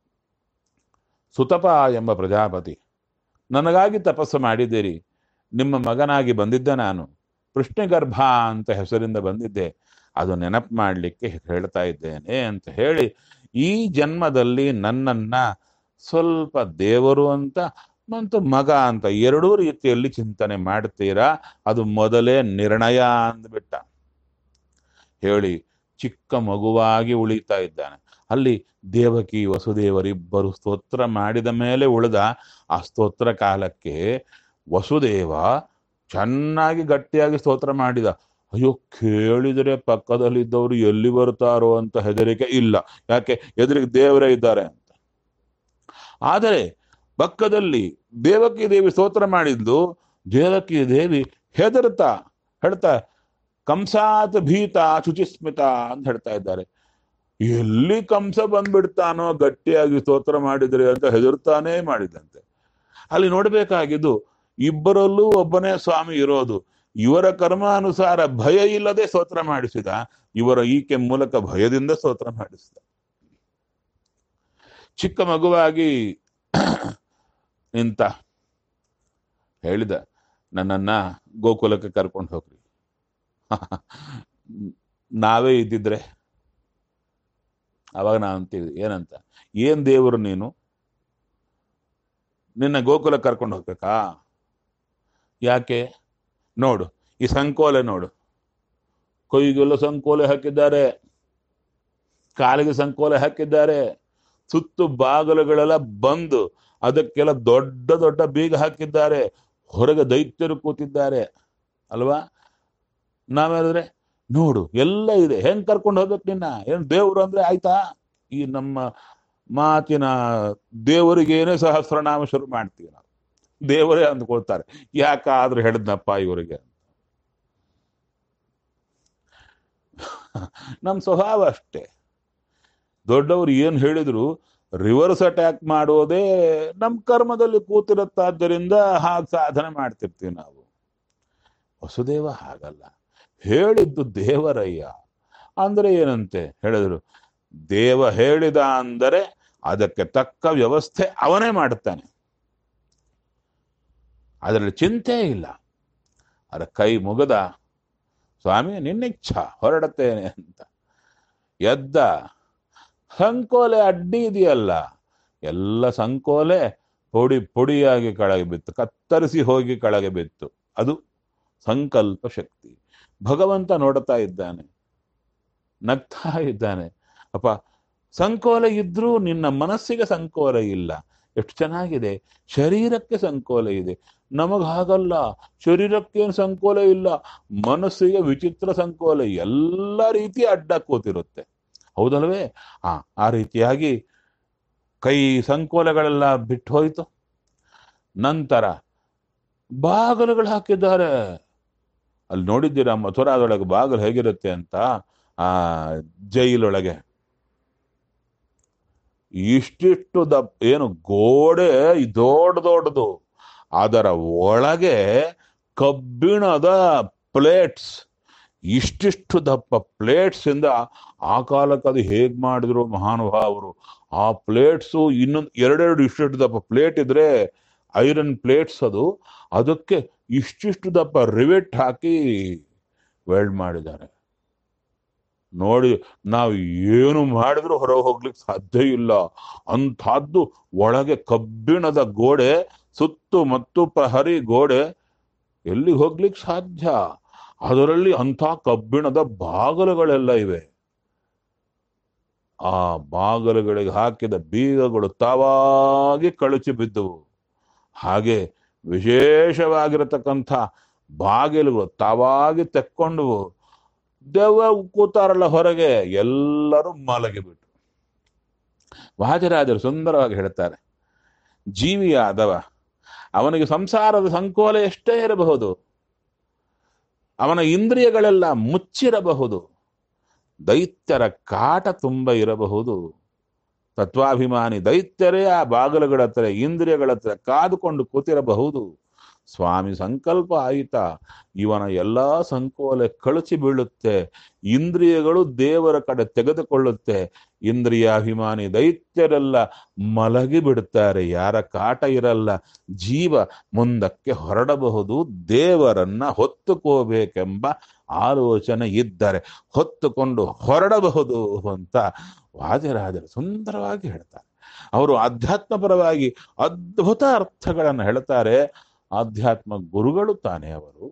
ಸುತಪ ಎಂಬ ಪ್ರಜಾಪತಿ ನನಗಾಗಿ ತಪಸ್ಸು ಮಾಡಿದ್ದೀರಿ ನಿಮ್ಮ ಮಗನಾಗಿ ಬಂದಿದ್ದ ನಾನು ಗರ್ಭ ಅಂತ ಹೆಸರಿಂದ ಬಂದಿದ್ದೆ ಅದು ನೆನಪು ಮಾಡಲಿಕ್ಕೆ ಹೇಳ್ತಾ ಇದ್ದೇನೆ ಅಂತ ಹೇಳಿ ಈ ಜನ್ಮದಲ್ಲಿ ನನ್ನನ್ನ ಸ್ವಲ್ಪ ದೇವರು ಅಂತ ಮತ್ತು ಮಗ ಅಂತ ಎರಡೂ ರೀತಿಯಲ್ಲಿ ಚಿಂತನೆ ಮಾಡ್ತೀರಾ ಅದು ಮೊದಲೇ ನಿರ್ಣಯ ಅಂದ್ಬಿಟ್ಟ ಹೇಳಿ ಚಿಕ್ಕ ಮಗುವಾಗಿ ಉಳಿತಾ ಇದ್ದಾನೆ ಅಲ್ಲಿ ದೇವಕಿ ವಸುದೇವರಿಬ್ಬರು ಸ್ತೋತ್ರ ಮಾಡಿದ ಮೇಲೆ ಉಳಿದ ಆ ಸ್ತೋತ್ರ ಕಾಲಕ್ಕೆ ವಸುದೇವ ಚೆನ್ನಾಗಿ ಗಟ್ಟಿಯಾಗಿ ಸ್ತೋತ್ರ ಮಾಡಿದ ಅಯ್ಯೋ ಕೇಳಿದರೆ ಪಕ್ಕದಲ್ಲಿದ್ದವರು ಎಲ್ಲಿ ಬರ್ತಾರೋ ಅಂತ ಹೆದರಿಕೆ ಇಲ್ಲ ಯಾಕೆ ಎದುರಿಗೆ ದೇವರೇ ಇದ್ದಾರೆ ಅಂತ ಆದರೆ ಪಕ್ಕದಲ್ಲಿ ದೇವಕಿ ದೇವಿ ಸ್ತೋತ್ರ ಮಾಡಿದ್ದು ದೇವಕಿ ದೇವಿ ಹೆದರ್ತಾ ಹೇಳ್ತಾ ಕಂಸಾತ್ ಭೀತ ಶುಚಿಸ್ಮಿತ ಅಂತ ಹೇಳ್ತಾ ಇದ್ದಾರೆ ಎಲ್ಲಿ ಕಂಸ ಬಂದ್ಬಿಡ್ತಾನೋ ಗಟ್ಟಿಯಾಗಿ ಸ್ತೋತ್ರ ಮಾಡಿದ್ರೆ ಅಂತ ಹೆದರ್ತಾನೇ ಮಾಡಿದಂತೆ ಅಲ್ಲಿ ನೋಡ್ಬೇಕಾಗಿದ್ದು ಇಬ್ಬರಲ್ಲೂ ಒಬ್ಬನೇ ಸ್ವಾಮಿ ಇರೋದು ಇವರ ಕರ್ಮಾನುಸಾರ ಭಯ ಇಲ್ಲದೆ ಸ್ತೋತ್ರ ಮಾಡಿಸಿದ ಇವರ ಈಕೆ ಮೂಲಕ ಭಯದಿಂದ ಸ್ತೋತ್ರ ಮಾಡಿಸಿದ ಚಿಕ್ಕ ಮಗುವಾಗಿ ನಿಂತ ಹೇಳಿದ ನನ್ನನ್ನ ಗೋಕುಲಕ್ಕೆ ಕರ್ಕೊಂಡು ಹೋಗ್ರಿ ನಾವೇ ಇದ್ದಿದ್ರೆ ಅವಾಗ ನಾವು ಅಂತೀವಿ ಏನಂತ ಏನ್ ದೇವರು ನೀನು ನಿನ್ನ ಗೋಕುಲ ಕರ್ಕೊಂಡು ಹೋಗ್ಬೇಕಾ ಯಾಕೆ ನೋಡು ಈ ಸಂಕೋಲೆ ನೋಡು ಕೈಗೆಲ್ಲ ಸಂಕೋಲೆ ಹಾಕಿದ್ದಾರೆ ಕಾಲಿಗೆ ಸಂಕೋಲೆ ಹಾಕಿದ್ದಾರೆ ಸುತ್ತು ಬಾಗಿಲುಗಳೆಲ್ಲ ಬಂದು ಅದಕ್ಕೆಲ್ಲ ದೊಡ್ಡ ದೊಡ್ಡ ಬೀಗ ಹಾಕಿದ್ದಾರೆ ಹೊರಗೆ ದೈತ್ಯರು ಕೂತಿದ್ದಾರೆ ಅಲ್ವಾ ನಾವೇಳಿದ್ರೆ ನೋಡು ಎಲ್ಲ ಇದೆ ಹೆಂಗ್ ಕರ್ಕೊಂಡು ಹೋಗ್ಬೇಕು ನಿನ್ನ ಏನ್ ದೇವ್ರು ಅಂದ್ರೆ ಆಯ್ತಾ ಈ ನಮ್ಮ ಮಾತಿನ ದೇವರಿಗೇನೆ ಸಹಸ್ರನಾಮ ಶುರು ಮಾಡ್ತೀವಿ ನಾವು ದೇವರೇ ಅಂದ್ಕೊಳ್ತಾರೆ ಯಾಕಾದ್ರೂ ಹೇಳಿದ್ನಪ್ಪ ಇವರಿಗೆ ನಮ್ಮ ಸ್ವಭಾವ ಅಷ್ಟೇ ದೊಡ್ಡವರು ಏನ್ ಹೇಳಿದ್ರು ರಿವರ್ಸ್ ಅಟ್ಯಾಕ್ ಮಾಡೋದೇ ನಮ್ಮ ಕರ್ಮದಲ್ಲಿ ಕೂತಿರುತ್ತಾದ್ದರಿಂದ ಹಾಗೆ ಸಾಧನೆ ಮಾಡ್ತಿರ್ತೀವಿ ನಾವು ವಸುದೇವ ಹಾಗಲ್ಲ ಹೇಳಿದ್ದು ದೇವರಯ್ಯ ಅಂದ್ರೆ ಏನಂತೆ ಹೇಳಿದ್ರು ದೇವ ಹೇಳಿದ ಅಂದರೆ ಅದಕ್ಕೆ ತಕ್ಕ ವ್ಯವಸ್ಥೆ ಅವನೇ ಮಾಡುತ್ತಾನೆ ಅದರಲ್ಲಿ ಚಿಂತೆ ಇಲ್ಲ ಅದರ ಕೈ ಮುಗದ ಸ್ವಾಮಿ ನಿನ್ನಿಚ್ಛ ಹೊರಡುತ್ತೇನೆ ಅಂತ ಎದ್ದ ಸಂಕೋಲೆ ಅಡ್ಡಿ ಇದೆಯಲ್ಲ ಎಲ್ಲ ಸಂಕೋಲೆ ಪುಡಿ ಪುಡಿಯಾಗಿ ಕೆಳಗೆ ಬಿತ್ತು ಕತ್ತರಿಸಿ ಹೋಗಿ ಕೆಳಗೆ ಬಿತ್ತು ಅದು ಸಂಕಲ್ಪ ಶಕ್ತಿ ಭಗವಂತ ನೋಡ್ತಾ ಇದ್ದಾನೆ ನಗ್ತಾ ಇದ್ದಾನೆ ಅಪ್ಪ ಸಂಕೋಲೆ ಇದ್ರೂ ನಿನ್ನ ಮನಸ್ಸಿಗೆ ಸಂಕೋಲೆ ಇಲ್ಲ ಎಷ್ಟು ಚೆನ್ನಾಗಿದೆ ಶರೀರಕ್ಕೆ ಸಂಕೋಲೆ ಇದೆ ನಮಗ್ ಹಾಗಲ್ಲ ಶರೀರಕ್ಕೇನು ಸಂಕೋಲೆ ಇಲ್ಲ ಮನಸ್ಸಿಗೆ ವಿಚಿತ್ರ ಸಂಕೋಲೆ ಎಲ್ಲ ರೀತಿ ಅಡ್ಡ ಕೂತಿರುತ್ತೆ ಹೌದಲ್ವೇ ಆ ಆ ರೀತಿಯಾಗಿ ಕೈ ಸಂಕೋಲೆಗಳೆಲ್ಲ ಬಿಟ್ಟು ಹೋಯ್ತು ನಂತರ ಬಾಗಿಲುಗಳು ಹಾಕಿದ್ದಾರೆ ಅಲ್ಲಿ ನೋಡಿದ್ದೀರಾ ಮಥುರಾದೊಳಗೆ ಬಾಗಿಲು ಹೇಗಿರುತ್ತೆ ಅಂತ ಆ ಜೈಲೊಳಗೆ ಇಷ್ಟಿಷ್ಟು ದಪ್ಪ ಏನು ಗೋಡೆ ದೊಡ್ಡ ದೊಡ್ಡದು ಅದರ ಒಳಗೆ ಕಬ್ಬಿಣದ ಪ್ಲೇಟ್ಸ್ ಇಷ್ಟಿಷ್ಟು ದಪ್ಪ ಪ್ಲೇಟ್ಸ್ ಇಂದ ಆ ಕಾಲಕ್ಕೆ ಅದು ಹೇಗ್ ಮಾಡಿದ್ರು ಮಹಾನುಭಾವರು ಆ ಪ್ಲೇಟ್ಸು ಇನ್ನೊಂದು ಎರಡೆರಡು ಇಷ್ಟಿಷ್ಟು ದಪ್ಪ ಪ್ಲೇಟ್ ಇದ್ರೆ ಐರನ್ ಪ್ಲೇಟ್ಸ್ ಅದು ಅದಕ್ಕೆ ಇಷ್ಟಿಷ್ಟು ದಪ್ಪ ರಿವೆಟ್ ಹಾಕಿ ವೆಲ್ಡ್ ಮಾಡಿದ್ದಾರೆ ನೋಡಿ ನಾವು ಏನು ಮಾಡಿದ್ರು ಹೊರ ಹೋಗ್ಲಿಕ್ಕೆ ಸಾಧ್ಯ ಇಲ್ಲ ಅಂಥದ್ದು ಒಳಗೆ ಕಬ್ಬಿಣದ ಗೋಡೆ ಸುತ್ತು ಮತ್ತು ಪ್ರಹರಿ ಗೋಡೆ ಎಲ್ಲಿ ಹೋಗ್ಲಿಕ್ಕೆ ಸಾಧ್ಯ ಅದರಲ್ಲಿ ಅಂಥ ಕಬ್ಬಿಣದ ಬಾಗಲುಗಳೆಲ್ಲ ಇವೆ ಆ ಬಾಗಲುಗಳಿಗೆ ಹಾಕಿದ ಬೀಗಗಳು ತಾವಾಗಿ ಕಳಚಿ ಬಿದ್ದವು ಹಾಗೆ ವಿಶೇಷವಾಗಿರತಕ್ಕಂಥ ಬಾಗಿಲುಗಳು ತಾವಾಗಿ ತೆಕ್ಕೊಂಡು ದೆವ್ವ ಕೂತಾರಲ್ಲ ಹೊರಗೆ ಎಲ್ಲರೂ ಮಲಗಿಬಿಟ್ರು ವಾಜರಾಜರು ಸುಂದರವಾಗಿ ಹೇಳ್ತಾರೆ ಜೀವಿಯಾದವ ಅವನಿಗೆ ಸಂಸಾರದ ಸಂಕೋಲ ಎಷ್ಟೇ ಇರಬಹುದು ಅವನ ಇಂದ್ರಿಯಗಳೆಲ್ಲ ಮುಚ್ಚಿರಬಹುದು ದೈತ್ಯರ ಕಾಟ ತುಂಬ ಇರಬಹುದು ತತ್ವಾಭಿಮಾನಿ ದೈತ್ಯರೇ ಆ ಬಾಗಿಲುಗಳ ಹತ್ರ ಇಂದ್ರಿಯಗಳ ಹತ್ರ ಕಾದುಕೊಂಡು ಕೂತಿರಬಹುದು ಸ್ವಾಮಿ ಸಂಕಲ್ಪ ಆಯಿತಾ ಇವನ ಎಲ್ಲಾ ಸಂಕೋಲೆ ಕಳಚಿ ಬೀಳುತ್ತೆ ಇಂದ್ರಿಯಗಳು ದೇವರ ಕಡೆ ತೆಗೆದುಕೊಳ್ಳುತ್ತೆ ಇಂದ್ರಿಯಾಭಿಮಾನಿ ದೈತ್ಯರೆಲ್ಲ ಮಲಗಿ ಬಿಡುತ್ತಾರೆ ಯಾರ ಕಾಟ ಇರಲ್ಲ ಜೀವ ಮುಂದಕ್ಕೆ ಹೊರಡಬಹುದು ದೇವರನ್ನ ಹೊತ್ತುಕೋಬೇಕೆಂಬ ಆಲೋಚನೆ ಇದ್ದರೆ ಹೊತ್ತುಕೊಂಡು ಹೊರಡಬಹುದು ಅಂತ ವಾದಿರಾಜರು ಸುಂದರವಾಗಿ ಹೇಳ್ತಾರೆ ಅವರು ಅಧ್ಯಾತ್ಮಪರವಾಗಿ ಅದ್ಭುತ ಅರ್ಥಗಳನ್ನು ಹೇಳ್ತಾರೆ ಆಧ್ಯಾತ್ಮ ಗುರುಗಳು ತಾನೇ ಅವರು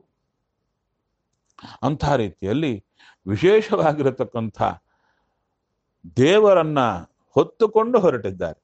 ಅಂಥ ರೀತಿಯಲ್ಲಿ ವಿಶೇಷವಾಗಿರತಕ್ಕಂಥ ದೇವರನ್ನ ಹೊತ್ತುಕೊಂಡು ಹೊರಟಿದ್ದಾರೆ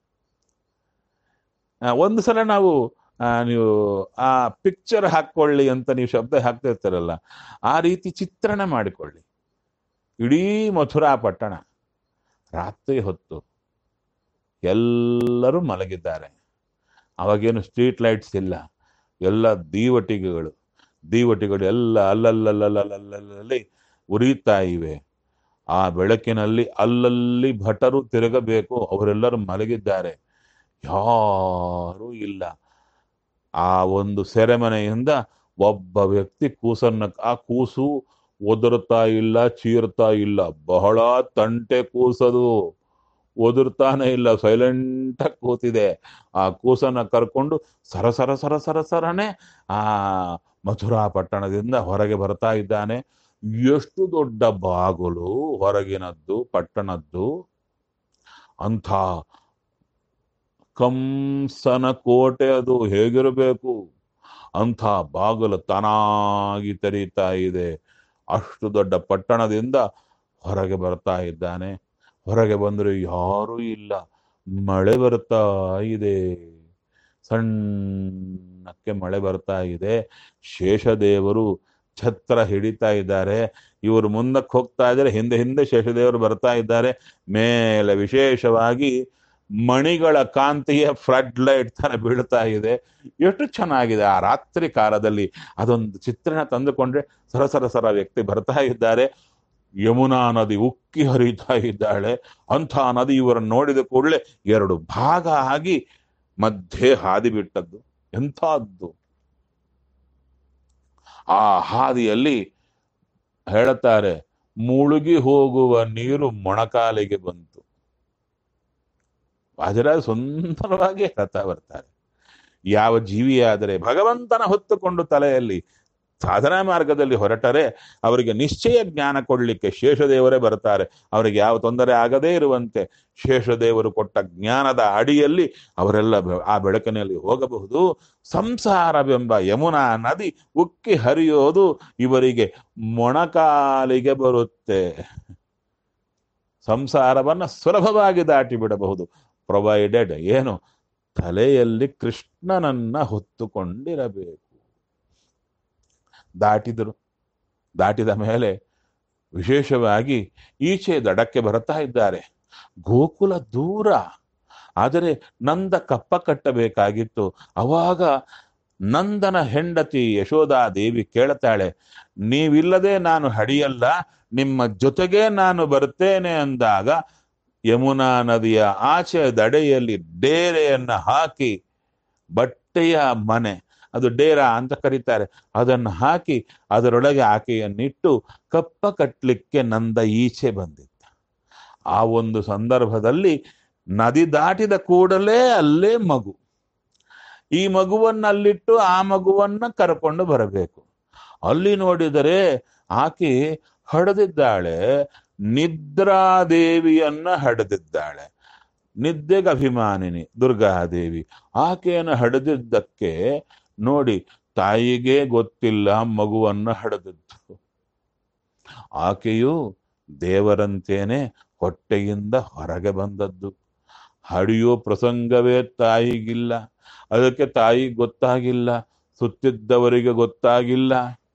ಆ, ಒಂದು ಸಲ ನಾವು ಆ, ನೀವು ಆ ಪಿಕ್ಚರ್ ಹಾಕೊಳ್ಳಿ ಅಂತ ನೀವು ಶಬ್ದ ಹಾಕ್ತಾ ಇರ್ತಾರಲ್ಲ ಆ ರೀತಿ ಚಿತ್ರಣ ಮಾಡಿಕೊಳ್ಳಿ ಇಡೀ ಮಥುರಾ ಪಟ್ಟಣ ರಾತ್ರಿ ಹೊತ್ತು ಎಲ್ಲರೂ ಮಲಗಿದ್ದಾರೆ ಅವಾಗೇನು ಸ್ಟ್ರೀಟ್ ಲೈಟ್ಸ್ ಇಲ್ಲ ಎಲ್ಲ ದೀವಟಿಗೆಗಳು ದೀವಟಿಗಳು ಎಲ್ಲ ಅಲ್ಲಲ್ಲಲ್ಲಲ್ಲಲ್ಲಲ್ಲಿ ಉರಿತಾ ಇವೆ ಆ ಬೆಳಕಿನಲ್ಲಿ ಅಲ್ಲಲ್ಲಿ ಭಟರು ತಿರುಗಬೇಕು ಅವರೆಲ್ಲರೂ ಮಲಗಿದ್ದಾರೆ ಯಾರೂ ಇಲ್ಲ ಆ ಒಂದು ಸೆರೆಮನೆಯಿಂದ ಒಬ್ಬ ವ್ಯಕ್ತಿ ಕೂಸನ್ನ ಆ ಕೂಸು ಒದರ್ತಾ ಇಲ್ಲ ಚೀರ್ತಾ ಇಲ್ಲ ಬಹಳ ತಂಟೆ ಕೂಸದು ಒದರ್ತಾನೆ ಇಲ್ಲ ಸೈಲೆಂಟ್ ಆಗಿ ಕೂತಿದೆ ಆ ಕೂಸನ್ನ ಕರ್ಕೊಂಡು ಸರ ಸರ ಸರ ಸರ ಸರನೆ ಆ ಮಥುರಾ ಪಟ್ಟಣದಿಂದ ಹೊರಗೆ ಬರ್ತಾ ಇದ್ದಾನೆ ಎಷ್ಟು ದೊಡ್ಡ ಬಾಗುಲು ಹೊರಗಿನದ್ದು ಪಟ್ಟಣದ್ದು ಅಂಥ ಕಂಸನ ಕೋಟೆ ಅದು ಹೇಗಿರಬೇಕು ಅಂಥ ಬಾಗಿಲು ತಾನಾಗಿ ತೆರೀತಾ ಇದೆ ಅಷ್ಟು ದೊಡ್ಡ ಪಟ್ಟಣದಿಂದ ಹೊರಗೆ ಬರ್ತಾ ಇದ್ದಾನೆ ಹೊರಗೆ ಬಂದರೆ ಯಾರೂ ಇಲ್ಲ ಮಳೆ ಬರ್ತಾ ಇದೆ ಸಣ್ಣಕ್ಕೆ ಮಳೆ ಬರ್ತಾ ಇದೆ ಶೇಷದೇವರು ಛತ್ರ ಹಿಡಿತಾ ಇದ್ದಾರೆ ಇವರು ಮುಂದಕ್ಕೆ ಹೋಗ್ತಾ ಇದ್ದಾರೆ ಹಿಂದೆ ಹಿಂದೆ ಶೇಷದೇವರು ಬರ್ತಾ ಇದ್ದಾರೆ ಮೇಲೆ ವಿಶೇಷವಾಗಿ ಮಣಿಗಳ ಕಾಂತಿಯ ಫ್ಲಡ್ ಲೈಟ್ ತರ ಬೀಳ್ತಾ ಇದೆ ಎಷ್ಟು ಚೆನ್ನಾಗಿದೆ ಆ ರಾತ್ರಿ ಕಾಲದಲ್ಲಿ ಅದೊಂದು ಚಿತ್ರಣ ತಂದುಕೊಂಡ್ರೆ ಸರ ಸರ ಸರ ವ್ಯಕ್ತಿ ಬರ್ತಾ ಇದ್ದಾರೆ ಯಮುನಾ ನದಿ ಉಕ್ಕಿ ಹರಿತಾ ಇದ್ದಾಳೆ ಅಂಥ ನದಿ ಇವರನ್ನು ನೋಡಿದ ಕೂಡಲೇ ಎರಡು ಭಾಗ ಆಗಿ ಮಧ್ಯೆ ಹಾದಿ ಬಿಟ್ಟದ್ದು ಎಂಥದ್ದು ಆ ಹಾದಿಯಲ್ಲಿ ಹೇಳುತ್ತಾರೆ ಮುಳುಗಿ ಹೋಗುವ ನೀರು ಮೊಣಕಾಲಿಗೆ ಬಂತು ವಾಜರಾಜ ಸುಂದರವಾಗಿ ಹೇಳ್ತಾ ಬರ್ತಾರೆ ಯಾವ ಜೀವಿಯಾದರೆ ಭಗವಂತನ ಹೊತ್ತುಕೊಂಡು ತಲೆಯಲ್ಲಿ ಸಾಧನಾ ಮಾರ್ಗದಲ್ಲಿ ಹೊರಟರೆ ಅವರಿಗೆ ನಿಶ್ಚಯ ಜ್ಞಾನ ಕೊಡ್ಲಿಕ್ಕೆ ಶೇಷದೇವರೇ ಬರ್ತಾರೆ ಅವರಿಗೆ ಯಾವ ತೊಂದರೆ ಆಗದೇ ಇರುವಂತೆ ಶೇಷದೇವರು ಕೊಟ್ಟ ಜ್ಞಾನದ ಅಡಿಯಲ್ಲಿ ಅವರೆಲ್ಲ ಬೆ- ಆ ಬೆಳಕಿನಲ್ಲಿ ಹೋಗಬಹುದು ಸಂಸಾರವೆಂಬ ಯಮುನಾ ನದಿ ಉಕ್ಕಿ ಹರಿಯೋದು ಇವರಿಗೆ ಮೊಣಕಾಲಿಗೆ ಬರುತ್ತೆ ಸಂಸಾರವನ್ನ ಸುಲಭವಾಗಿ ದಾಟಿ ಬಿಡಬಹುದು ಪ್ರೊವೈಡೆಡ್ ಏನು ತಲೆಯಲ್ಲಿ ಕೃಷ್ಣನನ್ನ ಹೊತ್ತುಕೊಂಡಿರಬೇಕು ದಾಟಿದರು ದಾಟಿದ ಮೇಲೆ ವಿಶೇಷವಾಗಿ ಈಚೆ ದಡಕ್ಕೆ ಬರ್ತಾ ಇದ್ದಾರೆ ಗೋಕುಲ ದೂರ ಆದರೆ ನಂದ ಕಪ್ಪ ಕಟ್ಟಬೇಕಾಗಿತ್ತು ಅವಾಗ ನಂದನ ಹೆಂಡತಿ ಯಶೋಧಾ ದೇವಿ ಕೇಳ್ತಾಳೆ ನೀವಿಲ್ಲದೆ ನಾನು ಹಡಿಯಲ್ಲ ನಿಮ್ಮ ಜೊತೆಗೆ ನಾನು ಬರ್ತೇನೆ ಅಂದಾಗ ಯಮುನಾ ನದಿಯ ಆಚೆ ದಡೆಯಲ್ಲಿ ಡೇರೆಯನ್ನ ಹಾಕಿ ಬಟ್ಟೆಯ ಮನೆ ಅದು ಡೇರ ಅಂತ ಕರೀತಾರೆ ಅದನ್ನು ಹಾಕಿ ಅದರೊಳಗೆ ಆಕೆಯನ್ನಿಟ್ಟು ಕಪ್ಪ ಕಟ್ಟಲಿಕ್ಕೆ ನಂದ ಈಚೆ ಬಂದಿದ್ದ ಆ ಒಂದು ಸಂದರ್ಭದಲ್ಲಿ ನದಿ ದಾಟಿದ ಕೂಡಲೇ ಅಲ್ಲೇ ಮಗು ಈ ಮಗುವನ್ನ ಅಲ್ಲಿಟ್ಟು ಆ ಮಗುವನ್ನ ಕರ್ಕೊಂಡು ಬರಬೇಕು ಅಲ್ಲಿ ನೋಡಿದರೆ ಆಕೆ ಹಡೆದಿದ್ದಾಳೆ ನಿದ್ರಾದೇವಿಯನ್ನ ಹಡೆದಿದ್ದಾಳೆ ನಿದ್ದೆಗೆ ಅಭಿಮಾನಿನಿ ದುರ್ಗಾದೇವಿ ಆಕೆಯನ್ನು ಹಡೆದಿದ್ದಕ್ಕೆ ನೋಡಿ ತಾಯಿಗೆ ಗೊತ್ತಿಲ್ಲ ಮಗುವನ್ನ ಹಡೆದಿದ್ದು ಆಕೆಯು ದೇವರಂತೇನೆ ಹೊಟ್ಟೆಯಿಂದ ಹೊರಗೆ ಬಂದದ್ದು ಹಡಿಯೋ ಪ್ರಸಂಗವೇ ತಾಯಿಗಿಲ್ಲ ಅದಕ್ಕೆ ತಾಯಿ ಗೊತ್ತಾಗಿಲ್ಲ ಸುತ್ತಿದ್ದವರಿಗೆ ಗೊತ್ತಾಗಿಲ್ಲ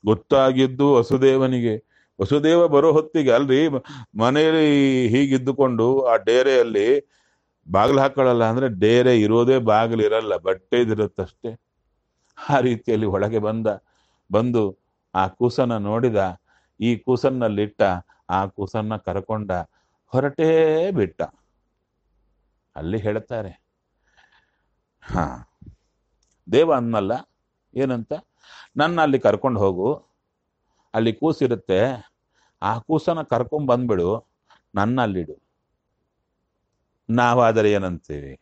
ಗೊತ್ತಾಗಿದ್ದು ವಸುದೇವನಿಗೆ ವಸುದೇವ ಬರೋ ಹೊತ್ತಿಗೆ ಅಲ್ರಿ ಮನೆಯಲ್ಲಿ ಹೀಗಿದ್ದುಕೊಂಡು ಆ ಡೇರೆಯಲ್ಲಿ ಬಾಗಿಲು ಹಾಕೊಳ್ಳಲ್ಲ ಅಂದ್ರೆ ಡೇರೆ ಇರೋದೇ ಬಾಗಿಲು ಇರಲ್ಲ ಬಟ್ಟೆ ಇದಿರುತ್ತಷ್ಟೇ ಆ ರೀತಿಯಲ್ಲಿ ಒಳಗೆ ಬಂದ ಬಂದು ಆ ಕೂಸನ್ನ ನೋಡಿದ ಈ ಕೂಸನ್ನಲ್ಲಿಟ್ಟ ಆ ಕೂಸನ್ನ ಕರ್ಕೊಂಡ ಹೊರಟೇ ಬಿಟ್ಟ ಅಲ್ಲಿ ಹೇಳ್ತಾರೆ ಹಾ ದೇವ ಅನ್ನಲ್ಲ ಏನಂತ ನನ್ನ ಅಲ್ಲಿ ಕರ್ಕೊಂಡು ಹೋಗು ಅಲ್ಲಿ ಕೂಸಿರುತ್ತೆ ಆ ಕೂಸನ್ನ ಕರ್ಕೊಂಡ್ ಬಂದ್ಬಿಡು ನನ್ನ ಅಲ್ಲಿಡು ನಾವಾದರೆ ಏನಂತೀವಿ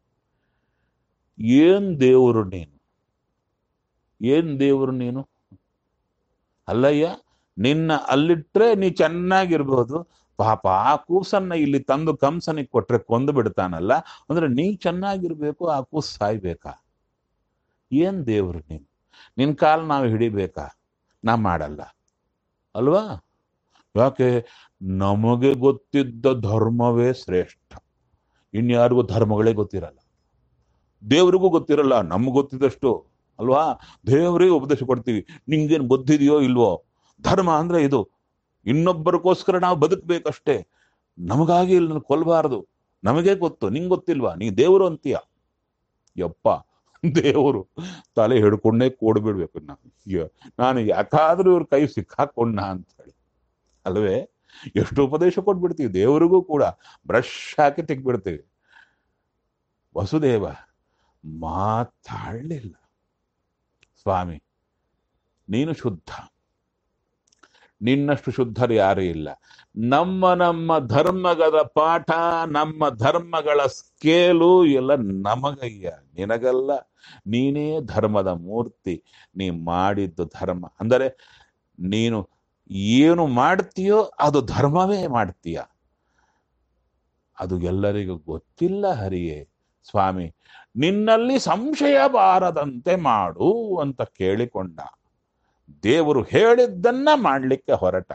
ಏನ್ ದೇವರು ನೀನು ಏನ್ ದೇವರು ನೀನು ಅಲ್ಲಯ್ಯ ನಿನ್ನ ಅಲ್ಲಿಟ್ರೆ ನೀ ಚೆನ್ನಾಗಿರ್ಬೋದು ಪಾಪ ಆ ಕೂಸನ್ನ ಇಲ್ಲಿ ತಂದು ಕಂಸನಿಗೆ ಕೊಟ್ರೆ ಕೊಂದು ಬಿಡ್ತಾನಲ್ಲ ಅಂದ್ರೆ ನೀ ಚೆನ್ನಾಗಿರ್ಬೇಕು ಆ ಕೂಸ್ ಸಾಯ್ಬೇಕಾ ಏನ್ ದೇವ್ರು ನೀನು ನಿನ್ ಕಾಲ್ ನಾವು ಹಿಡಿಬೇಕಾ ನಾ ಮಾಡಲ್ಲ ಅಲ್ವಾ ಯಾಕೆ ನಮಗೆ ಗೊತ್ತಿದ್ದ ಧರ್ಮವೇ ಶ್ರೇಷ್ಠ ಇನ್ಯಾರಿಗೂ ಧರ್ಮಗಳೇ ಗೊತ್ತಿರಲ್ಲ ದೇವ್ರಿಗೂ ಗೊತ್ತಿರಲ್ಲ ನಮ್ಗೆ ಗೊತ್ತಿದ್ದಷ್ಟು ಅಲ್ವಾ ದೇವರಿಗೆ ಉಪದೇಶ ಕೊಡ್ತೀವಿ ನಿಂಗೇನು ಬುದ್ಧಿದೆಯೋ ಇಲ್ವೋ ಧರ್ಮ ಅಂದ್ರೆ ಇದು ಇನ್ನೊಬ್ಬರಿಗೋಸ್ಕರ ನಾವು ಬದುಕಬೇಕಷ್ಟೇ ನಮಗಾಗಿ ಇಲ್ಲಿ ಕೊಲ್ಬಾರದು ನಮಗೇ ಗೊತ್ತು ನಿಂಗೆ ಗೊತ್ತಿಲ್ವಾ ನೀ ದೇವರು ಅಂತೀಯ ಯಪ್ಪ ದೇವರು ತಲೆ ಹಿಡ್ಕೊಂಡೇ ಕೂಡ್ಬಿಡ್ಬೇಕು ನಾನು ಅಯ್ಯೋ, ನಾನು ಯಾಕಾದ್ರೂ ಇವ್ರ ಕೈ ಸಿಕ್ಕಾಕೊಂಡ ಅಂತ ಹೇಳಿ ಅಲ್ವೇ ಎಷ್ಟು ಉಪದೇಶ ಕೊಟ್ಬಿಡ್ತೀವಿ ದೇವರಿಗೂ ಕೂಡ ಬ್ರಷ್ ಹಾಕಿ ತೆಗ್ಬಿಡ್ತೀವಿ ವಸುದೇವ ಮಾತಾಡಲಿಲ್ಲ ಸ್ವಾಮಿ ನೀನು ಶುದ್ಧ ನಿನ್ನಷ್ಟು ಶುದ್ಧರು ಯಾರೂ ಇಲ್ಲ ನಮ್ಮ ನಮ್ಮ ಧರ್ಮಗಳ ಪಾಠ ನಮ್ಮ ಧರ್ಮಗಳ ಸ್ಕೇಲು ಎಲ್ಲ ನಮಗಯ್ಯ ನಿನಗಲ್ಲ ನೀನೇ ಧರ್ಮದ ಮೂರ್ತಿ ನೀ ಮಾಡಿದ್ದು ಧರ್ಮ ಅಂದರೆ ನೀನು ಏನು ಮಾಡ್ತೀಯೋ ಅದು ಧರ್ಮವೇ ಮಾಡ್ತೀಯ ಅದು ಎಲ್ಲರಿಗೂ ಗೊತ್ತಿಲ್ಲ ಹರಿಯೇ ಸ್ವಾಮಿ ನಿನ್ನಲ್ಲಿ ಸಂಶಯ ಬಾರದಂತೆ ಮಾಡು ಅಂತ ಕೇಳಿಕೊಂಡ ದೇವರು ಹೇಳಿದ್ದನ್ನ ಮಾಡಲಿಕ್ಕೆ ಹೊರಟ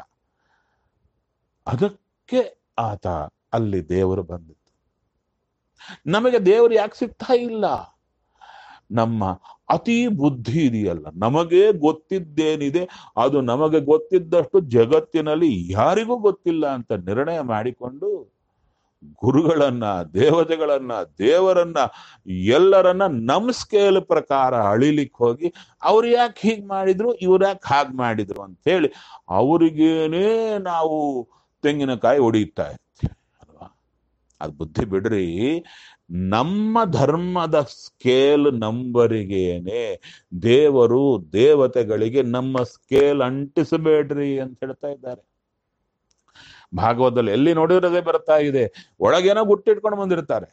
ಅದಕ್ಕೆ ಆತ ಅಲ್ಲಿ ದೇವರು ಬಂದಿತ್ತು ನಮಗೆ ದೇವರು ಯಾಕೆ ಸಿಗ್ತಾ ಇಲ್ಲ ನಮ್ಮ ಅತಿ ಬುದ್ಧಿ ಇದೆಯಲ್ಲ ನಮಗೆ ಗೊತ್ತಿದ್ದೇನಿದೆ ಅದು ನಮಗೆ ಗೊತ್ತಿದ್ದಷ್ಟು ಜಗತ್ತಿನಲ್ಲಿ ಯಾರಿಗೂ ಗೊತ್ತಿಲ್ಲ ಅಂತ ನಿರ್ಣಯ ಮಾಡಿಕೊಂಡು ಗುರುಗಳನ್ನ ದೇವತೆಗಳನ್ನ ದೇವರನ್ನ ಎಲ್ಲರನ್ನ ನಮ್ ಸ್ಕೇಲ್ ಪ್ರಕಾರ ಅಳಿಲಿಕ್ಕೆ ಹೋಗಿ ಅವ್ರು ಯಾಕೆ ಹೀಗ್ ಮಾಡಿದ್ರು ಇವ್ರು ಯಾಕೆ ಹಾಗೆ ಮಾಡಿದ್ರು ಅಂತ ಹೇಳಿ ಅವ್ರಿಗೇನೇ ನಾವು ತೆಂಗಿನಕಾಯಿ ಹೊಡಿತಾ ಇರ್ತೀವಿ ಅಲ್ವಾ ಅದು ಬುದ್ಧಿ ಬಿಡ್ರಿ ನಮ್ಮ ಧರ್ಮದ ಸ್ಕೇಲ್ ನಂಬರಿಗೇನೆ ದೇವರು ದೇವತೆಗಳಿಗೆ ನಮ್ಮ ಸ್ಕೇಲ್ ಅಂಟಿಸಬೇಡ್ರಿ ಅಂತ ಹೇಳ್ತಾ ಇದ್ದಾರೆ ಭಾಗವತದಲ್ಲಿ ಎಲ್ಲಿ ನೋಡಿರೋದೇ ಬರ್ತಾ ಇದೆ ಒಳಗೇನೋ ಗುಟ್ಟಿಟ್ಕೊಂಡು ಬಂದಿರ್ತಾರೆ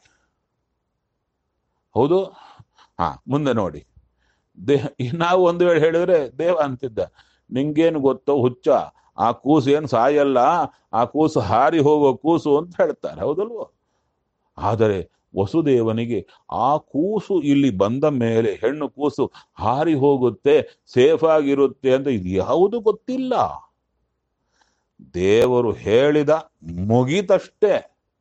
ಹೌದು ಹಾ ಮುಂದೆ ನೋಡಿ ದೇ ನಾವು ಒಂದು ವೇಳೆ ಹೇಳಿದ್ರೆ ದೇವ ಅಂತಿದ್ದ ನಿಂಗೇನು ಗೊತ್ತೋ ಹುಚ್ಚ ಆ ಕೂಸು ಏನು ಸಾಯಲ್ಲ ಆ ಕೂಸು ಹಾರಿ ಹೋಗೋ ಕೂಸು ಅಂತ ಹೇಳ್ತಾರೆ ಹೌದಲ್ವೋ ಆದರೆ ವಸುದೇವನಿಗೆ ಆ ಕೂಸು ಇಲ್ಲಿ ಬಂದ ಮೇಲೆ ಹೆಣ್ಣು ಕೂಸು ಹಾರಿ ಹೋಗುತ್ತೆ ಸೇಫ್ ಆಗಿರುತ್ತೆ ಅಂತ ಇದು ಯಾವುದು ಗೊತ್ತಿಲ್ಲ ದೇವರು ಹೇಳಿದ ಮುಗಿತಷ್ಟೇ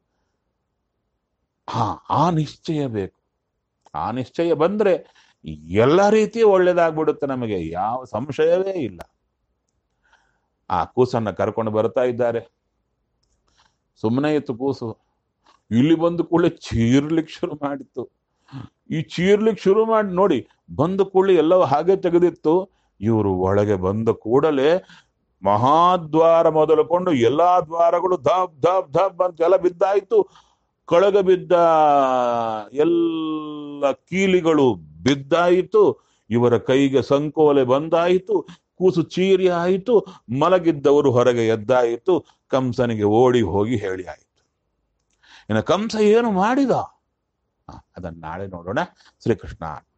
ಹಾ ಆ ನಿಶ್ಚಯ ಬೇಕು ಆ ನಿಶ್ಚಯ ಬಂದ್ರೆ ಎಲ್ಲ ರೀತಿ ಒಳ್ಳೇದಾಗ್ಬಿಡುತ್ತೆ ನಮಗೆ ಯಾವ ಸಂಶಯವೇ ಇಲ್ಲ ಆ ಕೂಸನ್ನ ಕರ್ಕೊಂಡು ಬರ್ತಾ ಇದ್ದಾರೆ ಸುಮ್ಮನೆ ಇತ್ತು ಕೂಸು ಇಲ್ಲಿ ಬಂದು ಕೂಡಲೇ ಚೀರ್ಲಿಕ್ಕೆ ಶುರು ಮಾಡಿತ್ತು ಈ ಚೀರ್ಲಿಕ್ಕೆ ಶುರು ಮಾಡಿ ನೋಡಿ ಬಂದ ಕೂಡಲೇ ಎಲ್ಲವೂ ಹಾಗೆ ತೆಗೆದಿತ್ತು ಇವರು ಒಳಗೆ ಬಂದ ಕೂಡಲೇ ಮಹಾದ್ವಾರ ಮೊದಲುಕೊಂಡು ಎಲ್ಲಾ ದ್ವಾರಗಳು ಧಬ್ ಧಬ್ ಧಬ್ ಅಂತ ಎಲ್ಲ ಬಿದ್ದಾಯ್ತು ಕೆಳಗೆ ಬಿದ್ದ ಎಲ್ಲ ಕೀಲಿಗಳು ಬಿದ್ದಾಯಿತು ಇವರ ಕೈಗೆ ಸಂಕೋಲೆ ಬಂದಾಯಿತು ಕೂಸು ಚೀರಿ ಆಯಿತು ಮಲಗಿದ್ದವರು ಹೊರಗೆ ಎದ್ದಾಯಿತು ಕಂಸನಿಗೆ ಓಡಿ ಹೋಗಿ ಹೇಳಿ ಆಯಿತು ಇನ್ನು ಕಂಸ ಏನು ಮಾಡಿದ ಆ, ಅದನ್ನ ನಾಳೆ ನೋಡೋಣ ಶ್ರೀಕೃಷ್ಣ